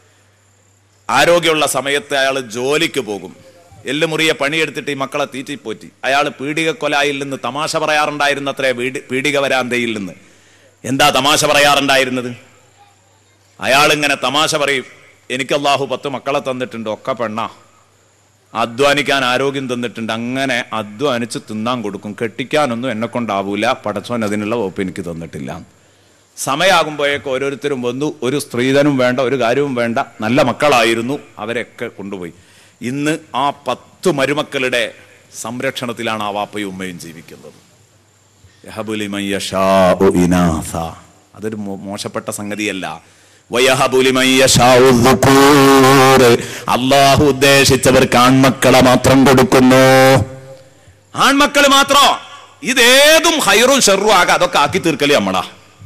ആരോഗ്യമുള്ള സമയത്ത് അയാൾ ജോലിക്ക് പോകും എല്ലുമുറിയെ പണിയെടുത്തിട്ട് ഈ മക്കളെ തീറ്റിപ്പോറ്റി അയാൾ പീഡിക കൊലായിൽ നിന്ന് തമാശ പറയാറുണ്ടായിരുന്നത്രേ വീട്- പീഡിക വരാന്തയിൽ നിന്ന് എന്താ തമാശ പറയാറുണ്ടായിരുന്നത് അയാൾ ഇങ്ങനെ തമാശ പറയും എനിക്ക് അള്ളാഹു പത്ത് മക്കളെ തന്നിട്ടുണ്ട് ഒക്കെ പെണ്ണാ അധ്വാനിക്കാൻ ആരോഗ്യം തന്നിട്ടുണ്ട് അങ്ങനെ അധ്വാനിച്ച് തിന്നാൻ കൊടുക്കും കെട്ടിക്കാനൊന്നും എന്നെ കൊണ്ടാവൂല പടച്ചോൻ അതിനുള്ള വകുപ്പ് എനിക്ക് തന്നിട്ടില്ല സമയാകുമ്പോഴേക്ക് ഓരോരുത്തരും വന്നു ഒരു സ്ത്രീധനും വേണ്ട ഒരു കാര്യവും വേണ്ട നല്ല മക്കളായിരുന്നു അവരെയൊക്കെ കൊണ്ടുപോയി ഇന്ന് ആ പത്ത് മരുമക്കളുടെ സംരക്ഷണത്തിലാണ് ആ വാപ്പയും ഉമ്മയും ജീവിക്കുന്നത് യഹബു ലിമൻ യശാഉ ഇനാസ. അതൊരു മോ- മോശപ്പെട്ട സംഗതിയല്ല വയഹബു ലിമൻ യശാഉ ദുകൂർ. അള്ളാഹു ഉദ്ദേശിച്ചവർക്ക് ആൺമക്കളെ മാത്രം കൊടുക്കുന്നു ആൺമക്കൾ മാത്രോ ഇതേതും ഹൈറും ഷെറും ആകാം അതൊക്കെ ആക്കി തീർക്കല് നമ്മളാ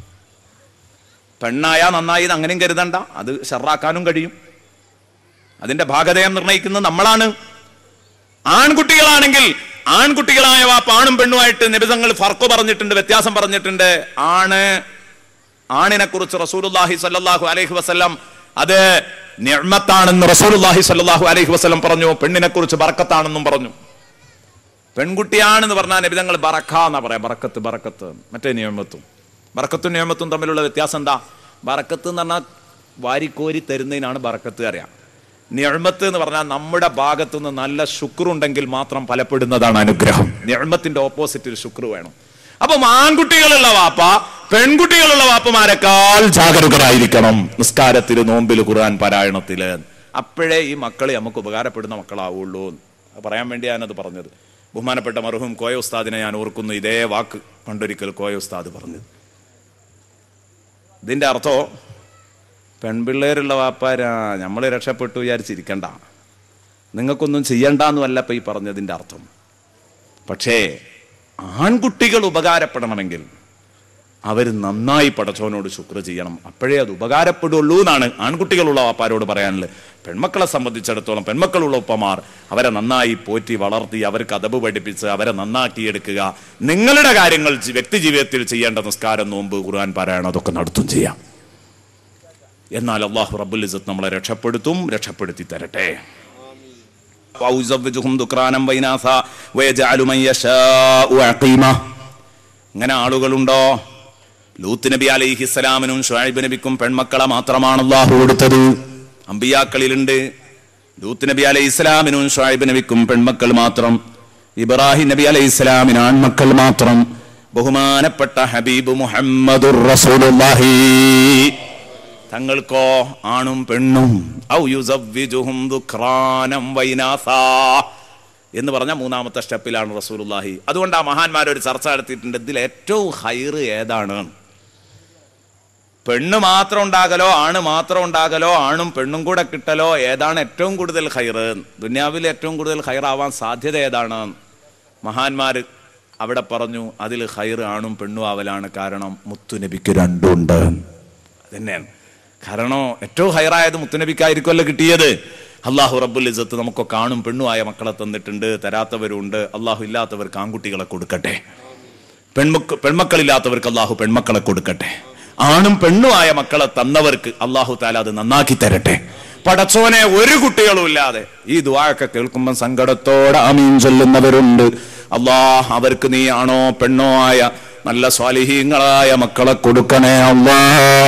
പെണ്ണായ നന്നായി എന്ന് അങ്ങനെയും കരുതണ്ട അത് ഷെറാക്കാനും കഴിയും അതിന്റെ ഭാഗതയം നിർണ്ണയിക്കുന്നത് നമ്മളാണ് ആൺകുട്ടികളാണെങ്കിൽ ആൺകുട്ടികളായ വാപ്പ ആണും പെണ്ണുമായിട്ട് നിബിധങ്ങൾ ഫർക്കു പറഞ്ഞിട്ടുണ്ട് വ്യത്യാസം പറഞ്ഞിട്ടുണ്ട് ആണ് ആണിനെ കുറിച്ച് റസൂലുല്ലാഹി സല്ലല്ലാഹു അലൈഹി വസല്ലം അത് നിഅ്മത്താണെന്ന് റസൂലുല്ലാഹി സല്ലല്ലാഹു അലൈഹി വസല്ലം പറഞ്ഞു പെണ്ണിനെ കുറിച്ച് ബറക്കത്താണെന്നും പറഞ്ഞു പെൺകുട്ടിയാണെന്ന് പറഞ്ഞാൽ നിബിധങ്ങൾ ബറക്ക എന്നാ പറയാ ബറക്കത്ത് ബറക്കത്ത് മറ്റേ നിയമത്തും ബറക്കത്തും നിയമത്തും തമ്മിലുള്ള വ്യത്യാസം എന്താ ബറക്കത്ത് എന്ന് പറഞ്ഞാൽ വാരിക്കോരി തരുന്നതിനാണ് ബറക്കത്ത് അറിയാം നിഴമത്ത് എന്ന് പറഞ്ഞാൽ നമ്മുടെ ഭാഗത്തു നിന്ന് നല്ല ശുക്രുണ്ടെങ്കിൽ മാത്രം ഫലപ്പെടുന്നതാണ് അനുഗ്രഹം നിഴമത്തിന്റെ ഓപ്പോസിറ്റ് ശുക്രു വേണം അപ്പം ആൺകുട്ടികളുള്ള വാപ്പ പെൺകുട്ടികളുള്ള വാപ്പമാരെക്കാൾ ജാഗരൂകരായിരിക്കണം നിസ്കാരത്തില് നോമ്പില് ഖുർആൻ പാരായണത്തില് അപ്പോഴേ ഈ മക്കളെ നമുക്ക് ഉപകാരപ്പെടുന്ന മക്കളാവുള്ളൂ അത് പറയാൻ വേണ്ടി ഞാനത് പറഞ്ഞത് ബഹുമാനപ്പെട്ട മർഹൂം കോയ ഉസ്താദിനെ ഞാൻ ഓർക്കുന്നു ഇതേ വാക്ക് പണ്ടൊരിക്കൽ കോയ ഉസ്താദ് പറഞ്ഞത് ഇതിന്റെ അർത്ഥം പെൺപിള്ളേരുള്ള വാപ്പാരാ നമ്മൾ രക്ഷപ്പെട്ടു വിചാരിച്ചിരിക്കണ്ട നിങ്ങൾക്കൊന്നും ചെയ്യണ്ടെന്നുമല്ല ഇപ്പൊ ഈ പറഞ്ഞതിന്റെ അർത്ഥം പക്ഷേ ആൺകുട്ടികൾ ഉപകാരപ്പെടണമെങ്കിൽ അവർ നന്നായി പടച്ചോനോട് ശുക്ർ ചെയ്യണം അപ്പോഴേ അത് ഉപകാരപ്പെടുള്ളൂ എന്നാണ് ആൺകുട്ടികളുള്ള വാപ്പാരോട് പറയാനുള്ളത് പെൺമക്കളെ സംബന്ധിച്ചിടത്തോളം പെൺമക്കളുള്ള ഉപ്പമാർ അവരെ നന്നായി പോറ്റി വളർത്തി അവർക്ക് അതബ് പഠിപ്പിച്ച് അവരെ നന്നാക്കിയെടുക്കുക നിങ്ങളുടെ കാര്യങ്ങൾ ജി- വ്യക്തി ജീവിതത്തിൽ ചെയ്യേണ്ട നിസ്കാരം നോമ്പ് ഖുർആൻ പാരായണം അതൊക്കെ നടത്തും ചെയ്യാം എന്നാൽ അള്ളാഹു റബ്ബുൽ ഇസ്സത്ത് നമ്മളെ രക്ഷപ്പെടുത്തും രക്ഷപ്പെടുത്തി തരട്ടെ وأزوجهم ذكرانا وإناثا ويجعل من يشاء عقيما അങ്ങനെ ആളുകളുണ്ടോ ലൂത്ത് നബി അലൈഹിസ്സലാമിനും ഷുഹൈബ് നബിക്കും പെൺമക്കളെ മാത്രമാണ് അള്ളാഹു കൊടുത്തത് അമ്പിയാക്കളിലുണ്ട് ലൂത്ത് നബി അലൈഹി ഇസ്ലാമിനും ഷുഹൈബ് നബിക്കും പെൺമക്കൾ മാത്രം ഇബ്രാഹിം നബി അലൈഹി ഇസ്ലാമിന് ആൺമക്കൾ മാത്രം ബഹുമാനപ്പെട്ട ഹബീബ് മുഹമ്മദുർ റസൂലുള്ളാഹി തങ്ങൾക്കോ ആണും പെണ്ണും ഔ യുസവ്വിജുഹും ദുക്റാനം വൈനാസാ എന്ന് പറഞ്ഞ മൂന്നാമത്തെ സ്റ്റെപ്പിലാണ് റസൂലുള്ളാഹി അതുകൊണ്ട് ആ മഹാന്മാർ ഒരു ചർച്ച നടത്തിയിട്ടുണ്ട് ഇതിൽ ഏറ്റവും ഹൈറ് ഏതാണ് പെണ്ണ് മാത്രം ഉണ്ടാകലോ ആണ് മാത്രം ഉണ്ടാകലോ ആണും പെണ്ണും കൂടെ കിട്ടലോ ഏതാണ് ഏറ്റവും കൂടുതൽ ഹൈറ് ദുന്യാവിൽ ഏറ്റവും കൂടുതൽ ഹൈറാവാൻ സാധ്യത ഏതാണ് മഹാന്മാർ അവിടെ പറഞ്ഞു അതിൽ ഹൈറ് ആണും പെണ്ണും ആവലാണ് കാരണം മുത്തുനബിക്ക് രണ്ടുണ്ട് അതന്നെയാണ് കാരണം ഏറ്റവും ഹൈറായത് മുത്തുനബിക്കായിരിക്കുമല്ലോ കിട്ടിയത് അള്ളാഹു റബ്ബുൽ ഇസത്ത് നമുക്കൊക്കെ ആണും പെണ്ണുമായ മക്കളെ തന്നിട്ടുണ്ട് തരാത്തവരുണ്ട് അള്ളാഹു ഇല്ലാത്തവർക്ക് ആൺകുട്ടികളെ കൊടുക്കട്ടെ പെൺമക്ക പെൺമക്കളില്ലാത്തവർക്ക് അള്ളാഹു പെൺമക്കളെ കൊടുക്കട്ടെ ആണും പെണ്ണുമായ മക്കളെ തന്നവർക്ക് അള്ളാഹു താല അത് നന്നാക്കി തരട്ടെ പടച്ചോനെ ഒരു കുട്ടികളും ഇല്ലാതെ ഈ ദുവാഴൊക്കെ കേൾക്കുമ്പോൾ സങ്കടത്തോടെ ആമീൻ ചൊല്ലുന്നവരുണ്ട് അള്ളാഹ് അവർക്ക് നീ ആണോ പെണ്ണോ ആയ നല്ല സ്വാലിഹീങ്ങളായ മക്കളെ കൊടുക്കണേ അള്ളാ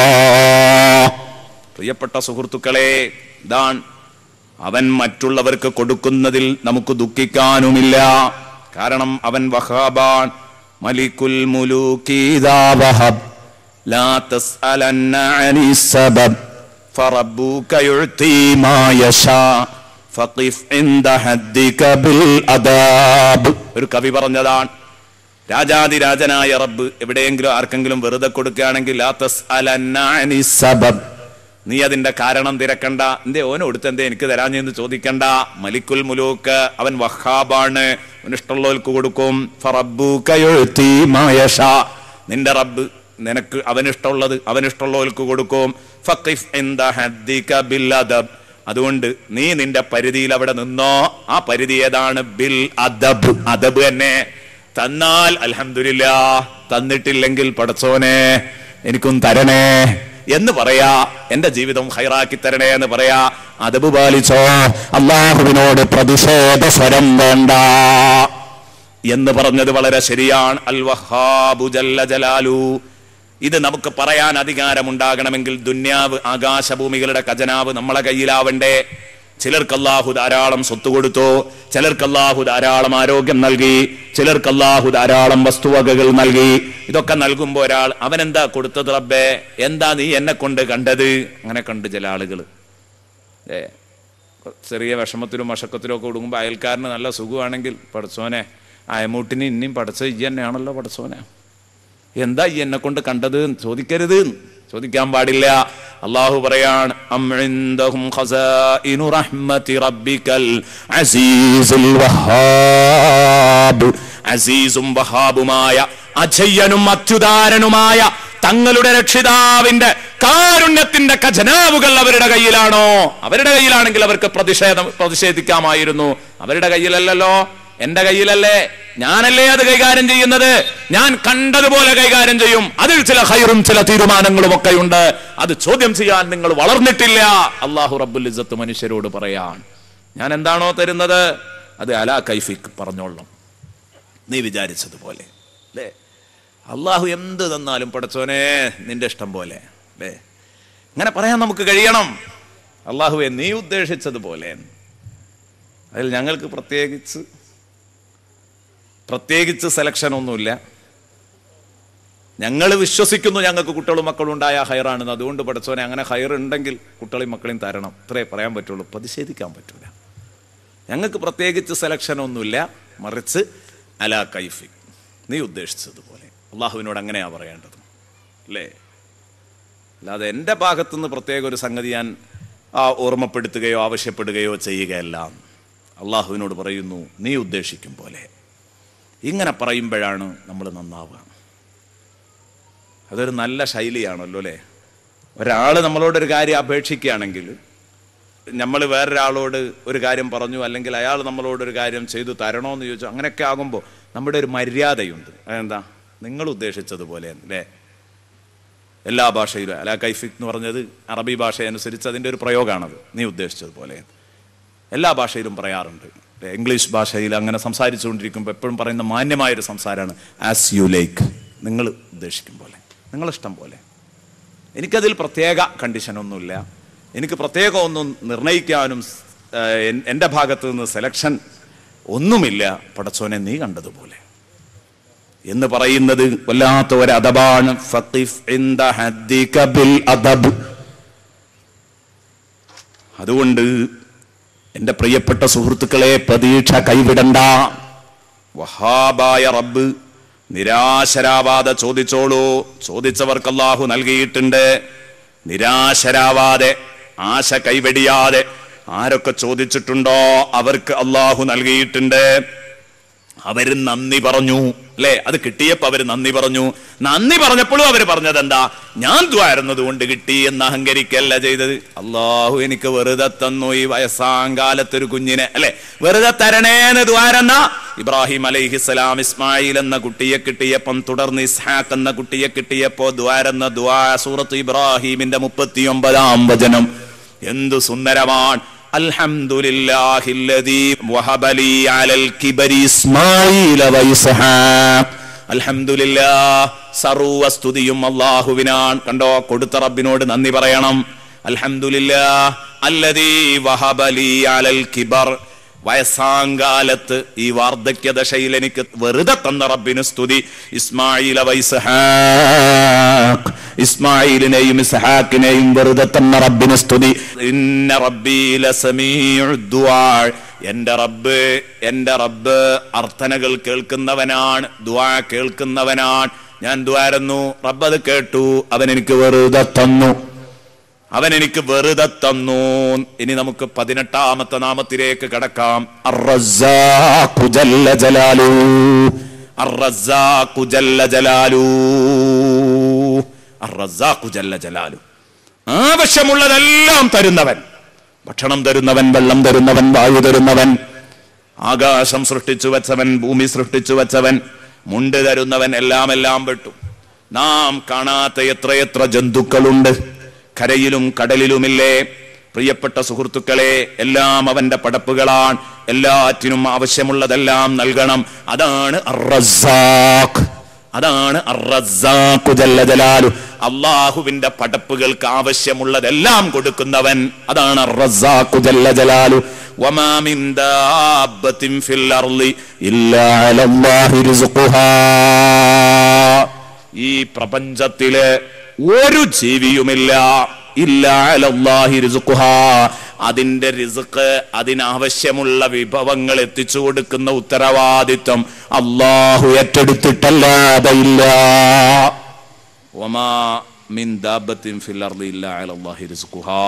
പ്രിയപ്പെട്ട സുഹൃത്തുക്കളെ ഇതാൻ അവൻ മറ്റുള്ളവർക്ക് കൊടുക്കുന്നതിൽ നമുക്ക് ദുഃഖിക്കാനുമില്ല കാരണം അവൻ വഹാബാൻ മലിക്കുൽ മുലൂക്കീദാ വഹബ് ലാ തസ്അലന്ന അനി സബബ് فربك يعطي ما يشاء فقف عند حدك بالأداب ഒരു കവി പറഞ്ഞതാണ് രാജാതിരാജനായ റബ്ബ് എവിടെയെങ്കിലും ആർക്കെങ്കിലും വെറുതെ കൊടുക്കുകയാണെങ്കിൽ ലാ തസ്അലന്ന അനി സബബ് നീ അതിന്റെ കാരണം തിരക്കണ്ട എന്തേ ഓന് കൊടുത്തെന്തേ എനിക്ക് തരാഞ്ഞെന്ന് ചോദിക്കണ്ട മലിക്കുൽ മുലൂക്ക് അവൻ വഹാബാണ് അവന് ഇഷ്ടമുള്ളവർക്ക് കൊടുക്കും ഫറബ്ബൂക യുഅ്തി മാ യശാ. നിന്റെ റബ്ബ് നിനക്ക് അവനിഷ്ടമുള്ളത് അവനിഷ്ടമുള്ളവർക്ക് കൊടുക്കും ഫഖിഫ് ഇൻദ ഹദ്ദിക ബിൽ അദബ് അതുകൊണ്ട് നീ നിന്റെ പരിധിയിൽ അവിടെ നിന്നോ ആ പരിധി ഏതാണ് ബിൽ അദബ് അദബ് തന്നെ തന്നാൽ അൽഹംദുലില്ല തന്നിട്ടില്ലെങ്കിൽ പടച്ചോനെ എനിക്കും തരണേ എന്ന് പറയാ എന്റെ ജീവിതം ഹൈറാക്കി തരണേ എന്ന് പറയാ അദബ് പാലിച്ചോ അള്ളാഹുവിനോട് പ്രതിഷേധ സ്വരം വേണ്ട എന്ന് പറഞ്ഞത് വളരെ ശരിയാണ് അൽ വഹാബു ജല്ല ജലാലു ഇത് നമുക്ക് പറയാൻ അധികാരമുണ്ടാകണമെങ്കിൽ ദുന്യാവ് ആകാശഭൂമികളുടെ ഖജനാവ് നമ്മളെ കയ്യിലാവണ്ടേ ചിലർക്ക് അല്ലാഹു ധാരാളം സ്വത്ത് കൊടുത്തു ചിലർക്ക് അല്ലാഹു ധാരാളം ആരോഗ്യം നൽകി ചിലർക്ക് അല്ലാഹു ധാരാളം വസ്തുവകകൾ നൽകി ഇതൊക്കെ നൽകുമ്പോൾ ഒരാൾ അവൻ എന്താ കൊടുത്തത് റബ്ബേ എന്താ നീ എന്നെ കൊണ്ട് കണ്ടത് അങ്ങനെ കണ്ട് ചില ആളുകൾ ഏ ചെറിയ വിഷമത്തിലും വഷക്കത്തിലും ഒക്കെ കൊടുക്കുമ്പോൾ അയൽക്കാരന് നല്ല സുഖമാണെങ്കിൽ പഠിച്ചോനെ അയമൂട്ടിന് ഇനിയും പഠിച്ച ഈ തന്നെയാണല്ലോ പഠിച്ചോനെ എന്താ ഈ എന്നെ കൊണ്ട് കണ്ടത് എന്ന് ചോദിക്കരുത് എന്ന്. ചോദിക്കാൻ പാടില്ല അള്ളാഹു പറയാണ് അം ഇൻദഹും ഖസാഇനു റഹ്മതി റബ്ബിക്കൽ അസീസുൽ വഹാബ് അസീസും വഹാബുമായ അജയ്യനും അത്യുദാരനുമായ തങ്ങളുടെ രക്ഷിതാവിന്റെ കാരുണ്യത്തിന്റെ ഖജനാവുകൾ അവരുടെ കയ്യിലാണോ അവരുടെ കയ്യിലാണെങ്കിൽ അവർക്ക് പ്രതിഷേധം പ്രതിഷേധിക്കാമായിരുന്നു അവരുടെ കയ്യിലല്ലല്ലോ എന്റെ കയ്യിലല്ലേ ഞാനല്ലേ അത് കൈകാര്യം ചെയ്യുന്നത് ഞാൻ കണ്ടതുപോലെ കൈകാര്യം ചെയ്യും അതിൽ ചില ഹൈറും ചില തീരുമാനങ്ങളും ഒക്കെ ഉണ്ട് അത് ചോദ്യം ചെയ്യാൻ നിങ്ങൾ വളർന്നിട്ടില്ല അള്ളാഹു റബ്ബുൽ ഇസ്സത്ത് മനുഷ്യരോട് പറയാൻ ഞാൻ എന്താണോ തരുന്നത് അത് അലാ കൈഫിക്ക് പറഞ്ഞോളണം നീ വിചാരിച്ചതുപോലെ അല്ലേ അള്ളാഹു എന്ത് തന്നാലും പടച്ചോനെ നിന്റെ ഇഷ്ടം പോലെ അല്ലേ അങ്ങനെ പറയാൻ നമുക്ക് കഴിയണം അള്ളാഹുവെ നീ ഉദ്ദേശിച്ചതുപോലെ അതിൽ ഞങ്ങൾക്ക് പ്രത്യേകിച്ച് പ്രത്യേകിച്ച് സെലക്ഷൻ ഒന്നുമില്ല ഞങ്ങൾ വിശ്വസിക്കുന്നു ഞങ്ങൾക്ക് കുട്ടികളും മക്കളും ഉണ്ടായ ഹയറാണെന്ന് അതുകൊണ്ട് പഠിച്ചോനെ അങ്ങനെ ഹയർ ഉണ്ടെങ്കിൽ കുട്ടികളെയും മക്കളെയും തരണം ഇത്രേ പറയാൻ പറ്റുള്ളൂ പ്രതിഷേധിക്കാൻ പറ്റൂല ഞങ്ങൾക്ക് പ്രത്യേകിച്ച് സെലക്ഷൻ ഒന്നുമില്ല മറിച്ച് അലാ കൈഫി നീ ഉദ്ദേശിച്ചതുപോലെ അള്ളാഹുവിനോട് അങ്ങനെയാ പറയേണ്ടത് അല്ലേ അല്ലാതെ എൻ്റെ ഭാഗത്തുനിന്ന് പ്രത്യേക ഒരു സംഗതി ഞാൻ ആ ഓർമ്മപ്പെടുത്തുകയോ ആവശ്യപ്പെടുകയോ ചെയ്യുകയല്ല അള്ളാഹുവിനോട് പറയുന്നു നീ ഉദ്ദേശിക്കും പോലെ ഇങ്ങനെ പറയുമ്പോഴാണ് നമ്മൾ നന്നാവുക അതൊരു നല്ല ശൈലിയാണല്ലോ അല്ലേ ഒരാൾ നമ്മളോടൊരു കാര്യം അപേക്ഷിക്കുകയാണെങ്കിൽ നമ്മൾ വേറൊരാളോട് ഒരു കാര്യം പറഞ്ഞു അല്ലെങ്കിൽ അയാൾ നമ്മളോടൊരു കാര്യം ചെയ്തു തരണോന്ന് ചോദിച്ചു അങ്ങനെയൊക്കെ ആകുമ്പോൾ നമ്മുടെ ഒരു മര്യാദയുണ്ട് അതെന്താ നിങ്ങൾ ഉദ്ദേശിച്ചതുപോലെ അല്ലേ എല്ലാ ഭാഷയിലും അലാ കൈഫിക് എന്ന് പറഞ്ഞത് അറബി ഭാഷ അനുസരിച്ച് അതിൻ്റെ ഒരു പ്രയോഗമാണത് നീ ഉദ്ദേശിച്ചതുപോലെ എല്ലാ ഭാഷയിലും പറയാറുണ്ട് ഇല്ലേ? ഇംഗ്ലീഷ് ഭാഷയിൽ അങ്ങനെ സംസാരിച്ചുകൊണ്ടിരിക്കുമ്പോൾ എപ്പോഴും പറയുന്ന മാന്യമായൊരു സംസാരമാണ് ആസ് യു ലൈക്ക് നിങ്ങൾ ഉദ്ദേശിക്കും പോലെ നിങ്ങളിഷ്ടം പോലെ എനിക്കതിൽ പ്രത്യേക കണ്ടീഷനൊന്നുമില്ല എനിക്ക് പ്രത്യേകം ഒന്നും നിർണയിക്കാനും ഏഹ്, എൻ- എൻ്റെ ഭാഗത്ത് നിന്ന് സെലക്ഷൻ ഒന്നുമില്ല പടച്ചോനെ നീ കണ്ടതുപോലെ എന്ന് പറയുന്നത് വല്ലാത്ത ഒരു അദബാണ് ഫഖിഫ് ഇൻദ ഹദ്ദിക ബിൽ അദബ് അതുകൊണ്ട് എൻ്റെ പ്രിയപ്പെട്ട സുഹൃത്തുക്കളെ പ്രതീക്ഷ കൈവിടണ്ട വഹാബായ റബ്ബ് നിരാശരാവാതെ ചോദിച്ചോളൂ ചോദിച്ചവർക്ക് അല്ലാഹു നൽകിയിട്ടുണ്ട് നിരാശരാവാതെ ആശ കൈവെടിയാതെ ആരൊക്കെ ചോദിച്ചിട്ടുണ്ടോ അവർക്ക് അല്ലാഹു നൽകിയിട്ടുണ്ട് അവര് നന്ദി പറഞ്ഞു അല്ലെ അത് കിട്ടിയപ്പോ അവര് നന്ദി പറഞ്ഞു നന്ദി പറഞ്ഞപ്പോഴും അവര് പറഞ്ഞത് എന്താ ഞാൻ ദ്വാരുന്നത് കൊണ്ട് കിട്ടി എന്ന് അഹങ്കരിക്കല്ല ചെയ്തത് അള്ളാഹു എനിക്ക് വെറുതെ തന്നു ഈ വയസ്സാങ്കാലത്തൊരു കുഞ്ഞിനെ അല്ലെ വെറുതെ തരണേന്ന് ദ്വാരെന്ന ഇബ്രാഹിം അലൈഹിസ്സലാം ഇസ്മായിൽ എന്ന കുട്ടിയെ കിട്ടിയപ്പം തുടർന്ന് ഇസ്ഹാഖ് എന്ന കുട്ടിയെ കിട്ടിയപ്പോ ദ്വാരെന്ന ദ്വാ സൂറത്ത് ഇബ്രാഹിമിന്റെ മുപ്പത്തിയൊമ്പതാം വചനം എന്തു സുന്ദരമാണ് الحمد لله الذي وهب لي على الكبر إسماعيل وإسحاق الحمد لله സർവ സ്തുതിയും അള്ളാഹുവിനാണ് കണ്ടോ കൊടുത്ത റബ്ബിനോട് നന്ദി പറയണം അൽഹംദുലില്ലാ അല്ലദീ വഹബലി അലൽ കിബർ വയസ്സാങ്കാലത്ത് ഈ വാർദ്ധക്യ ദശയിൽ എനിക്ക് വെറുതെ തന്ന റബ്ബിന് സ്തുതി ഇസ്മായിൽ വൈസ്ഹാഖ് ഇസ്മായിലിനെയും ഇസ്ഹാക്കിനെയും വെറുതെ തന്ന റബ്ബിന് സ്തുതി ഇന്ന റബ്ബി ലസമീഉ ദുആ എന്റെ റബ്ബ് എന്റെ റബ്ബ് അർത്ഥനകൾ കേൾക്കുന്നവനാണ് ദുആ കേൾക്കുന്നവനാണ് ഞാൻ ദ്വാരുന്നു റബ്ബ് അത് കേട്ടു അവൻ എനിക്ക് വെറുതെ തന്നു അവൻ എനിക്ക് വെറുതെ തന്നു ഇനി നമുക്ക് പതിനെട്ടാമത്തെ നാമത്തിലേക്ക് കടക്കാം അർറസ്സാഖു ജല്ല ജലാലു അർറസ്സാഖു ജല്ല ജലാലു അർറസ്സാഖു ജല്ല ജലാലു ആവശ്യമുള്ളതെല്ലാം തരുന്നവൻ ഭക്ഷണം തരുന്നവൻ വെള്ളം തരുന്നവൻ വായു തരുന്നവൻ ആകാശം സൃഷ്ടിച്ചു വെച്ചവൻ ഭൂമി സൃഷ്ടിച്ചു വെച്ചവൻ മുണ്ട് തരുന്നവൻ എല്ലാം എല്ലാം പെട്ടു നാം കാണാത്ത എത്രയെത്ര ജന്തുക്കളുണ്ട് കരയിലും കടലിലുമില്ലേ പ്രിയപ്പെട്ട സുഹൃത്തുക്കളെ എല്ലാം അവന്റെ പടപ്പുകളാണ് എല്ലാറ്റിനും ആവശ്യമുള്ളതെല്ലാം നൽകണം അതാണ് അർ-റസ്സാഖ്. അതാണ് അർ-റസ്സാഖു ജല്ല ജലാലു അള്ളാഹുവിന്റെ പടപ്പുകൾക്ക് ആവശ്യമുള്ളതെല്ലാം കൊടുക്കുന്നവൻ അതാണ് അർ-റസ്സാഖു ജല്ല ജലാലു വമാ മിൻ ദാബത്തിൻ ഫിൽ അർളി ഇല്ലാ അലല്ലാഹി റിസ്ഖുഹാ ഈ പ്രപഞ്ചത്തില് ഒരു ജീവിയുമില്ല ഇല്ലാ അലല്ലാഹി റിസ്ഖുഹാ അതിന്റെ റിസ്ക് അതിനാവശ്യമുള്ള വിഭവങ്ങൾ എത്തിച്ചു കൊടുക്കുന്ന ഉത്തരവാദിത്വം അള്ളാഹു ഏറ്റെടുത്തിട്ടല്ലാതെ ഇല്ല വമാ മിൻ ദാബത്തിൻ ഫിൽ അർളി ഇല്ലാ അലല്ലാഹി റിസ്ഖുഹാ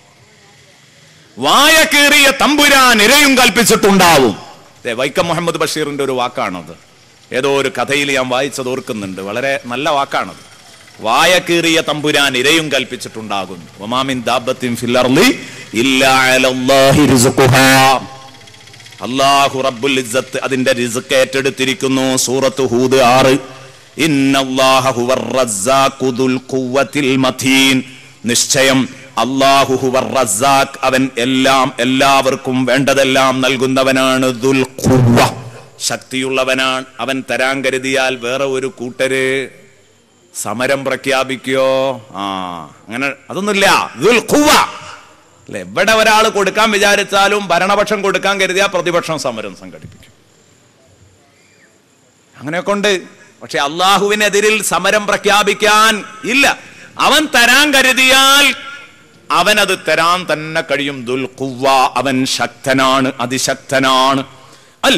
വായ കീറിയ തമ്പുരാൻ ഇരയും കൽപ്പിച്ചിട്ടുണ്ടാവും ദേ, വൈക്കം മുഹമ്മദ് ബഷീറിന്റെ ഒരു വാക്കാണത് ഏതോ ഒരു കഥയിൽ ഞാൻ വായിച്ചത് ഓർക്കുന്നുണ്ട് വളരെ നല്ല വാക്കാണത് വായ കീറിയ തമ്പുരാൻ ഇരയും കൽപ്പിച്ചിട്ടുണ്ടാകുന്നു ഒമാമിൻ ദാബത്തിൻ ഫിൽ അർളി ഇല്ലാ അലല്ലാഹി റിസ്ഖുഹാ അള്ളാഹു റബ്ബുൽ ഇസ്സത്ത് അതിന്റെ റിസ്ക് ഏറ്റെടുത്തിരിക്കുന്നു സൂറത്ത് ഹൂദ് ആറ് ഇന്നല്ലാഹ ഹുവർ റസ്സാഖു ദുൽ ഖുവ്വത്തിൽ മതീൻ നിശ്ചയം അള്ളാഹു ഹുവർ റസ്സാഖ് അവൻ എല്ലാം എല്ലാവർക്കും വേണ്ടതെല്ലാം നൽകുന്നവനാണ് ദുൽ ഖുവ്വ ശക്തിയുള്ളവനാണ് അവൻ തരാൻ കരുതിയാൽ വേറെ ഒരു കൂട്ടര് സമരം പ്രഖ്യാപിക്കോ ആ അങ്ങനെ അതൊന്നുമില്ല ദുൽ ഖുവ്വ അല്ലെ എവിടെ ഒരാൾ കൊടുക്കാൻ വിചാരിച്ചാലും ഭരണപക്ഷം കൊടുക്കാൻ കരുതിയാൽ പ്രതിപക്ഷം സമരം സംഘടിപ്പിക്കും അങ്ങനെയൊക്കെ ഉണ്ട് പക്ഷെ അള്ളാഹുവിനെതിരിൽ സമരം പ്രഖ്യാപിക്കാൻ ഇല്ല അവൻ തരാൻ കരുതിയാൽ അവനത് തരാൻ തന്നെ കഴിയും ദുൽ ഖുവ്വ അവൻ ശക്തനാണ് അതിശക്തനാണ് അൽ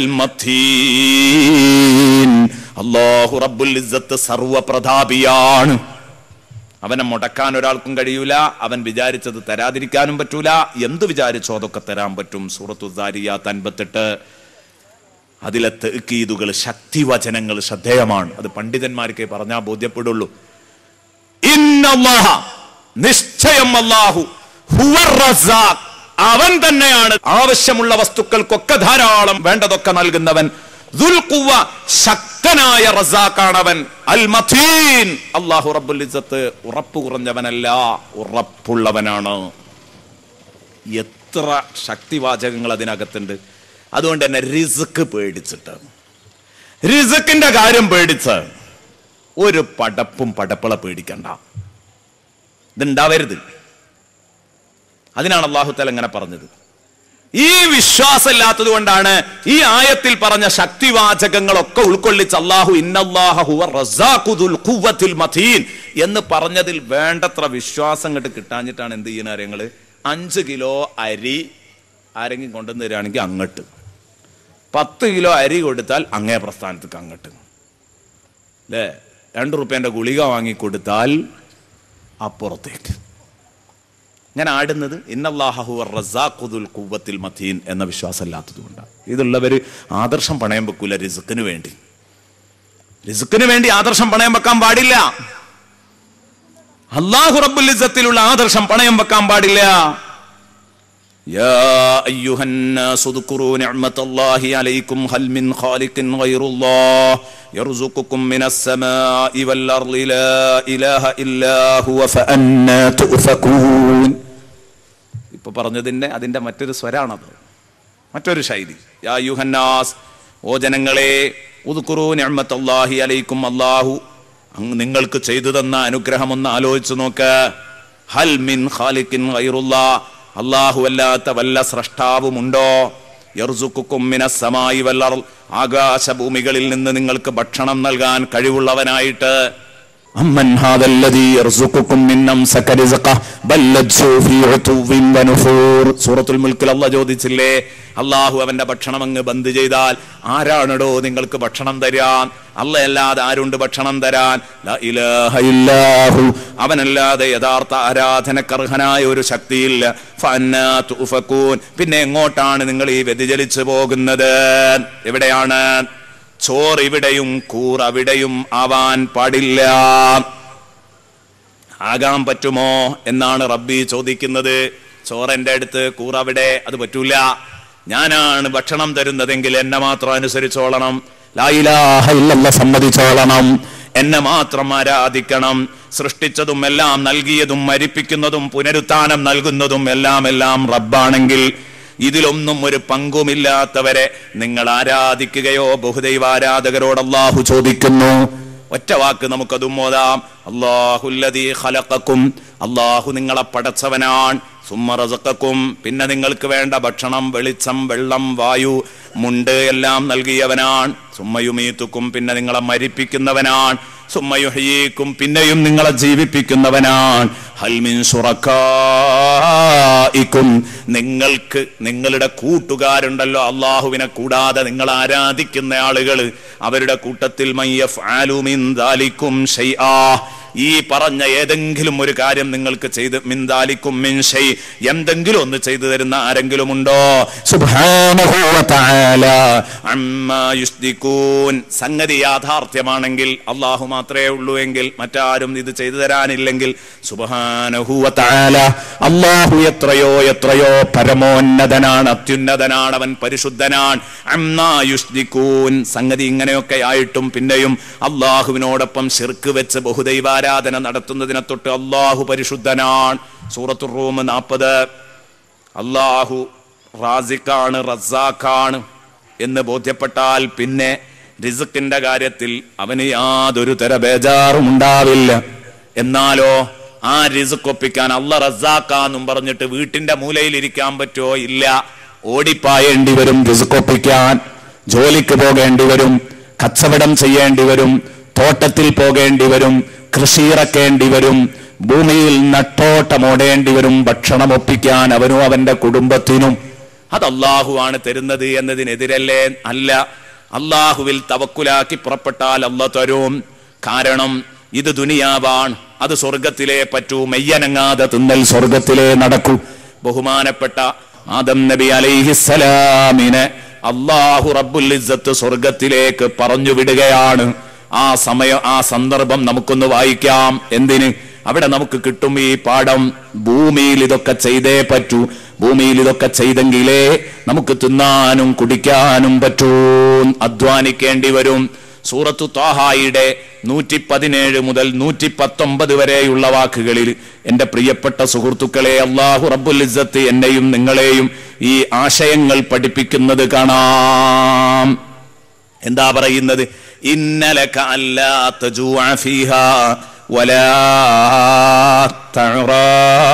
മത്തീൻ അല്ലാഹു റബ്ബുൽ ഇസ്സത്ത് സർവപ്രതാപിയാണ് അവനെ മുടക്കാൻ ഒരാൾക്കും കഴിയൂല അവൻ വിചാരിച്ചത് തരാതിരിക്കാനും പറ്റൂല എന്ത് വിചാരിച്ചോ അതൊക്കെ തരാൻ പറ്റും സൂറത്തു ദാരിയാത്ത് അൻപത്തെട്ട് അതിലെ തെക്കീതുകൾ ശക്തിവചനങ്ങൾ ശ്രദ്ധേയമാണ് അത് പണ്ഡിതന്മാർക്ക് പറഞ്ഞാൽ ബോധ്യപ്പെടുള്ളൂ ഇന്നല്ലാഹ നിശ്ചയം അല്ലാഹു ഹുവർ റസ്സാഖ്. അവൻ തന്നെയാണ് ആവശ്യമുള്ള വസ്തുക്കൾക്കൊക്കെ ധാരാളം വേണ്ടതൊക്കെ നൽകുന്നവൻ ദുൽ ഖുവ്വ, ശക്തനായ റസാഖാണവൻ അൽ മതീൻ അല്ലാഹു റബ്ബുൽ ഇസ്സത്ത് ഉറപ്പ് കുറഞ്ഞവനല്ല ഉറപ്പുള്ളവനാണ് എത്ര ശക്തിവാചകങ്ങൾ അതിനകത്തുണ്ട് അതുകൊണ്ട് തന്നെ റിസ്ക് പേടിച്ചിട്ട് റിസ്ക്കിന്റെ കാര്യം പേടിച്ച് ഒരു പടപ്പും പടപ്പള പേടിക്കണ്ട ഇതുണ്ടാവരുത് അതിനാണ് അള്ളാഹു തല ഇങ്ങനെ പറഞ്ഞത് ഈ വിശ്വാസമില്ലാത്തത് കൊണ്ടാണ് ഈ ആയത്തിൽ പറഞ്ഞ ശക്തിവാചകങ്ങളൊക്കെ ഉൾക്കൊള്ളിച്ച് അള്ളാഹു ഇന്നല്ലാഹ ഹുവ റസ്സാഖു ദുൽ ഖുവ്വത്തിൽ മതീൻ എന്ന് പറഞ്ഞതിൽ വേണ്ടത്ര വിശ്വാസം കണ്ട് കിട്ടാഞ്ഞിട്ടാണ് എന്ത് ചെയ്യുന്ന കാര്യങ്ങള് അഞ്ച് കിലോ അരി ആരെങ്കിലും കൊണ്ടുവന്ന് തരികയാണെങ്കിൽ അങ്ങോട്ട് പത്ത് കിലോ അരി കൊടുത്താൽ അങ്ങേ പ്രസ്ഥാനത്തേക്ക് അങ്ങോട്ട് അല്ലേ രണ്ട് റുപ്യന്റെ ഗുളിക വാങ്ങി കൊടുത്താൽ അപ്പുറത്തേക്ക് ഞാൻ ആടുന്നത് ഇന്നല്ലാഹു റസാഖുദുൽ കുവ്വത്തിൽ മതീൻ എന്ന വിശ്വാസമില്ലാത്തത് കൊണ്ടാണ് ഇതുള്ളവര് ആദർശം പണയം വെക്കൂല റിസുക്കിന് വേണ്ടി റിസുക്കിന് വേണ്ടി ആദർശം പണയം വെക്കാൻ പാടില്ല അള്ളാഹു റബ്ബുൽ ഇസ്സത്തിലുള്ള ആദർശം പണയം വെക്കാൻ പാടില്ല يا أيها الناس اذكروا نعمة الله عليكم هل من خالق غير الله يرزقكم من السماء والأرض لا إله إلا هو فأنا تؤفكون ഇപ്പൊ പറഞ്ഞതിന്റെ അതിന്റെ മറ്റൊരു സ്വരാണത് മറ്റൊരു ശൈലി യാ യുഹന്നാസ് ഓ ജനങ്ങളെ ഉദ്കുറു നിഅമത്തല്ലാഹി അലൈക്കും അല്ലാഹു അങ്ങ് നിങ്ങൾക്ക് ചെയ്തു തന്ന അനുഗ്രഹം ഒന്ന് ആലോചിച്ചു നോക്ക് ഹൽ മിൻ ഖാലിഖിൻ ഗൈറുല്ലാ അല്ലാഹു അല്ലാത്ത വല്ല സ്രഷ്ടാവുമുണ്ടോ യർസുക്കും മിനസ്സമായി വല്ലർ ആകാശഭൂമികളിൽ നിന്ന് നിങ്ങൾക്ക് ഭക്ഷണം നൽകാൻ കഴിവുള്ളവനായിട്ട് أمن هذا الذي يرزقكم من أمسك رزقه بل لجوا في عتو ونفور സൂറത്തുൽ മുൽക്കിൽ അല്ല ചോദിച്ചില്ലേ അള്ളാഹു അവന്റെ ഭക്ഷണം അങ്ങ് ബന്ദ് ചെയ്താൽ ആരാണടോ നിങ്ങൾക്ക് ഭക്ഷണം തരാൻ അല്ലയല്ലാതെ ആരുണ്ട് ഭക്ഷണം തരാൻ ലാ ഇലാഹ ഇല്ലാഹു. അവനല്ലാതെ യഥാർത്ഥ ആരാധനക്കർഹനായ ഒരു ശക്തിയില്ല ഫഅന്നാ തുഫകൂൻ. പിന്നെ എങ്ങോട്ടാണ് നിങ്ങൾ ഈ വ്യതിചലിച്ചു പോകുന്നത് എവിടെയാണ് ചോറ് ഇവിടെയും കൂർ അവിടെയും ആവാൻ പാടില്ല ആകാൻ പറ്റുമോ എന്നാണ് റബ്ബി ചോദിക്കുന്നത് ചോറന്റെ അടുത്ത് കൂറവിടെ അത് പറ്റൂല ഞാനാണ് ഭക്ഷണം തരുന്നതെങ്കിൽ എന്നെ മാത്രം അനുസരിച്ചോളണം ലായിലാഹ ഇല്ലല്ല സമ്മതിച്ചോളണം എന്നെ മാത്രം ആരാധിക്കണം സൃഷ്ടിച്ചതും എല്ലാം നൽകിയതും മരിപ്പിക്കുന്നതും പുനരുത്ഥാനം നൽകുന്നതും എല്ലാം എല്ലാം റബ്ബാണെങ്കിൽ ഇതിലൊന്നും ഒരു പങ്കുമില്ലാത്തവരെ നിങ്ങൾ ആരാധിക്കുകയോ ബഹുദൈവാരാധകരോട് അള്ളാഹു ചോദിക്കുന്നു ഒറ്റ വാക്ക് നമുക്കതും മോതാം അള്ളാഹുല്ലദീ ഖലഖക്കും അള്ളാഹു നിങ്ങളെ പടച്ചവനാണ് സുമ്മറസക്കും പിന്നെ നിങ്ങൾക്ക് വേണ്ട ഭക്ഷണം വെളിച്ചം വെള്ളം വായു മുണ്ട് എല്ലാം നൽകിയവനാണ് സുമ്മയുമീത്തുക്കും പിന്നെ നിങ്ങളെ മരിപ്പിക്കുന്നവനാണ് സുമ്മയുഹീക്കും പിന്നെയും നിങ്ങളെ ജീവിപ്പിക്കുന്നവനാണ് ഹൽമിൻ സുറക്കായിക്കും നിങ്ങൾക്ക് നിങ്ങളുടെ കൂട്ടുകാരുണ്ടല്ലോ അള്ളാഹുവിനെ കൂടാതെ നിങ്ങൾ ആരാധിക്കുന്ന ആളുകൾ അവരുടെ കൂട്ടത്തിൽ മയ്യഫ് ആലുമിൻ ദാലിക്കും ഷൈആ ഈ പറഞ്ഞ ഏതെങ്കിലും ഒരു കാര്യം നിങ്ങൾക്ക് ചെയ്ത് മിന്താലിക്കും മിൻഷൈ എന്തെങ്കിലും ഒന്ന് ചെയ്തു തരുന്ന ആരെങ്കിലും ഉണ്ടോ സുബ്ഹാനഹു വ തആല അമ്മാ യുസ്ദികൂൻ സംഗതി യാഥാർത്ഥ്യമാണെങ്കിൽ അള്ളാഹു മാത്രമേ ഉള്ളൂ എങ്കിൽ മറ്റാരും ഇത് ചെയ്തു തരാനില്ലെങ്കിൽ സുബ്ഹാനഹു വ തആല അള്ളാഹു എത്രയോ എത്രയോ പരമോന്നതനാണ് അത്യുന്നതനാണ് അവൻ പരിശുദ്ധനാണ് അമ്മാ യുസ്ദികൂൻ സംഗതി ഇങ്ങനെയൊക്കെ ആയിട്ടും പിന്നെയും അള്ളാഹുവിനോടൊപ്പം ശിർക്ക് വെച്ച് ബഹുദൈവാരാധന നടത്തുന്നതിനെ തൊട്ട് അള്ളാഹു പരിശുദ്ധനാണ് സൂറത്തു റൂം നാൽപ്പത് അള്ളാഹു റാസിഖാണ് റസാഖാണ് എന്ന് ബോധ്യപ്പെട്ടാൽ പിന്നെ റിസുക്കിന്റെ കാര്യത്തിൽ അവന് യാതൊരു തര ബേജാറും ഉണ്ടാവില്ല എന്നാലോ ആ റിസുക്ക് ഒപ്പിക്കാൻ അല്ല റസാക്കാന്നും പറഞ്ഞിട്ട് വീട്ടിന്റെ മൂലയിൽ ഇരിക്കാൻ പറ്റുമോ ഇല്ല ഓടിപ്പായേണ്ടി വരും റിസുക്ക് ഒപ്പിക്കാൻ ജോലിക്ക് പോകേണ്ടി വരും കച്ചവടം ചെയ്യേണ്ടി വരും തോട്ടത്തിൽ പോകേണ്ടി വരും കൃഷി ഇറക്കേണ്ടി വരും ഭൂമിയിൽ നട്ടോട്ടമോടേണ്ടി വരും ഭക്ഷണം ഒപ്പിക്കാൻ അവനും അവന്റെ കുടുംബത്തിനും അത് അള്ളാഹുവാണ് തരുന്നത് എന്നതിനെതിരല്ലേ അല്ല അള്ളാഹുവിൽ തവക്കുലാക്കി പുറപ്പെട്ടാൽ അല്ല തരും കാരണം ഇത് ദുനിയാവാണ് അത് സ്വർഗത്തിലേ പറ്റൂ മെയ്യനങ്ങാതെ തിന്നൽ സ്വർഗത്തിലേ നടക്കൂ ബഹുമാനപ്പെട്ട ആദം നബി അലൈഹിസ്സലാമിനെ അള്ളാഹു റബ്ബുൽ ഇസ്സത്ത് സ്വർഗത്തിലേക്ക് പറഞ്ഞു വിടുകയാണ് ആ സമയം ആ സന്ദർഭം നമുക്കൊന്ന് വായിക്കാം എന്തിന് അവിടെ നമുക്ക് കിട്ടും ഈ പാഠം ഭൂമിയിൽ ഇതൊക്കെ ചെയ്തേ പറ്റൂ ഭൂമിയിൽ ഇതൊക്കെ ചെയ്തെങ്കിലേ നമുക്ക് തിന്നാനും കുടിക്കാനും പറ്റൂ അധ്വാനിക്കേണ്ടി വരും സൂറത്തു താഹായിയുടെ നൂറ്റി പതിനേഴ് മുതൽ നൂറ്റി പത്തൊമ്പത് വരെയുള്ള വാക്കുകളിൽ എന്റെ പ്രിയപ്പെട്ട സുഹൃത്തുക്കളെ അള്ളാഹു റബ്ബുൽ ഇസ്സത്ത് എന്നെയും നിങ്ങളെയും ഈ ആശയങ്ങൾ പഠിപ്പിക്കുന്നത് കാണാം എന്താ പറയുന്നത് ഇന്നലക അല്ലാ തജൂഅ ഫീഹാ വലാ തഅറാ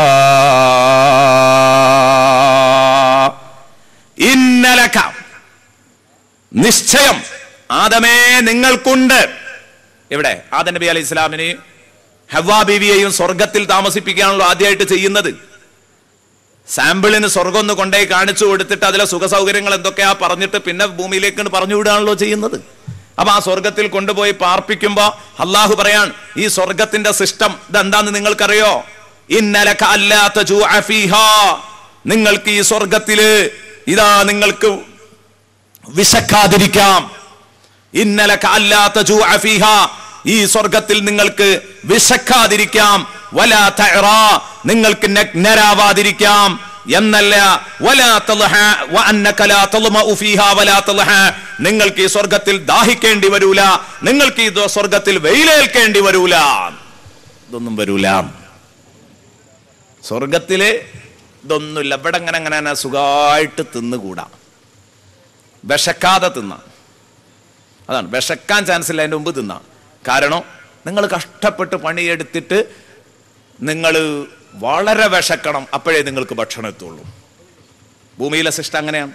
ഇന്നലക നിശ്ചയം ആദമേ നിങ്ങൾക്കുണ്ട് എവിടെ ആദം നബി അലൈഹി ഇസ്ലാമിന് ഹവാ ബീവിയെയും സ്വർഗത്തിൽ താമസിപ്പിക്കാണല്ലോ ആദ്യമായിട്ട് ചെയ്യുന്നത് സാമ്പിളിന് സ്വർഗം ഒന്ന് കൊണ്ടുപോയി കാണിച്ചു കൊടുത്തിട്ട് അതിലെ സുഖ സൗകര്യങ്ങൾ എന്തൊക്കെയാ പറഞ്ഞിട്ട് പിന്നെ ഭൂമിയിലേക്ക് പറഞ്ഞു വിടുകയാണല്ലോ ചെയ്യുന്നത് അപ്പൊ ആ സ്വർഗത്തിൽ കൊണ്ടുപോയി പാർപ്പിക്കുമ്പോ അള്ളാഹു പറയാൻ ഈ സ്വർഗത്തിന്റെ സിസ്റ്റം ഇതെന്താന്ന് നിങ്ങൾക്കറിയോ ഇന്നലക അല്ലാത്ത ജൂഅ ഫീഹാ. നിങ്ങൾക്ക് ഈ സ്വർഗത്തില് ഇതാ നിങ്ങൾക്ക് വിശക്കാതിരിക്കാം ഇന്നലക അല്ലാത്ത ജൂഅ ഫീഹാ. ഈ സ്വർഗത്തിൽ നിങ്ങൾക്ക് വിശക്കാതിരിക്കാം വലാ തഅറാ. നിങ്ങൾക്ക് നഗ്നരാവാതിരിക്കാം എന്നല്ല വലാ തൽഹ വഅന്നക ലാ തൽമഉ ഫീഹാ വലാ തൽഹ. നിങ്ങൾക്ക് ഈ സ്വർഗത്തിൽ ദാഹിക്കേണ്ടി വരൂല നിങ്ങൾക്ക് ഈ സ്വർഗത്തിൽ വെയിലേൽക്കേണ്ടി വരൂല ഇതൊന്നും വരൂല സ്വർഗത്തില് ഇതൊന്നുമില്ല ഇവിടെ അങ്ങനെ അങ്ങനെ അങ്ങനെ സുഖമായിട്ട് തിന്നുകൂടാ വിശക്കാതെ തിന്നാം അതാണ് വിശക്കാൻ ചാൻസ് ഇല്ല അതിന്റെ മുമ്പ് തിന്നാം കാരണം നിങ്ങൾ കഷ്ടപ്പെട്ട് പണിയെടുത്തിട്ട് നിങ്ങൾ വളരെ വിശക്കണം അപ്പോഴേ നിങ്ങൾക്ക് ഭക്ഷണം എത്തുള്ളൂ ഭൂമിയിലെ സിസ്റ്റം അങ്ങനെയാണ്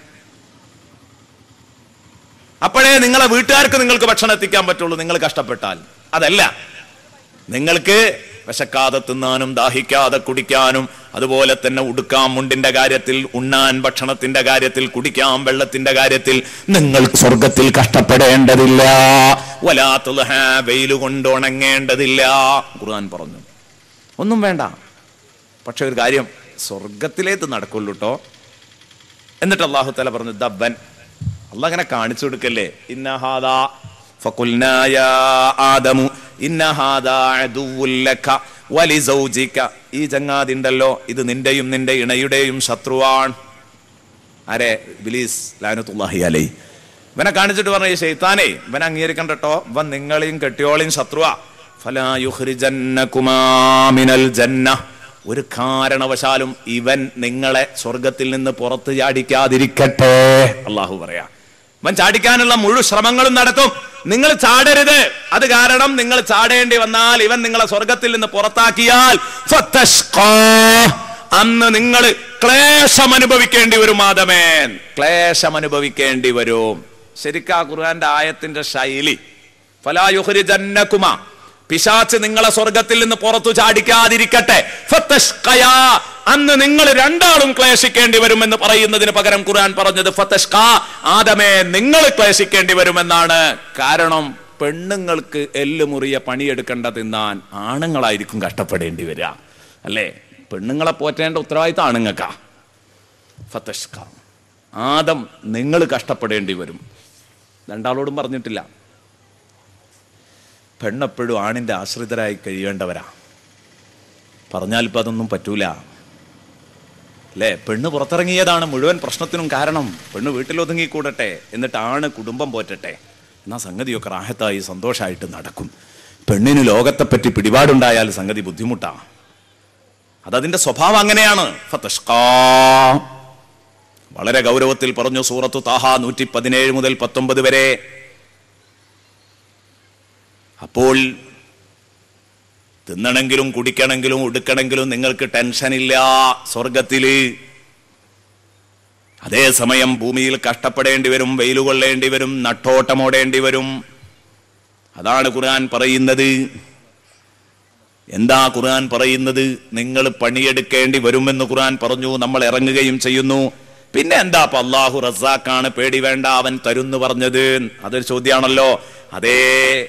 അപ്പോഴേ നിങ്ങളെ വീട്ടുകാർക്ക് നിങ്ങൾക്ക് ഭക്ഷണം എത്തിക്കാൻ പറ്റുള്ളൂ നിങ്ങൾ കഷ്ടപ്പെട്ടാൽ അതല്ല നിങ്ങൾക്ക് വിശക്കാതെ തിന്നാനും ദാഹിക്കാതെ കുടിക്കാനും അതുപോലെ തന്നെ ഉടുക്കാം മുണ്ടിന്റെ കാര്യത്തിൽ ഉണ്ണാൻ ഭക്ഷണത്തിന്റെ കാര്യത്തിൽ കുടിക്കാം വെള്ളത്തിന്റെ കാര്യത്തിൽ നിങ്ങൾ സ്വർഗത്തിൽ കഷ്ടപ്പെടേണ്ടതില്ല വലാത്തുൽ വെയിൽ കൊണ്ട് ഉണങ്ങേണ്ടതില്ല ഖുർആൻ പറഞ്ഞു ഒന്നും വേണ്ട പക്ഷെ ഒരു കാര്യം സ്വർഗത്തിലേക്ക് നടക്കുള്ളൂ കേട്ടോ എന്നിട്ട് അള്ളാഹു തല പറഞ്ഞു ദബ്ബൻ അള്ളാഹ് അങ്ങനെ കാണിച്ചു കൊടുക്കല്ലേ ഇന്നഹാദാ فقلنا يا آدم إن هذا عدو لك വലി സൗജിക്ക ഈ ചങ്ങാതി ഉണ്ടല്ലോ ഇത് നിന്റെയും നിന്റെ ഇണയുടെയും ശത്രുവാണ് ആരെ ബിലീസ് ലാനത്തുല്ലാഹി അലൈ ഇവനെ കാണിച്ചിട്ട് പറഞ്ഞു "ഈ ഷെയ്ത്താനെ ഇവനെ അംഗീകരിക്കണ്ട കേട്ടോ ഇവൻ നിങ്ങളെയും കെട്ടിയോളെയും ശത്രുവാ ഫലാ യുഖ്രിജന്നകുമാ മിനൽ ജന്ന ഒരു കാരണവശാലും ഇവൻ നിങ്ങളെ സ്വർഗത്തിൽ നിന്ന് പുറത്ത് ചാടിക്കാതിരിക്കട്ടെ അള്ളാഹു പറയാ ഇവൻ ചാടിക്കാനുള്ള മുഴു ശ്രമങ്ങളും നടത്തും നിങ്ങൾ ചാടരുത് അത് കാരണം നിങ്ങൾ ചാടേണ്ടി വന്നാൽ ഇവൻ നിങ്ങളെ സ്വർഗത്തിൽ നിന്ന് പുറത്താക്കിയാൽ ഫതഷ്ഖാ. അന്ന് നിങ്ങൾ ക്ലേശം അനുഭവിക്കേണ്ടി വരും മാതമേൻ ക്ലേശം അനുഭവിക്കേണ്ടി വരും ശരിക്കാ ഖുർആന്റെ ആയത്തിന്റെ ശൈലി ഫലായുഹരിജന്നകുമ പിശാച്ച് നിങ്ങളെ സ്വർഗത്തിൽ നിന്ന് പുറത്തു ചാടിക്കാതിരിക്കട്ടെ ഫതഷ്ഖയാ. അന്ന് നിങ്ങൾ രണ്ടാളും ക്ലേശിക്കേണ്ടി വരുമെന്ന് പറയുന്നതിന് പകരം ഖുർആൻ പറഞ്ഞത് ഫതഷ്ഖ ആദമേ നിങ്ങൾ ക്ലേശിക്കേണ്ടി വരുമെന്നാണ് കാരണം പെണ്ണുങ്ങൾക്ക് എല്ലുമുറിയ പണിയെടുക്കേണ്ട തിന്നാൻ ആണുങ്ങളായിരിക്കും കഷ്ടപ്പെടേണ്ടി വരിക അല്ലേ പെണ്ണുങ്ങളെ പോറ്റേണ്ട ഉത്തരവാദിത്തം ആണുങ്ങൾക്കാ ഫതഷ്ക ആദം നിങ്ങൾ കഷ്ടപ്പെടേണ്ടി വരും രണ്ടാളോടും പറഞ്ഞിട്ടില്ല പെണ്ണെപ്പോഴും ആണിൻ്റെ ആശ്രിതരായി കഴിയേണ്ടവരാ പറഞ്ഞാൽ ഇപ്പം അതൊന്നും പറ്റൂല അല്ലേ പെണ്ണ് പുറത്തിറങ്ങിയതാണ് മുഴുവൻ പ്രശ്നത്തിനും കാരണം പെണ്ണ് വീട്ടിൽ ഒതുങ്ങിക്കൂടട്ടെ എന്നിട്ട് ആണ് കുടുംബം പോറ്റട്ടെ എന്നാൽ സംഗതിയൊക്കെ റാഹത്തായി സന്തോഷമായിട്ട് നടക്കും പെണ്ണിന് ലോകത്തെപ്പറ്റി പിടിപാടുണ്ടായാൽ സംഗതി ബുദ്ധിമുട്ടാണ് അതതിന്റെ സ്വഭാവം അങ്ങനെയാണ് ഫതഷ്കാ. വളരെ ഗൗരവത്തിൽ പറഞ്ഞു സൂറത്തു താഹ നൂറ്റി പതിനേഴ് മുതൽ പത്തൊമ്പത് വരെ അപ്പോൾ തിന്നണമെങ്കിലും കുടിക്കണമെങ്കിലും ഉടുക്കണമെങ്കിലും നിങ്ങൾക്ക് ടെൻഷനില്ല സ്വർഗത്തില് അതേസമയം ഭൂമിയിൽ കഷ്ടപ്പെടേണ്ടി വരും വെയിൽ കൊള്ളേണ്ടി വരും നട്ടോട്ടമോടേണ്ടി വരും അതാണ് ഖുർആൻ പറയുന്നത് എന്താ ഖുർആൻ പറയുന്നത് നിങ്ങൾ പണിയെടുക്കേണ്ടി വരുമെന്ന് ഖുർആൻ പറഞ്ഞു നമ്മൾ ഇറങ്ങുകയും ചെയ്യുന്നു പിന്നെ എന്താ അപ്പൊ അള്ളാഹു റസാഖാണ് പേടി വേണ്ട അവൻ തരുന്ന് പറഞ്ഞത് അതൊരു ചോദ്യമാണല്ലോ അതേ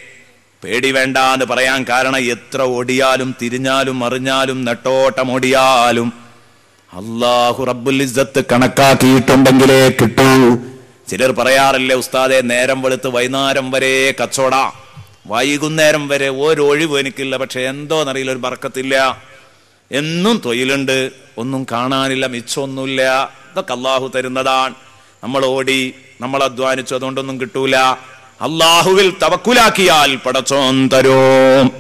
പേടി വേണ്ട എന്ന് പറയാൻ കാരണം എത്ര ഓടിയാലും തിരിഞ്ഞാലും മറിഞ്ഞാലും നെട്ടോട്ടം ഓടിയാലും അള്ളാഹു റബ്ബുൽ ഇസ്സത്ത് കണക്കാക്കിയിട്ടുണ്ടെങ്കിലേ കിട്ടൂ ചിലർ പറയാറില്ലേ ഉസ്താദെ നേരം വെളുത്ത് വൈകുന്നേരം വരെ കച്ചോട വൈകുന്നേരം വരെ ഒരു ഒഴിവ് എനിക്കില്ല പക്ഷെ എന്തോന്നറിയില്ല ഒരു ബർക്കത്തില്ല എന്നും തൊഴിലുണ്ട് ഒന്നും കാണാനില്ല മിച്ചമൊന്നുമില്ല ഇതൊക്കെ അള്ളാഹു തരുന്നതാണ് നമ്മൾ ഓടി നമ്മൾ അധ്വാനിച്ചു അതുകൊണ്ടൊന്നും കിട്ടൂല അള്ളാഹുവിൽ തവക്കുലാക്കിയാൽ പടച്ചോൻ തരും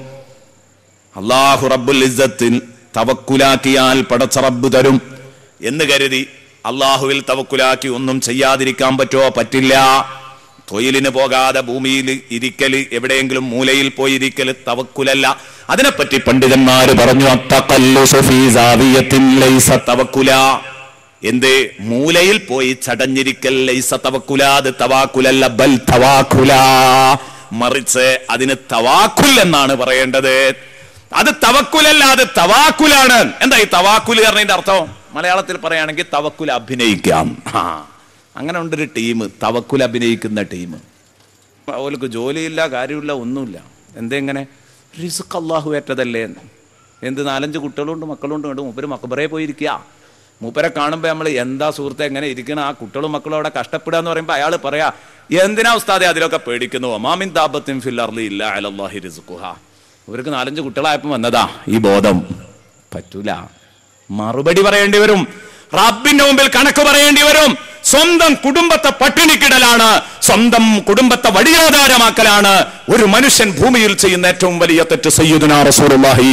അള്ളാഹു റബ്ബുൽ ഇസ്സത്തിൽ തവക്കുലാക്കിയാൽ പടച്ച റബ്ബ് തരും എന്ന് കരുതി അള്ളാഹുവിൽ തവക്കുലാക്കി ഒന്നും ചെയ്യാതിരിക്കാൻ പറ്റോ പറ്റില്ല തൊഴിലിന് പോകാതെ ഭൂമിയിൽ ഇരിക്കല് എവിടെയെങ്കിലും മൂലയിൽ പോയി ഇരിക്കല് തവക്കുലല്ല അതിനെപ്പറ്റി പണ്ഡിതന്മാര് പറഞ്ഞു "അത്തഖല്ലുസു ഫീ സാവിയത്തിൻ ലൈസ തവക്കുല എന്ത് മൂലയിൽ പോയി ചടഞ്ഞിരിക്കൽ ലൈസ തവക്കുല അത് തവാക്കുലല്ല ബൽ തവാക്കുല മറിച്ച് അതിന് തവാക്കുൽ എന്നാണ് പറയേണ്ടത് അത് തവക്കുലല്ല അത് തവാക്കുലാണ് എന്താ ഈ തവാക്കുൽ പറഞ്ഞതിന്റെ അർത്ഥം മലയാളത്തിൽ പറയുകയാണെങ്കിൽ തവക്കുൽ അഭിനയിക്കാം ആ അങ്ങനെ ഉണ്ടൊരു ടീം തവക്കുൽ അഭിനയിക്കുന്ന ടീം അവർക്ക് ജോലിയില്ല കാര്യമില്ല ഒന്നുമില്ല എന്തെങ്ങനെ റിസ്ക് അള്ളാഹു ഏറ്റതല്ലേ എന്ന്. എന്ത് നാലഞ്ച് കുട്ടികളുണ്ട് മക്കളുണ്ട് കണ്ടു മൂപ്പര് മക്കബറേ പോയിരിക്കുക മൂപ്പരെ കാണുമ്പോൾ നമ്മൾ എന്താ സുഹൃത്തെ എങ്ങനെ ഇരിക്കണം ആ കുട്ടികളും മക്കളും അവിടെ കഷ്ടപ്പെടുക എന്ന് പറയുമ്പോൾ അയാൾ പറയാ എന്തിനാ ഉസ്താദെ അതിലൊക്കെ പേടിക്കുന്നു ഒമാമിൻ താപത്തിൻ ഫില്ലർലി ഇല്ല അലല്ലാഹി റിസുഖുഹ ഇവർക്ക് നാലഞ്ച് കുട്ടികളായപ്പോൾ വന്നതാ ഈ ബോധം പറ്റൂല മറുപടി പറയേണ്ടി വരും റബ്ബിന്റെ മുമ്പിൽ കണക്ക് പറയേണ്ടി വരും സ്വന്തം കുടുംബത്തെ പട്ടിണിക്കിടലാണ് സ്വന്തം കുടുംബത്തെ വഴിയാധാരമാക്കലാണ് ഒരു മനുഷ്യൻ ഭൂമിയിൽ ചെയ്യുന്ന ഏറ്റവും വലിയ തെറ്റ് സയ്യിദുനാ റസൂലുള്ളാഹി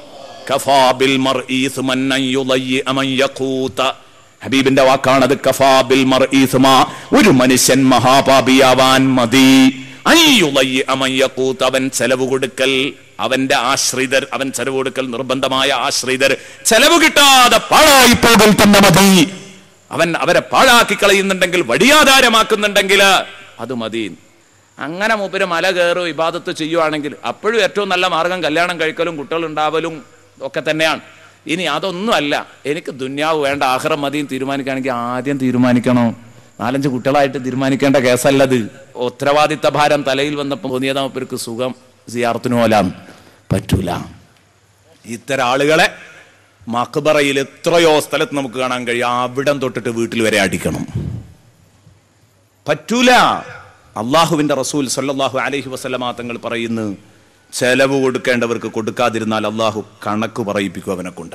കഫാ ബിൽ മർഇ ഇസ്മൻ അൻ യുളയ്യിഅ മൻ യഖൂത ഹബീബിന്റെ വാക്കാണത് കഫാ ബിൽ മർഇ ഇസ്മ ഒരു മനുഷ്യൻ മഹാപാപിയാവാൻ മതി അൻ യുളയ്യിഅ മൻ യഖൂത അവൻ ചെലവ് കൊടുക്കൽ അവന്റെ ആശ്രിതർ അവൻ ചെലവ് കൊടുക്കൽ നിർബന്ധമായ ആശ്രിതർ ചെലവ് കിട്ടാതെ പാഴായി പോകൽ തന്നെ മതി അവൻ അവരെ പാഴാക്കി കളയുന്നുണ്ടെങ്കിൽ വടിയാധാരമാക്കുന്നുണ്ടെങ്കിൽ അത് മതി അങ്ങനെ മൂപ്പര് മല കയറും ഇബാദത്ത് ചെയ്യുവാണെങ്കിൽ അപ്പോഴും ഏറ്റവും നല്ല മാർഗം കല്യാണം കഴിക്കലും കുട്ടികൾ ഉണ്ടാവലും ഒക്കെ തന്നെയാണ് ഇനി അതൊന്നും അല്ല എനിക്ക് ദുന്യാവ് വേണ്ട ആഹ്റം മതിയും തീരുമാനിക്കുകയാണെങ്കിൽ ആദ്യം തീരുമാനിക്കണോ നാലഞ്ച് കുട്ടികളായിട്ട് തീരുമാനിക്കേണ്ട കേസല്ലത് ഉത്തരവാദിത്ത ഭാരം തലയിൽ വന്നപ്പോൾ തോന്നിയതാ മൂപ്പർക്ക് സുഖം സിയാർത്തിനു പോലാം പറ്റൂല ഇത്തരം ആളുകളെ മക്ബറയിൽ എത്രയോ സ്ഥലത്ത് നമുക്ക് കാണാൻ കഴിയും അവിടം തൊട്ടിട്ട് വീട്ടിൽ വരെ അടിക്കണം പറ്റൂല അള്ളാഹുവിന്റെ റസൂൽ സല്ലല്ലാഹു അലൈഹി വസല്ലമ തങ്ങൾ പറയുന്നു ചെലവ് കൊടുക്കേണ്ടവർക്ക് കൊടുക്കാതിരുന്നാൽ അള്ളാഹു കണക്ക് പറയിപ്പിക്കും അവനെ കൊണ്ട്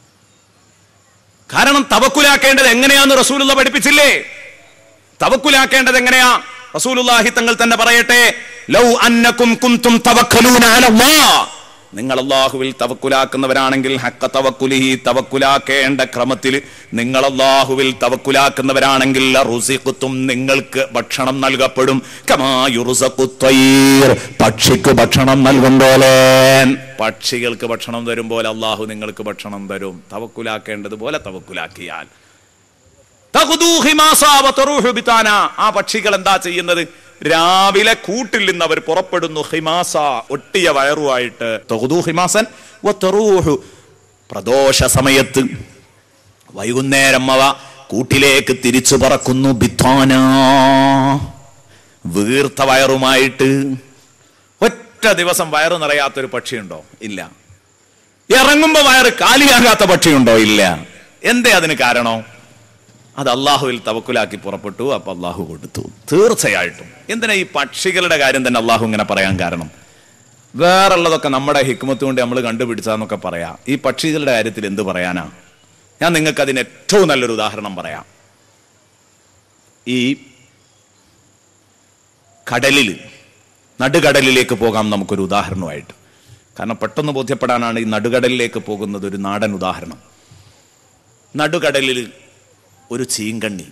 കാരണം തവക്കുലാക്കേണ്ടത് എങ്ങനെയാന്ന് റസൂലുള്ള പഠിപ്പിച്ചില്ലേ തവക്കുലാക്കേണ്ടത് എങ്ങനെയാ റസൂലുള്ളാഹി തങ്ങൾ തന്നെ പറയട്ടെ ലൗ അന്നക്കും കുന്തും തവക്കലൂന അലല്ലാഹ് നിങ്ങൾ അള്ളാഹുവിൽ തവക്കുലാക്കുന്നവരാണെങ്കിൽ ഹക്ക തവക്കുലിഹി തവക്കുലാക്കേണ്ട ക്രമത്തിൽ നിങ്ങൾ അള്ളാഹുവിൽ തവക്കുലാക്കുന്നവരാണെങ്കിൽ റുസിഖുത്തും നിങ്ങൾക്ക് ഭക്ഷണം നൽകപ്പെടും കമാ യുറുസഖുത്തൈർ പക്ഷിക്ക് ഭക്ഷണം നൽകും പോലെ പക്ഷികൾക്ക് ഭക്ഷണം തരും പോലെ അള്ളാഹു നിങ്ങൾക്ക് ഭക്ഷണം തരും തവക്കുലാക്കേണ്ടത് പോലെ തവക്കുലാക്കിയാൽ തഖുദൂ ഹിമാസാ വതറൂഹു ബിതാന. ആ പക്ഷികൾ എന്താ ചെയ്യുന്നത് രാവിലെ കൂട്ടിൽ നിന്ന് അവർ പുറപ്പെടുന്നു ഹിമാസ ഒട്ടിയ വയറുമായിട്ട് തഖുദൂ ഹിമാസൻ വതറൂഹു. പ്രദോഷ സമയത്ത് വൈകുന്നേരം അവ കൂട്ടിലേക്ക് തിരിച്ചു പറക്കുന്നു ബിത്താന വീർത്ത വയറുമായിട്ട് ഒറ്റ ദിവസം വയറ് നിറയാത്തൊരു പക്ഷിയുണ്ടോ ഇല്ല ഇറങ്ങുമ്പോ വയറ് കാലിയാകാത്ത പക്ഷിയുണ്ടോ ഇല്ല എന്തേ അതിന് കാരണോ അത് അള്ളാഹുവിൽ തവക്കുലാക്കി പുറപ്പെട്ടു അപ്പൊ അള്ളാഹു കൊടുത്തു തീർച്ചയായിട്ടും എന്തിനാ ഈ പക്ഷികളുടെ കാര്യം തന്നെ അള്ളാഹു ഇങ്ങനെ പറയാൻ കാരണം വേറുള്ളതൊക്കെ നമ്മുടെ ഹിക്മത്ത് കൊണ്ട് നമ്മൾ കണ്ടുപിടിച്ചാന്നൊക്കെ പറയാം ഈ പക്ഷികളുടെ കാര്യത്തിൽ എന്ത് പറയാനാ ഞാൻ നിങ്ങൾക്ക് അതിന് ഏറ്റവും നല്ലൊരു ഉദാഹരണം പറയാം ഈ കടലിൽ നടുകടലിലേക്ക് പോകാം നമുക്കൊരു ഉദാഹരണമായിട്ട് കാരണം പെട്ടെന്ന് ബോധ്യപ്പെടാനാണ് ഈ നടുകടലിലേക്ക് പോകുന്നത് ഒരു നാടൻ ഉദാഹരണം നടുകടലിൽ ഒരു ചീങ്കണ്ണി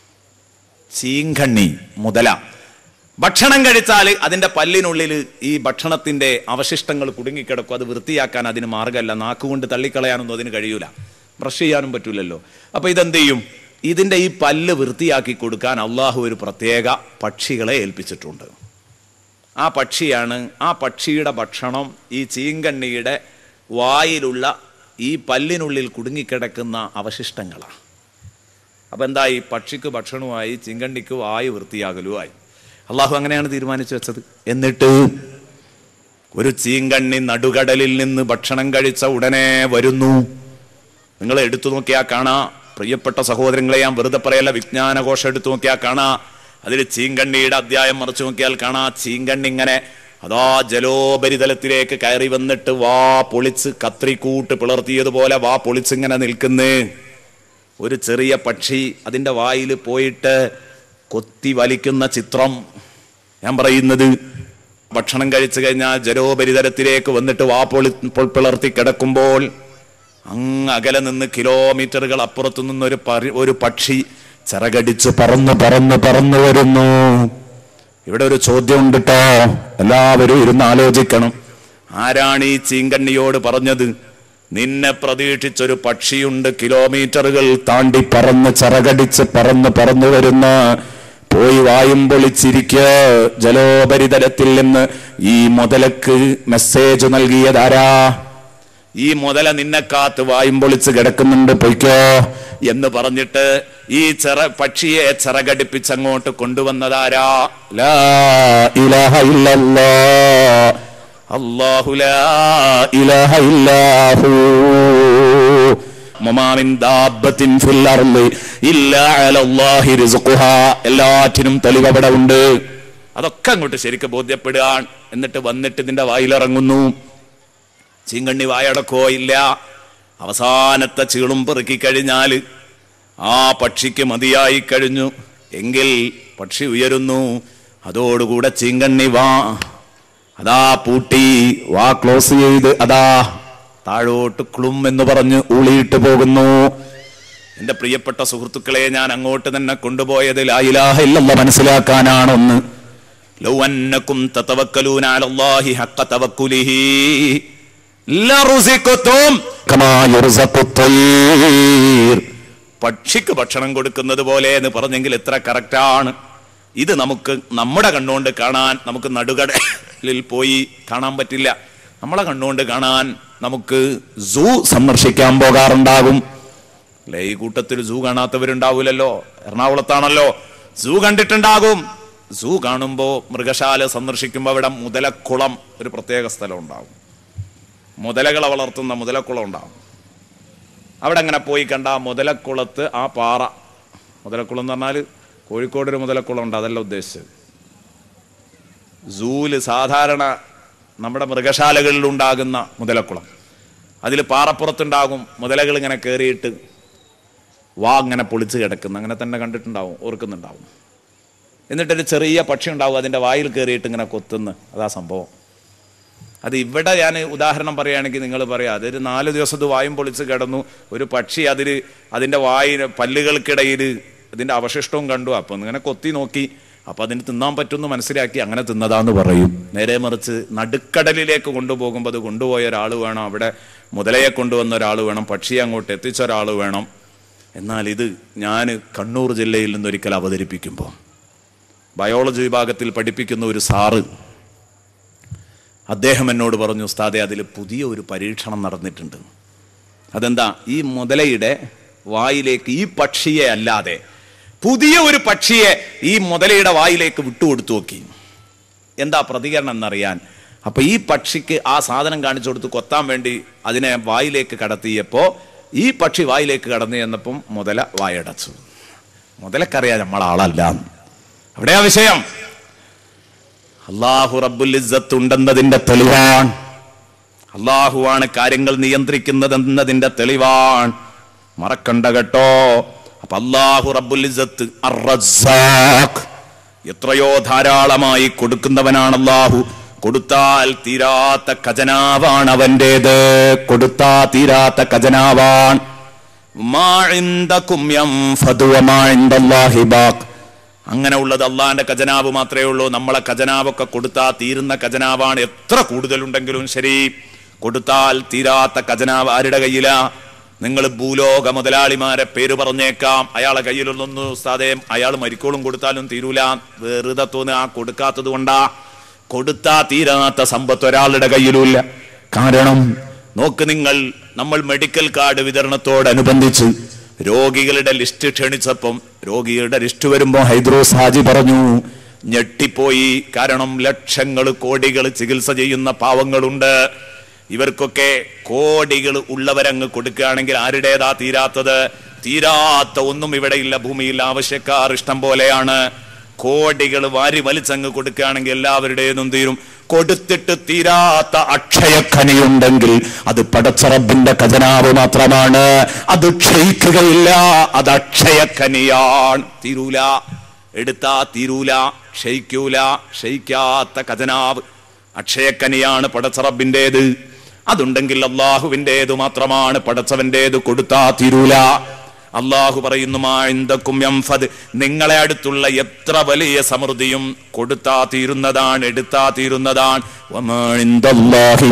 ചീങ്കണ്ണി മുതല ഭക്ഷണം കഴിച്ചാൽ അതിന്റെ പല്ലിനുള്ളിൽ ഈ ഭക്ഷണത്തിന്റെ അവശിഷ്ടങ്ങൾ കുടുങ്ങിക്കിടക്കും അത് വൃത്തിയാക്കാൻ അതിന് മാർഗമല്ല നാക്കുകൊണ്ട് തള്ളിക്കളയാനൊന്നും അതിന് കഴിയൂല ബ്രഷ് ചെയ്യാനും പറ്റൂലല്ലോ അപ്പൊ ഇതെന്ത് ചെയ്യും ഇതിന്റെ ഈ പല്ല് വൃത്തിയാക്കി കൊടുക്കാൻ അള്ളാഹു ഒരു പ്രത്യേക പക്ഷികളെ ഏൽപ്പിച്ചിട്ടുണ്ട് ആ പക്ഷിയാണ് ആ പക്ഷിയുടെ ഭക്ഷണം ഈ ചീങ്കണ്ണിയുടെ വായിലുള്ള ഈ പല്ലിനുള്ളിൽ കുടുങ്ങിക്കിടക്കുന്ന അവശിഷ്ടങ്ങളാണ് അപ്പൊ എന്തായി പക്ഷിക്ക് ഭക്ഷണമായി ചിങ്കണ്ണിക്ക് വായു വൃത്തിയാകലുമായി അള്ളാഹു അങ്ങനെയാണ് തീരുമാനിച്ചു വെച്ചത് എന്നിട്ട് ഒരു ചീങ്കണ്ണി നടുകടലിൽ നിന്ന് ഭക്ഷണം കഴിച്ച ഉടനെ വരുന്നു നിങ്ങൾ എടുത്തു നോക്കിയാൽ കാണാ പ്രിയപ്പെട്ട സഹോദരങ്ങളെ ഞാൻ വെറുതെ പറയല്ല വിജ്ഞാനഘോഷം എടുത്തു നോക്കിയാൽ കാണാ അതിൽ ചീങ്കണ്ണിയുടെ അധ്യായം മറിച്ചു നോക്കിയാൽ കാണാ ചീങ്കണ്ണി ഇങ്ങനെ അതാ ജലോപരിതലത്തിലേക്ക് കയറി വന്നിട്ട് വാ പൊളിച്ച് കത്രിക്കൂട്ട് പിളർത്തിയതുപോലെ വാ പൊളിച്ചിങ്ങനെ നിൽക്കുന്നേ ഒരു ചെറിയ പക്ഷി അതിൻ്റെ വായിൽ പോയിട്ട് കൊത്തി വലിക്കുന്ന ചിത്രം ഞാൻ പറയുന്നത് ഭക്ഷണം കഴിച്ചു കഴിഞ്ഞാൽ ജലോപരിതലത്തിലേക്ക് വന്നിട്ട് വാ പൊളി പൊൾ- പിളർത്തി കിടക്കുമ്പോൾ അങ്ങ് അകലെ നിന്ന് കിലോമീറ്ററുകൾ അപ്പുറത്തു നിന്നൊരു പറി- ഒരു പക്ഷി ചിറകടിച്ചു പറന്ന് പറന്ന് പറന്ന് വരുന്നു ഇവിടെ ഒരു ചോദ്യം ഉണ്ട് കേട്ടോ എല്ലാവരും ഇരുന്ന് ആലോചിക്കണം ആരാണ് ഈ ചീങ്കണ്ണിയോട് പറഞ്ഞത് നിന്നെ പ്രതീക്ഷിച്ചൊരു പക്ഷിയുണ്ട് കിലോമീറ്ററുകൾ താണ്ടി പറന്ന് ചിറകടിച്ച് പറന്ന് പറന്നു വരുന്ന പോയി വായും പൊളിച്ചിരിക്ക ജലോപരിതലത്തിൽ നിന്ന് ഈ മുതലക്ക് മെസ്സേജ് നൽകിയതാരാ ഈ മുതല നിന്നെ കാത്ത് വായും പൊളിച്ച് കിടക്കുന്നുണ്ട് പൊയ്ക്കോ എന്ന് പറഞ്ഞിട്ട് ഈ ചിറ പക്ഷിയെ ചിറകടിപ്പിച്ചങ്ങോട്ട് കൊണ്ടുവന്നതാരാ ലാ ഇലാഹ ഇല്ലല്ലാ അള്ളാഹു ലാ ഇലാഹ ഇല്ലാഹു മമാമിൻ ദാബത്തിൻ ഫിൽ അർളി ഇല്ലാ അലല്ലാഹി റിസ്ഖുഹാ എല്ലാറ്റിനും തെളിവ് അവിടെ ഉണ്ട് അതൊക്കെ അങ്ങോട്ട് ശരിക്കും ബോധ്യപ്പെടുകയാണ് എന്നിട്ട് വന്നിട്ട് ഇതിന്റെ വായിലിറങ്ങുന്നു ചീങ്കണ്ണി വായടക്കോ ഇല്ല അവസാനത്തെ ചീളും പെറുക്കി കഴിഞ്ഞാൽ ആ പക്ഷിക്ക് മതിയായി കഴിഞ്ഞു എങ്കിൽ പക്ഷി ഉയരുന്നു അതോടുകൂടെ ചീങ്കണ്ണി വാ അതാ പൂട്ടി വാ ക്ലോസ് ചെയ്ത് അതാ താഴോട്ട് ക്ലും എന്ന് പറഞ്ഞ് ഊളിയിട്ട് പോകുന്നു എന്റെ പ്രിയപ്പെട്ട സുഹൃത്തുക്കളെ ഞാൻ അങ്ങോട്ട് തന്നെ കൊണ്ടുപോയത് ലായിലാ ഇലാഹ ഇല്ലല്ലാ മനസ്സിലാക്കാനാണൊന്ന് لو أنكم تتوكلون على الله حق توكله لرزقتم കമാ യുർസഖു ത്വയ്ർ പക്ഷിക്ക് ഭക്ഷണം കൊടുക്കുന്നത് പോലെ എന്ന് പറഞ്ഞെങ്കിൽ എത്ര കറക്റ്റാണ് ഇത് നമുക്ക് നമ്മുടെ കണ്ണുകൊണ്ട് കാണാൻ നമുക്ക് നടുകടലിൽ പോയി കാണാൻ പറ്റില്ല നമ്മളെ കണ്ണുകൊണ്ട് കാണാൻ നമുക്ക് സൂ സന്ദർശിക്കാൻ പോകാറുണ്ടാകും അല്ലെ ഈ കൂട്ടത്തിൽ സൂ കാണാത്തവരുണ്ടാവൂലല്ലോ എറണാകുളത്താണല്ലോ സൂ കണ്ടിട്ടുണ്ടാകും സൂ കാണുമ്പോ മൃഗശാല സന്ദർശിക്കുമ്പോ അവിടെ മുതലക്കുളം ഒരു പ്രത്യേക സ്ഥലം ഉണ്ടാവും മുതലകളെ വളർത്തുന്ന മുതലക്കുളം ഉണ്ടാവും അവിടെ അങ്ങനെ പോയി കണ്ട ആ മുതലക്കുളത്ത് ആ പാറ മുതലക്കുളം എന്ന് പറഞ്ഞാൽ കോഴിക്കോട് ഒരു മുതലക്കുളം ഉണ്ട് അതല്ല ഉദ്ദേശിച്ചത് സൂല് സാധാരണ നമ്മുടെ മൃഗശാലകളിൽ ഉണ്ടാകുന്ന മുതലക്കുളം അതിൽ പാറപ്പുറത്തുണ്ടാകും മുതലകൾ ഇങ്ങനെ കയറിയിട്ട് വാ ഇങ്ങനെ പൊളിച്ച് കിടക്കുന്ന അങ്ങനെ തന്നെ കണ്ടിട്ടുണ്ടാവും ഓർക്കുന്നുണ്ടാവും എന്നിട്ടൊരു ചെറിയ പക്ഷി ഉണ്ടാവും അതിൻ്റെ വായിൽ കയറിയിട്ട് ഇങ്ങനെ കൊത്തുന്നു അതാ സംഭവം അത് ഇവിടെ ഞാൻ ഉദാഹരണം പറയുകയാണെങ്കിൽ നിങ്ങൾ പറയാം അതൊരു നാല് ദിവസത്ത് വായും പൊളിച്ച് കിടന്നു ഒരു പക്ഷി അതിൽ അതിൻ്റെ വായിന് പല്ലുകൾക്കിടയിൽ അതിൻ്റെ അവശിഷ്ടവും കണ്ടു അപ്പം ഇങ്ങനെ കൊത്തി നോക്കി അപ്പം അതിന് തിന്നാൻ പറ്റുമെന്ന് മനസ്സിലാക്കി അങ്ങനെ തിന്നതാന്ന് പറയും നേരെ മറിച്ച് നടുക്കടലിലേക്ക് കൊണ്ടുപോകുമ്പോൾ അത് കൊണ്ടുപോയ ഒരാൾ വേണം അവിടെ മുതലയെ കൊണ്ടുവന്ന ഒരാൾ വേണം പക്ഷിയെ അങ്ങോട്ട് എത്തിച്ച ഒരാൾ വേണം എന്നാൽ ഇത് ഞാൻ കണ്ണൂർ ജില്ലയിൽ നിന്നൊരിക്കൽ അവതരിപ്പിക്കുമ്പോൾ ബയോളജി വിഭാഗത്തിൽ പഠിപ്പിക്കുന്ന ഒരു സാറ് അദ്ദേഹം എന്നോട് പറഞ്ഞു ഉസ്താദെ അതിൽ പുതിയ ഒരു പരീക്ഷണം നടന്നിട്ടുണ്ട് അതെന്താ ഈ മുതലയുടെ വായിലേക്ക് ഈ പക്ഷിയെ അല്ലാതെ പുതിയ ഒരു പക്ഷിയെ ഈ മുതലയുടെ വായിലേക്ക് വിട്ടുകൊടുത്തു നോക്കി എന്താ പ്രതികരണം എന്നറിയാൻ അപ്പൊ ഈ പക്ഷിക്ക് ആ സാധനം കാണിച്ചു കൊടുത്ത് കൊത്താൻ വേണ്ടി അതിനെ വായിലേക്ക് കടത്തിയപ്പോ ഈ പക്ഷി വായിലേക്ക് കടന്നു ചെന്നപ്പം മുതല വായടച്ചു മുതലക്കറിയാം നമ്മളാളല്ല അവിടെയാ വിഷയം അള്ളാഹു റബ്ബുൽ ഇസ്സത്ത് ഉണ്ടെന്നതിന്റെ തെളിവാണ് അള്ളാഹുവാണ് കാര്യങ്ങൾ നിയന്ത്രിക്കുന്നതെന്നതിന്റെ തെളിവാണ് മറക്കണ്ട കേട്ടോ അപ്പൊ അള്ളാഹു റബ്ബുൽ ഇസ്സത്ത് അർ-റസ്സാഖ് എത്രയോ ധാരാളമായി കൊടുക്കുന്നവനാണ് അള്ളാഹു കൊടുത്താൽ തീരാത്ത ഖജനാവാണ് അവന്റേത് കൊടുത്താ തീരാത്ത ഖജനാവാൻ മാ ഇൻദകും യൻഫദു വമാ ഇൻദല്ലാഹി ബാഖ് അങ്ങനെ ഉള്ളത് അള്ളാന്റെ ഖജനാവ് മാത്രമേ ഉള്ളൂ നമ്മളെ ഖജനാവൊക്കെ കൊടുത്താൽ തീരുന്ന ഖജനാവാണ് എത്ര കൂടുതലുണ്ടെങ്കിലും ശരി കൊടുത്താൽ തീരാത്ത ഖജനാവ് ആരുടെ കയ്യിലാ നിങ്ങൾ ഭൂലോക മുതലാളിമാരെ പേര് പറഞ്ഞേക്കാം അയാളെ കയ്യിലൊന്നും ഉസ്താദേ അയാൾ മരിക്കോളും കൊടുത്താലും തീരൂല വെറുതെ തോന്നുക ആ കൊടുക്കാത്തത് കൊണ്ടാ കൊടുത്താ തീരാത്ത സമ്പത്ത് ഒരാളുടെ കയ്യിലുമില്ല കാരണം നോക്ക് നിങ്ങൾ നമ്മൾ മെഡിക്കൽ കാർഡ് വിതരണത്തോടനുബന്ധിച്ച് രോഗികളുടെ ലിസ്റ്റ് ക്ഷണിച്ചപ്പം രോഗികളുടെ ലിസ്റ്റ് വരുമ്പോ ഹൈദ്രോസ് ഹാജി പറഞ്ഞു ഞെട്ടിപ്പോയി കാരണം ലക്ഷങ്ങൾ കോടികൾ ചികിത്സ ചെയ്യുന്ന പാവങ്ങളുണ്ട് ഇവർക്കൊക്കെ കോടികൾ ഉള്ളവരങ്ങ് കൊടുക്കുകയാണെങ്കിൽ ആരുടേതാ തീരാത്തത് തീരാത്ത ഒന്നും ഇവിടെയില്ല ഭൂമിയിൽ ആവശ്യക്കാർ ഇഷ്ടം പോലെയാണ് കോടികൾ വാരി വലിച്ചങ്ങ് കൊടുക്കുകയാണെങ്കിൽ എല്ലാവരുടേതും തീരും കൊടുത്തിട്ട് തീരാത്ത അക്ഷയഖനിയുണ്ടെങ്കിൽ അത് പടച്ചറബിന്റെ ഖജനാവ് മാത്രമാണ് അത് ക്ഷയിക്കുകയില്ല അത് അക്ഷയഖനിയാണ് തീരൂല എടുത്താ തീരൂല ക്ഷയിക്കൂല ക്ഷയിക്കാത്ത ഖജനാവ് അക്ഷയക്കനിയാണ് പടച്ചറബിൻ്റെത് അതുണ്ടെങ്കിൽ അള്ളാഹുവിൻ്റെത് മാത്രമാണ് പടച്ചവൻ്റെത് കൊടുത്താ തീരൂല അള്ളാഹു പറയുന്നു മാഴിന്തക്കും യംഫദ് നിങ്ങളെ അടുത്തുള്ള എത്ര വലിയ സമൃദ്ധിയും കൊടുത്താ തീരുന്നതാണ് എടുത്താ തീരുന്നതാണ് വമാഇൻദല്ലാഹി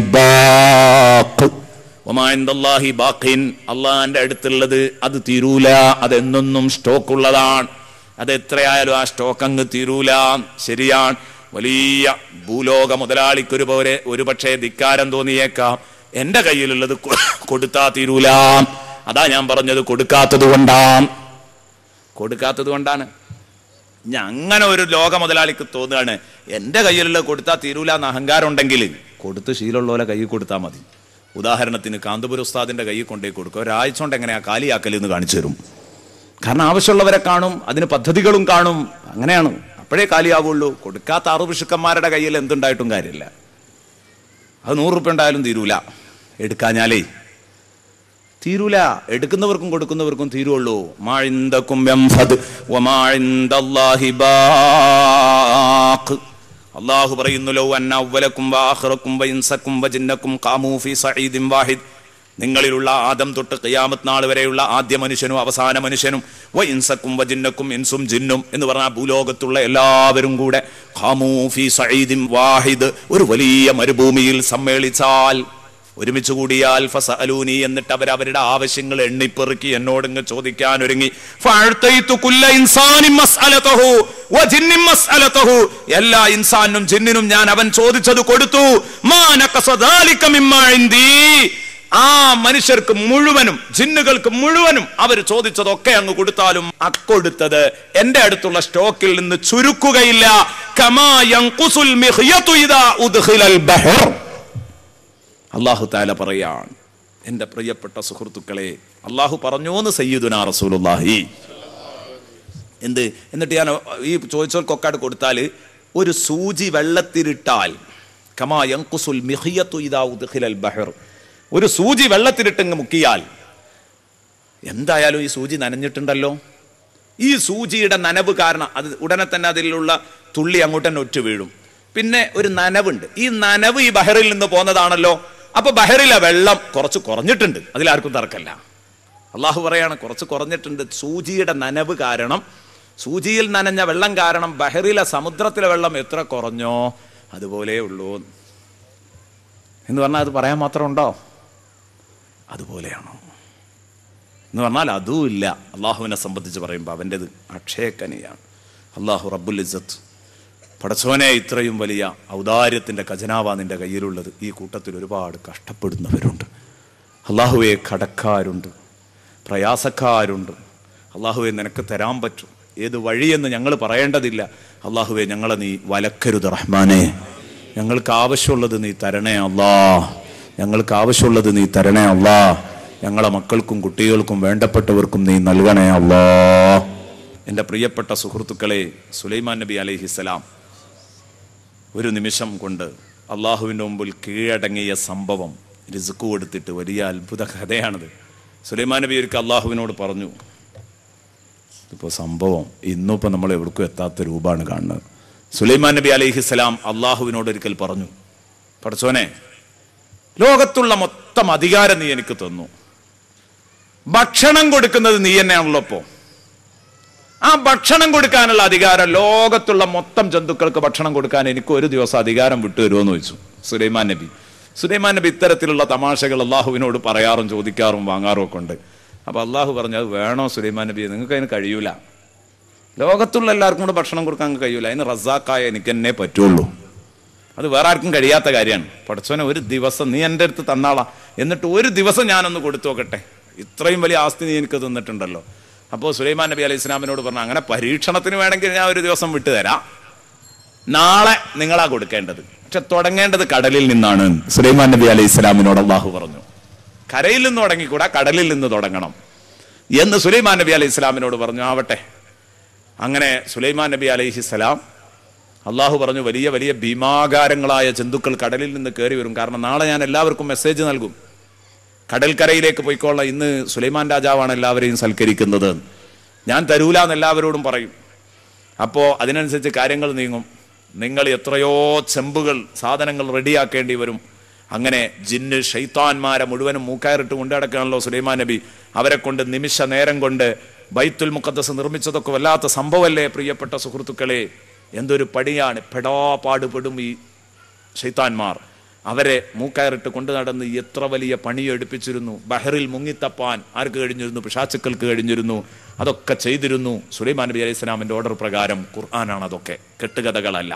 ബാഖ്. വമാഇൻദല്ലാഹി ബാഖിൻ അള്ളാഹിന്റെ അടുത്തുള്ളത് അത് തീരൂല അതെന്നൊന്നും സ്റ്റോക്ക് ഉള്ളതാണ് അത് എത്രയായാലും ആ സ്റ്റോക്ക് അങ്ങ് തീരൂല ശരിയാണ് വലിയ ഭൂലോക മുതലാളിക്കൊരു പോലെ ഒരു പക്ഷേ ധിക്കാരം തോന്നിയേക്കാം എന്റെ കയ്യിലുള്ളത് കൊ- കൊടുത്താ തീരൂല അതാ ഞാൻ പറഞ്ഞത് കൊടുക്കാത്തത് കൊണ്ടാണ് കൊടുക്കാത്തത് കൊണ്ടാണ് ഇനി അങ്ങനെ ഒരു ലോക മുതലാളിക്ക് തോന്നുകയാണ് എൻ്റെ കയ്യിലുള്ള കൊടുത്താൽ തീരൂല എന്ന് അഹങ്കാരം ഉണ്ടെങ്കിൽ കൊടുത്ത് ശീലമുള്ളവരെ കയ്യിൽ കൊടുത്താൽ മതി ഉദാഹരണത്തിന് കാന്തപുര ഉസ്താദിന്റെ കയ്യിൽ കൊണ്ടേ കൊടുക്കുക ഒരാഴ്ച കൊണ്ട് എങ്ങനെയാ കാലിയാക്കൽ എന്ന് കാണിച്ചു തരും കാരണം ആവശ്യമുള്ളവരെ കാണും അതിന് പദ്ധതികളും കാണും അങ്ങനെയാണ് അപ്പോഴേ കാലിയാവുള്ളൂ കൊടുക്കാത്ത ആറു പിശുക്കന്മാരുടെ കയ്യിൽ എന്തുണ്ടായിട്ടും കാര്യമില്ല അത് നൂറ് റുപ്യ ഉണ്ടായാലും തീരൂല എടുക്കാഞ്ഞാലേ തീരൂല എടുക്കുന്നവർക്കും കൊടുക്കുന്നവർക്കും തീരുള്ളൂ മാഴിന്തക്കും യംഫദ് വമാഴിന്തല്ലാഹി ബാഖ് അള്ളാഹു പറയുന്നു ലൗ അന്ന അവലക്കും വാഹിറക്കും വഇൻസക്കും വജിന്നക്കും ഖാമൂ ഫീ സഈദിൻ വാഹിദ് നിങ്ങളിലുള്ള ആദം തൊട്ട് ഖിയാമത്ത് നാൾ വരെയുള്ള ആദ്യ മനുഷ്യനും അവസാന മനുഷ്യനും വ ഇൻസക്കും വജിന്നക്കും ഇൻസും ജിന്നും എന്ന് പറഞ്ഞാൽ ഭൂലോകത്തുള്ള എല്ലാവരും കൂടെ ഖാമൂ ഫീ സഈദിൻ വാഹിദ് ഒരു വലിയ മരുഭൂമിയിൽ സമ്മേളിച്ചാൽ ഒരുമിച്ച് കൂടിയാൽ ഫസഅലൂനി എന്നിട്ട് അവർ അവരുടെ ആവശ്യങ്ങൾ എണ്ണിപ്പെറുക്കി എന്നോടിങ്ങ് ചോദിക്കാൻ ഒരുങ്ങി ഫഅഴ്തൈതു കുല്ല ഇൻസാനിൻ മസ്അലതഹു വജിന്നിൻ മസ്അലതഹു എല്ലാ ഇൻസാനും ജിന്നിനും ഞാൻ അവൻ ചോദിച്ചത് കൊടുത്തു മാ നഖസ ദാലിക മിമ്മാ ഇൻദീ ആ മനുഷ്യർക്ക് മുഴുവനും ജിന്നുകൾക്ക് മുഴുവനും അവർ ചോദിച്ചതൊക്കെ അങ്ങ് കൊടുത്താലും അക്കൊടുത്തത് എന്റെ അടുത്തുള്ള സ്റ്റോക്കിൽ നിന്ന് ചുരുക്കുകയില്ല കമാ യൻഖുസുൽ മിഖ്യതു ഇദാ ഉദ്ഖിലൽ ബഹർ അള്ളാഹു താല പറയാണ് എൻ്റെ പ്രിയപ്പെട്ട സുഹൃത്തുക്കളെ അള്ളാഹു പറഞ്ഞോന്ന് സയ്യിദുന റസൂലുള്ളാഹി എന്ത് എന്നിട്ട് ഞാൻ ഈ ചോദിച്ചവർക്കൊക്കെ കൊടുത്താൽ ഒരു സൂചി വെള്ളത്തിലിട്ടാൽ കമാ യങ്കുസുൽ മിഹിയത്തു ഇദാ ഉദ്ഖിലൽ ബഹർ ഒരു സൂചി വെള്ളത്തിലിട്ടങ്ങ് മുക്കിയാൽ എന്തായാലും ഈ സൂചി നനഞ്ഞിട്ടുണ്ടല്ലോ ഈ സൂചിയുടെ നനവ് കാരണം അത് ഉടനെ തന്നെ അതിലുള്ള തുള്ളി അങ്ങോട്ട് തന്നെ ഒറ്റ വീഴും പിന്നെ ഒരു നനവുണ്ട് ഈ നനവ് ഈ ബഹറിൽ നിന്ന് പോന്നതാണല്ലോ അപ്പൊ ബഹറിലെ വെള്ളം കുറച്ച് കുറഞ്ഞിട്ടുണ്ട് അതിലാർക്കും തർക്കല്ല അള്ളാഹു പറയാണ് കുറച്ച് കുറഞ്ഞിട്ടുണ്ട് സൂചിയുടെ നനവ് കാരണം സൂചിയിൽ നനഞ്ഞ വെള്ളം കാരണം ബഹറിലെ സമുദ്രത്തിലെ വെള്ളം എത്ര കുറഞ്ഞോ അതുപോലെ ഉള്ളൂ എന്ന് പറഞ്ഞാൽ അത് പറയാൻ മാത്രം ഉണ്ടോ അതുപോലെയാണോ എന്ന് പറഞ്ഞാൽ അതും ഇല്ല അള്ളാഹുവിനെ സംബന്ധിച്ച് പറയുമ്പോൾ അവൻ്റെത് അക്ഷയക്കനിയാണ് അള്ളാഹു റബ്ബുൽ ഇസ്സത്ത് പടച്ചോനെ ഇത്രയും വലിയ ഔദാര്യത്തിൻ്റെ ഖജനാവ നിൻ്റെ കയ്യിലുള്ളത് ഈ കൂട്ടത്തിൽ ഒരുപാട് കഷ്ടപ്പെടുന്നവരുണ്ട് അള്ളാഹുവെ കടക്കാരുണ്ട് പ്രയാസക്കാരുണ്ട് അള്ളാഹുവെ നിനക്ക് തരാൻ പറ്റും ഏത് വഴിയെന്ന് ഞങ്ങൾ പറയേണ്ടതില്ല അള്ളാഹുവെ ഞങ്ങളെ നീ വലക്കരുത് റഹ്മാനെ ഞങ്ങൾക്ക് ആവശ്യമുള്ളത് നീ തരണേ അല്ലാ ഞങ്ങൾക്ക് ആവശ്യമുള്ളത് നീ തരണേ അല്ലാ ഞങ്ങളെ മക്കൾക്കും കുട്ടികൾക്കും വേണ്ടപ്പെട്ടവർക്കും നീ നൽകണേ അല്ലാ എൻ്റെ പ്രിയപ്പെട്ട സുഹൃത്തുക്കളെ സുലൈമാൻ നബി അലൈഹിസ്സലാം ഒരു നിമിഷം കൊണ്ട് അള്ളാഹുവിൻ്റെ മുമ്പിൽ കീഴടങ്ങിയ സംഭവം റിസുക്ക് കൊടുത്തിട്ട് വലിയ അത്ഭുത കഥയാണത് സുലൈമാൻ നബി ഒരിക്കൽ അള്ളാഹുവിനോട് പറഞ്ഞു ഇപ്പോൾ സംഭവം ഇന്നും ഇപ്പം നമ്മൾ എവിടേക്കും എത്താത്ത രൂപമാണ് കാണുന്നത് സുലൈമാൻ നബി അലൈഹിസ്സലാം അള്ളാഹുവിനോട് ഒരിക്കൽ പറഞ്ഞു പഠിച്ചോനെ ലോകത്തുള്ള മൊത്തം അധികാരം നീ എനിക്ക് തന്നു ഭക്ഷണം കൊടുക്കുന്നത് നീ തന്നെയാണല്ലോ ഇപ്പോ ആ ഭക്ഷണം കൊടുക്കാനുള്ള അധികാരം ലോകത്തുള്ള മൊത്തം ജന്തുക്കൾക്ക് ഭക്ഷണം കൊടുക്കാൻ എനിക്ക് ഒരു ദിവസം അധികാരം വിട്ടുതരുമോ ചോദിച്ചു സുലൈമാൻ നബി സുലൈമാൻ നബി ഇത്തരത്തിലുള്ള തമാശകൾ അള്ളാഹുവിനോട് പറയാറും ചോദിക്കാറും വാങ്ങാറും ഒക്കെ ഉണ്ട് അപ്പൊ അള്ളാഹു പറഞ്ഞു അത് വേണോ സുലൈമാൻ നബി നിങ്ങൾക്ക് അതിന് കഴിയൂല ലോകത്തുള്ള എല്ലാവർക്കും കൂടെ ഭക്ഷണം കൊടുക്കാൻ കഴിയൂല അതിന് റസാക്കായ എനിക്ക് തന്നെ പറ്റുള്ളൂ അത് വേറെ ആർക്കും കഴിയാത്ത കാര്യമാണ് പഠിച്ചോനെ ഒരു ദിവസം നീ എൻ്റെ അടുത്ത് തന്നാളാ എന്നിട്ട് ഒരു ദിവസം ഞാനൊന്ന് കൊടുത്തു നോക്കട്ടെ ഇത്രയും വലിയ ആസ്തി നീ എനിക്ക് തന്നിട്ടുണ്ടല്ലോ അപ്പോൾ സുലൈമാൻ നബി അലൈഹി ഇസ്ലാമിനോട് പറഞ്ഞു അങ്ങനെ പരീക്ഷണത്തിന് വേണമെങ്കിൽ ഞാൻ ഒരു ദിവസം വിട്ടുതരാം നാളെ നിങ്ങളാ കൊടുക്കേണ്ടത് പക്ഷെ തുടങ്ങേണ്ടത് കടലിൽ നിന്നാണ് സുലൈമാൻ നബി അലൈഹി ഇസ്ലാമിനോട് അള്ളാഹു പറഞ്ഞു കരയിൽ നിന്ന് തുടങ്ങിക്കൂടാ കടലിൽ നിന്ന് തുടങ്ങണം എന്ന് സുലൈമാൻ നബി അലൈഹി ഇസ്ലാമിനോട് പറഞ്ഞു ആവട്ടെ അങ്ങനെ സുലൈമാൻ നബി അലൈഹി സ്വലാം അള്ളാഹു പറഞ്ഞു വലിയ വലിയ ഭീമാകാരങ്ങളായ ജന്തുക്കൾ കടലിൽ നിന്ന് കയറി വരും കാരണം നാളെ ഞാൻ എല്ലാവർക്കും മെസ്സേജ് നൽകും കടൽക്കരയിലേക്ക് പോയിക്കോളാം ഇന്ന് സുലൈമാൻ രാജാവാണ് എല്ലാവരെയും സൽക്കരിക്കുന്നത് ഞാൻ തരൂല എന്ന് എല്ലാവരോടും പറയും അപ്പോൾ അതിനനുസരിച്ച് കാര്യങ്ങൾ നീങ്ങും നിങ്ങൾ എത്രയോ ചെമ്പുകൾ സാധനങ്ങൾ റെഡിയാക്കേണ്ടി വരും അങ്ങനെ ജിന്ന് ഷെയ്ത്താൻമാരെ മുഴുവനും മൂക്കയറിട്ട് കൊണ്ടടക്കാണല്ലോ സുലൈമാൻ നബി അവരെ കൊണ്ട് നിമിഷ നേരം കൊണ്ട് ബൈത്തുൽ മുഖദ്ദസ് നിർമ്മിച്ചതൊക്കെ വല്ലാത്ത സംഭവമല്ലേ പ്രിയപ്പെട്ട സുഹൃത്തുക്കളെ എന്തൊരു പടിയാണ് പെടാ പാടുപെടും ഈ ഷെയ്ത്താൻമാർ അവരെ മൂക്കയറിട്ട് കൊണ്ടു നടന്ന് എത്ര വലിയ പണി എടുപ്പിച്ചിരുന്നു ബഹറിൽ മുങ്ങിത്തപ്പാൻ ആർക്ക് കഴിഞ്ഞിരുന്നു പിഷാച്ചുക്കൾക്ക് കഴിഞ്ഞിരുന്നു അതൊക്കെ ചെയ്തിരുന്നു സുലൈമാൻ നബി അലൈഹി സ്വലാമിന്റെ ഓർഡർ പ്രകാരം ഖുർആനാണ് അതൊക്കെ കെട്ടുകഥകളല്ല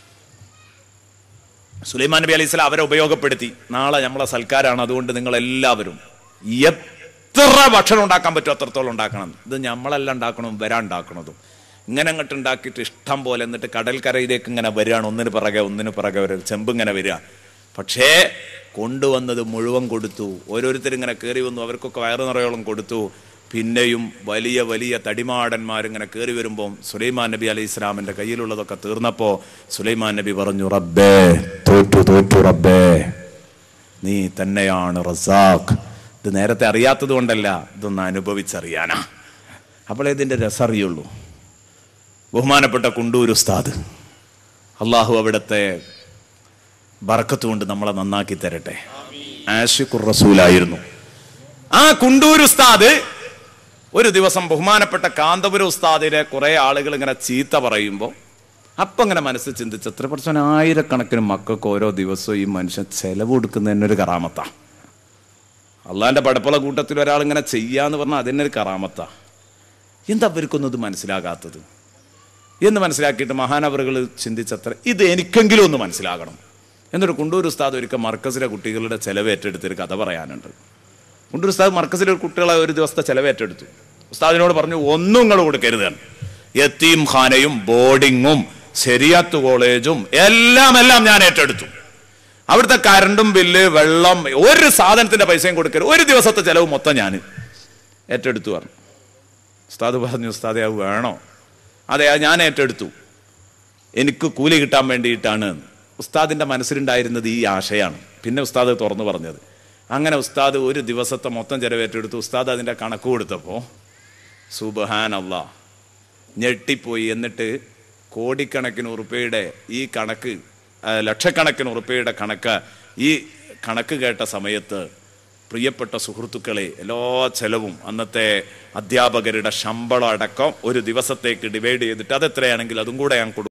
സുലൈമാൻ നബി അലൈഹി സ്വലാം അവരെ ഉപയോഗപ്പെടുത്തി നാളെ നമ്മളെ സൽക്കാരാണ് അതുകൊണ്ട് നിങ്ങൾ എല്ലാവരും എത്ര ഭക്ഷണം ഉണ്ടാക്കാൻ പറ്റുമോ അത്രത്തോളം ഉണ്ടാക്കണം ഇത് നമ്മളെല്ലാം ഉണ്ടാക്കണം വരാൻ ഉണ്ടാക്കണതും ഇങ്ങനെ അങ്ങോട്ട് ഉണ്ടാക്കിയിട്ട് ഇഷ്ടം പോലെ എന്നിട്ട് കടൽക്കരയിലേക്ക് ഇങ്ങനെ വരികയാണ് ഒന്നിന് പിറകെ ഒന്നിന് പിറകെ ഒരു ചെമ്പ് ഇങ്ങനെ വരിക പക്ഷേ കൊണ്ടുവന്നത് മുഴുവൻ കൊടുത്തു ഓരോരുത്തരും ഇങ്ങനെ കയറി വന്നു അവർക്കൊക്കെ വയറു നിറയോളം കൊടുത്തു പിന്നെയും വലിയ വലിയ തടിമാടന്മാരിങ്ങനെ കയറി വരുമ്പോൾ സുലൈമാൻ നബി അലൈഹി ഇസ്ലാമിന്റെ കയ്യിലുള്ളതൊക്കെ തീർന്നപ്പോൾ സുലൈമാൻ നബി പറഞ്ഞു റബ്ബേ തോറ്റു തോറ്റു റബ്ബേ നീ തന്നെയാണ് റസാഖ് ഇത് നേരത്തെ അറിയാത്തത് കൊണ്ടല്ല ഇതൊന്ന് അനുഭവിച്ചറിയാനാ അപ്പോൾ ഇതിൻ്റെ രസം അറിയുള്ളൂ ബഹുമാനപ്പെട്ട കുണ്ടൂർ ഉസ്താദ് അള്ളാഹു അവിടുത്തെ ബറക്കത്ത് കൊണ്ട് നമ്മളെ നന്നാക്കി തരട്ടെ ആഷിഖുർ റസൂലായിരുന്നു ആ കുണ്ടൂർ ഉസ്താദ് ഒരു ദിവസം ബഹുമാനപ്പെട്ട കാന്തപുര ഉസ്താദിനെ കുറെ ആളുകൾ ഇങ്ങനെ ചീത്ത പറയുമ്പോൾ അപ്പം ഇങ്ങനെ മനസ്സിൽ ചിന്തിച്ച് എത്ര പ്രശ്നം ആയിരക്കണക്കിന് മക്കൾക്ക് ഓരോ ദിവസവും ഈ മനുഷ്യൻ ചെലവ് കൊടുക്കുന്നതിനൊരു കറാമത്താ അള്ളാന്റെ പടപ്പുള്ള കൂട്ടത്തിൽ ഒരാൾ ഇങ്ങനെ ചെയ്യാന്ന് പറഞ്ഞാൽ അതിനൊരു കറാമത്താ എന്താ അവർക്കൊന്നും ഇത് മനസ്സിലാകാത്തത് എന്ന് മനസ്സിലാക്കിയിട്ട് മഹാനവറുകൾ ചിന്തിച്ചത്ര ഇത് എനിക്കെങ്കിലും ഒന്ന് മനസ്സിലാകണം എന്നൊരു കുണ്ടൂർ ഉസ്താദ് ഒരിക്കൽ മർക്കസിലെ കുട്ടികളുടെ ചെലവ് ഏറ്റെടുത്തൊരു കഥ പറയാനുണ്ട് കുണ്ടൂർ ഉസ്താദ് മർക്കസിലെ കുട്ടികളെ ഒരു ദിവസത്തെ ചെലവ് ഏറ്റെടുത്തു ഉസ്താദിനോട് പറഞ്ഞു ഒന്നും നിങ്ങൾ കൊടുക്കരുത് എന്ന്. യത്തീം ഖാനയും ബോർഡിങ്ങും ശരിയാത്ത് കോളേജും എല്ലാം എല്ലാം ഞാൻ ഏറ്റെടുത്തു അവിടുത്തെ കറണ്ടും ബില്ല് വെള്ളം ഒരു സാധനത്തിന്റെ പൈസയും കൊടുക്കരുത് ഒരു ദിവസത്തെ ചെലവ് മൊത്തം ഞാൻ ഏറ്റെടുത്തു പറഞ്ഞു ഉസ്താദ് പറഞ്ഞു ഉസ്താദെ അത് വേണോ അതെ അത് ഞാൻ ഏറ്റെടുത്തു എനിക്ക് കൂലി കിട്ടാൻ വേണ്ടിയിട്ടാണ് ഉസ്താദിൻ്റെ മനസ്സിലുണ്ടായിരുന്നത് ഈ ആശയാണ് പിന്നെ ഉസ്താദ് തുറന്നു പറഞ്ഞത് അങ്ങനെ ഉസ്താദ് ഒരു ദിവസത്തെ മൊത്തം ചിലവേറ്റെടുത്ത് ഉസ്താദ് അതിൻ്റെ കണക്ക് കൊടുത്തപ്പോൾ സുബഹാൻ അള്ളാ ഞെട്ടിപ്പോയി എന്നിട്ട് കോടിക്കണക്കിന് ഉറുപ്പയുടെ ഈ കണക്ക് ആ, ലക്ഷക്കണക്കിന് ഉറുപ്പയുടെ കണക്ക് ഈ കണക്ക് കേട്ട സമയത്ത് പ്രിയപ്പെട്ട സുഹൃത്തുക്കളെ എല്ലാ ചെലവും അന്നത്തെ അധ്യാപകരുടെ ശമ്പളം അടക്കം ഒരു ദിവസത്തേക്ക് ഡിവൈഡ് ചെയ്തിട്ട് അതെത്രയാണെങ്കിൽ അതും കൂടെ ഞാൻ കൊടുക്കും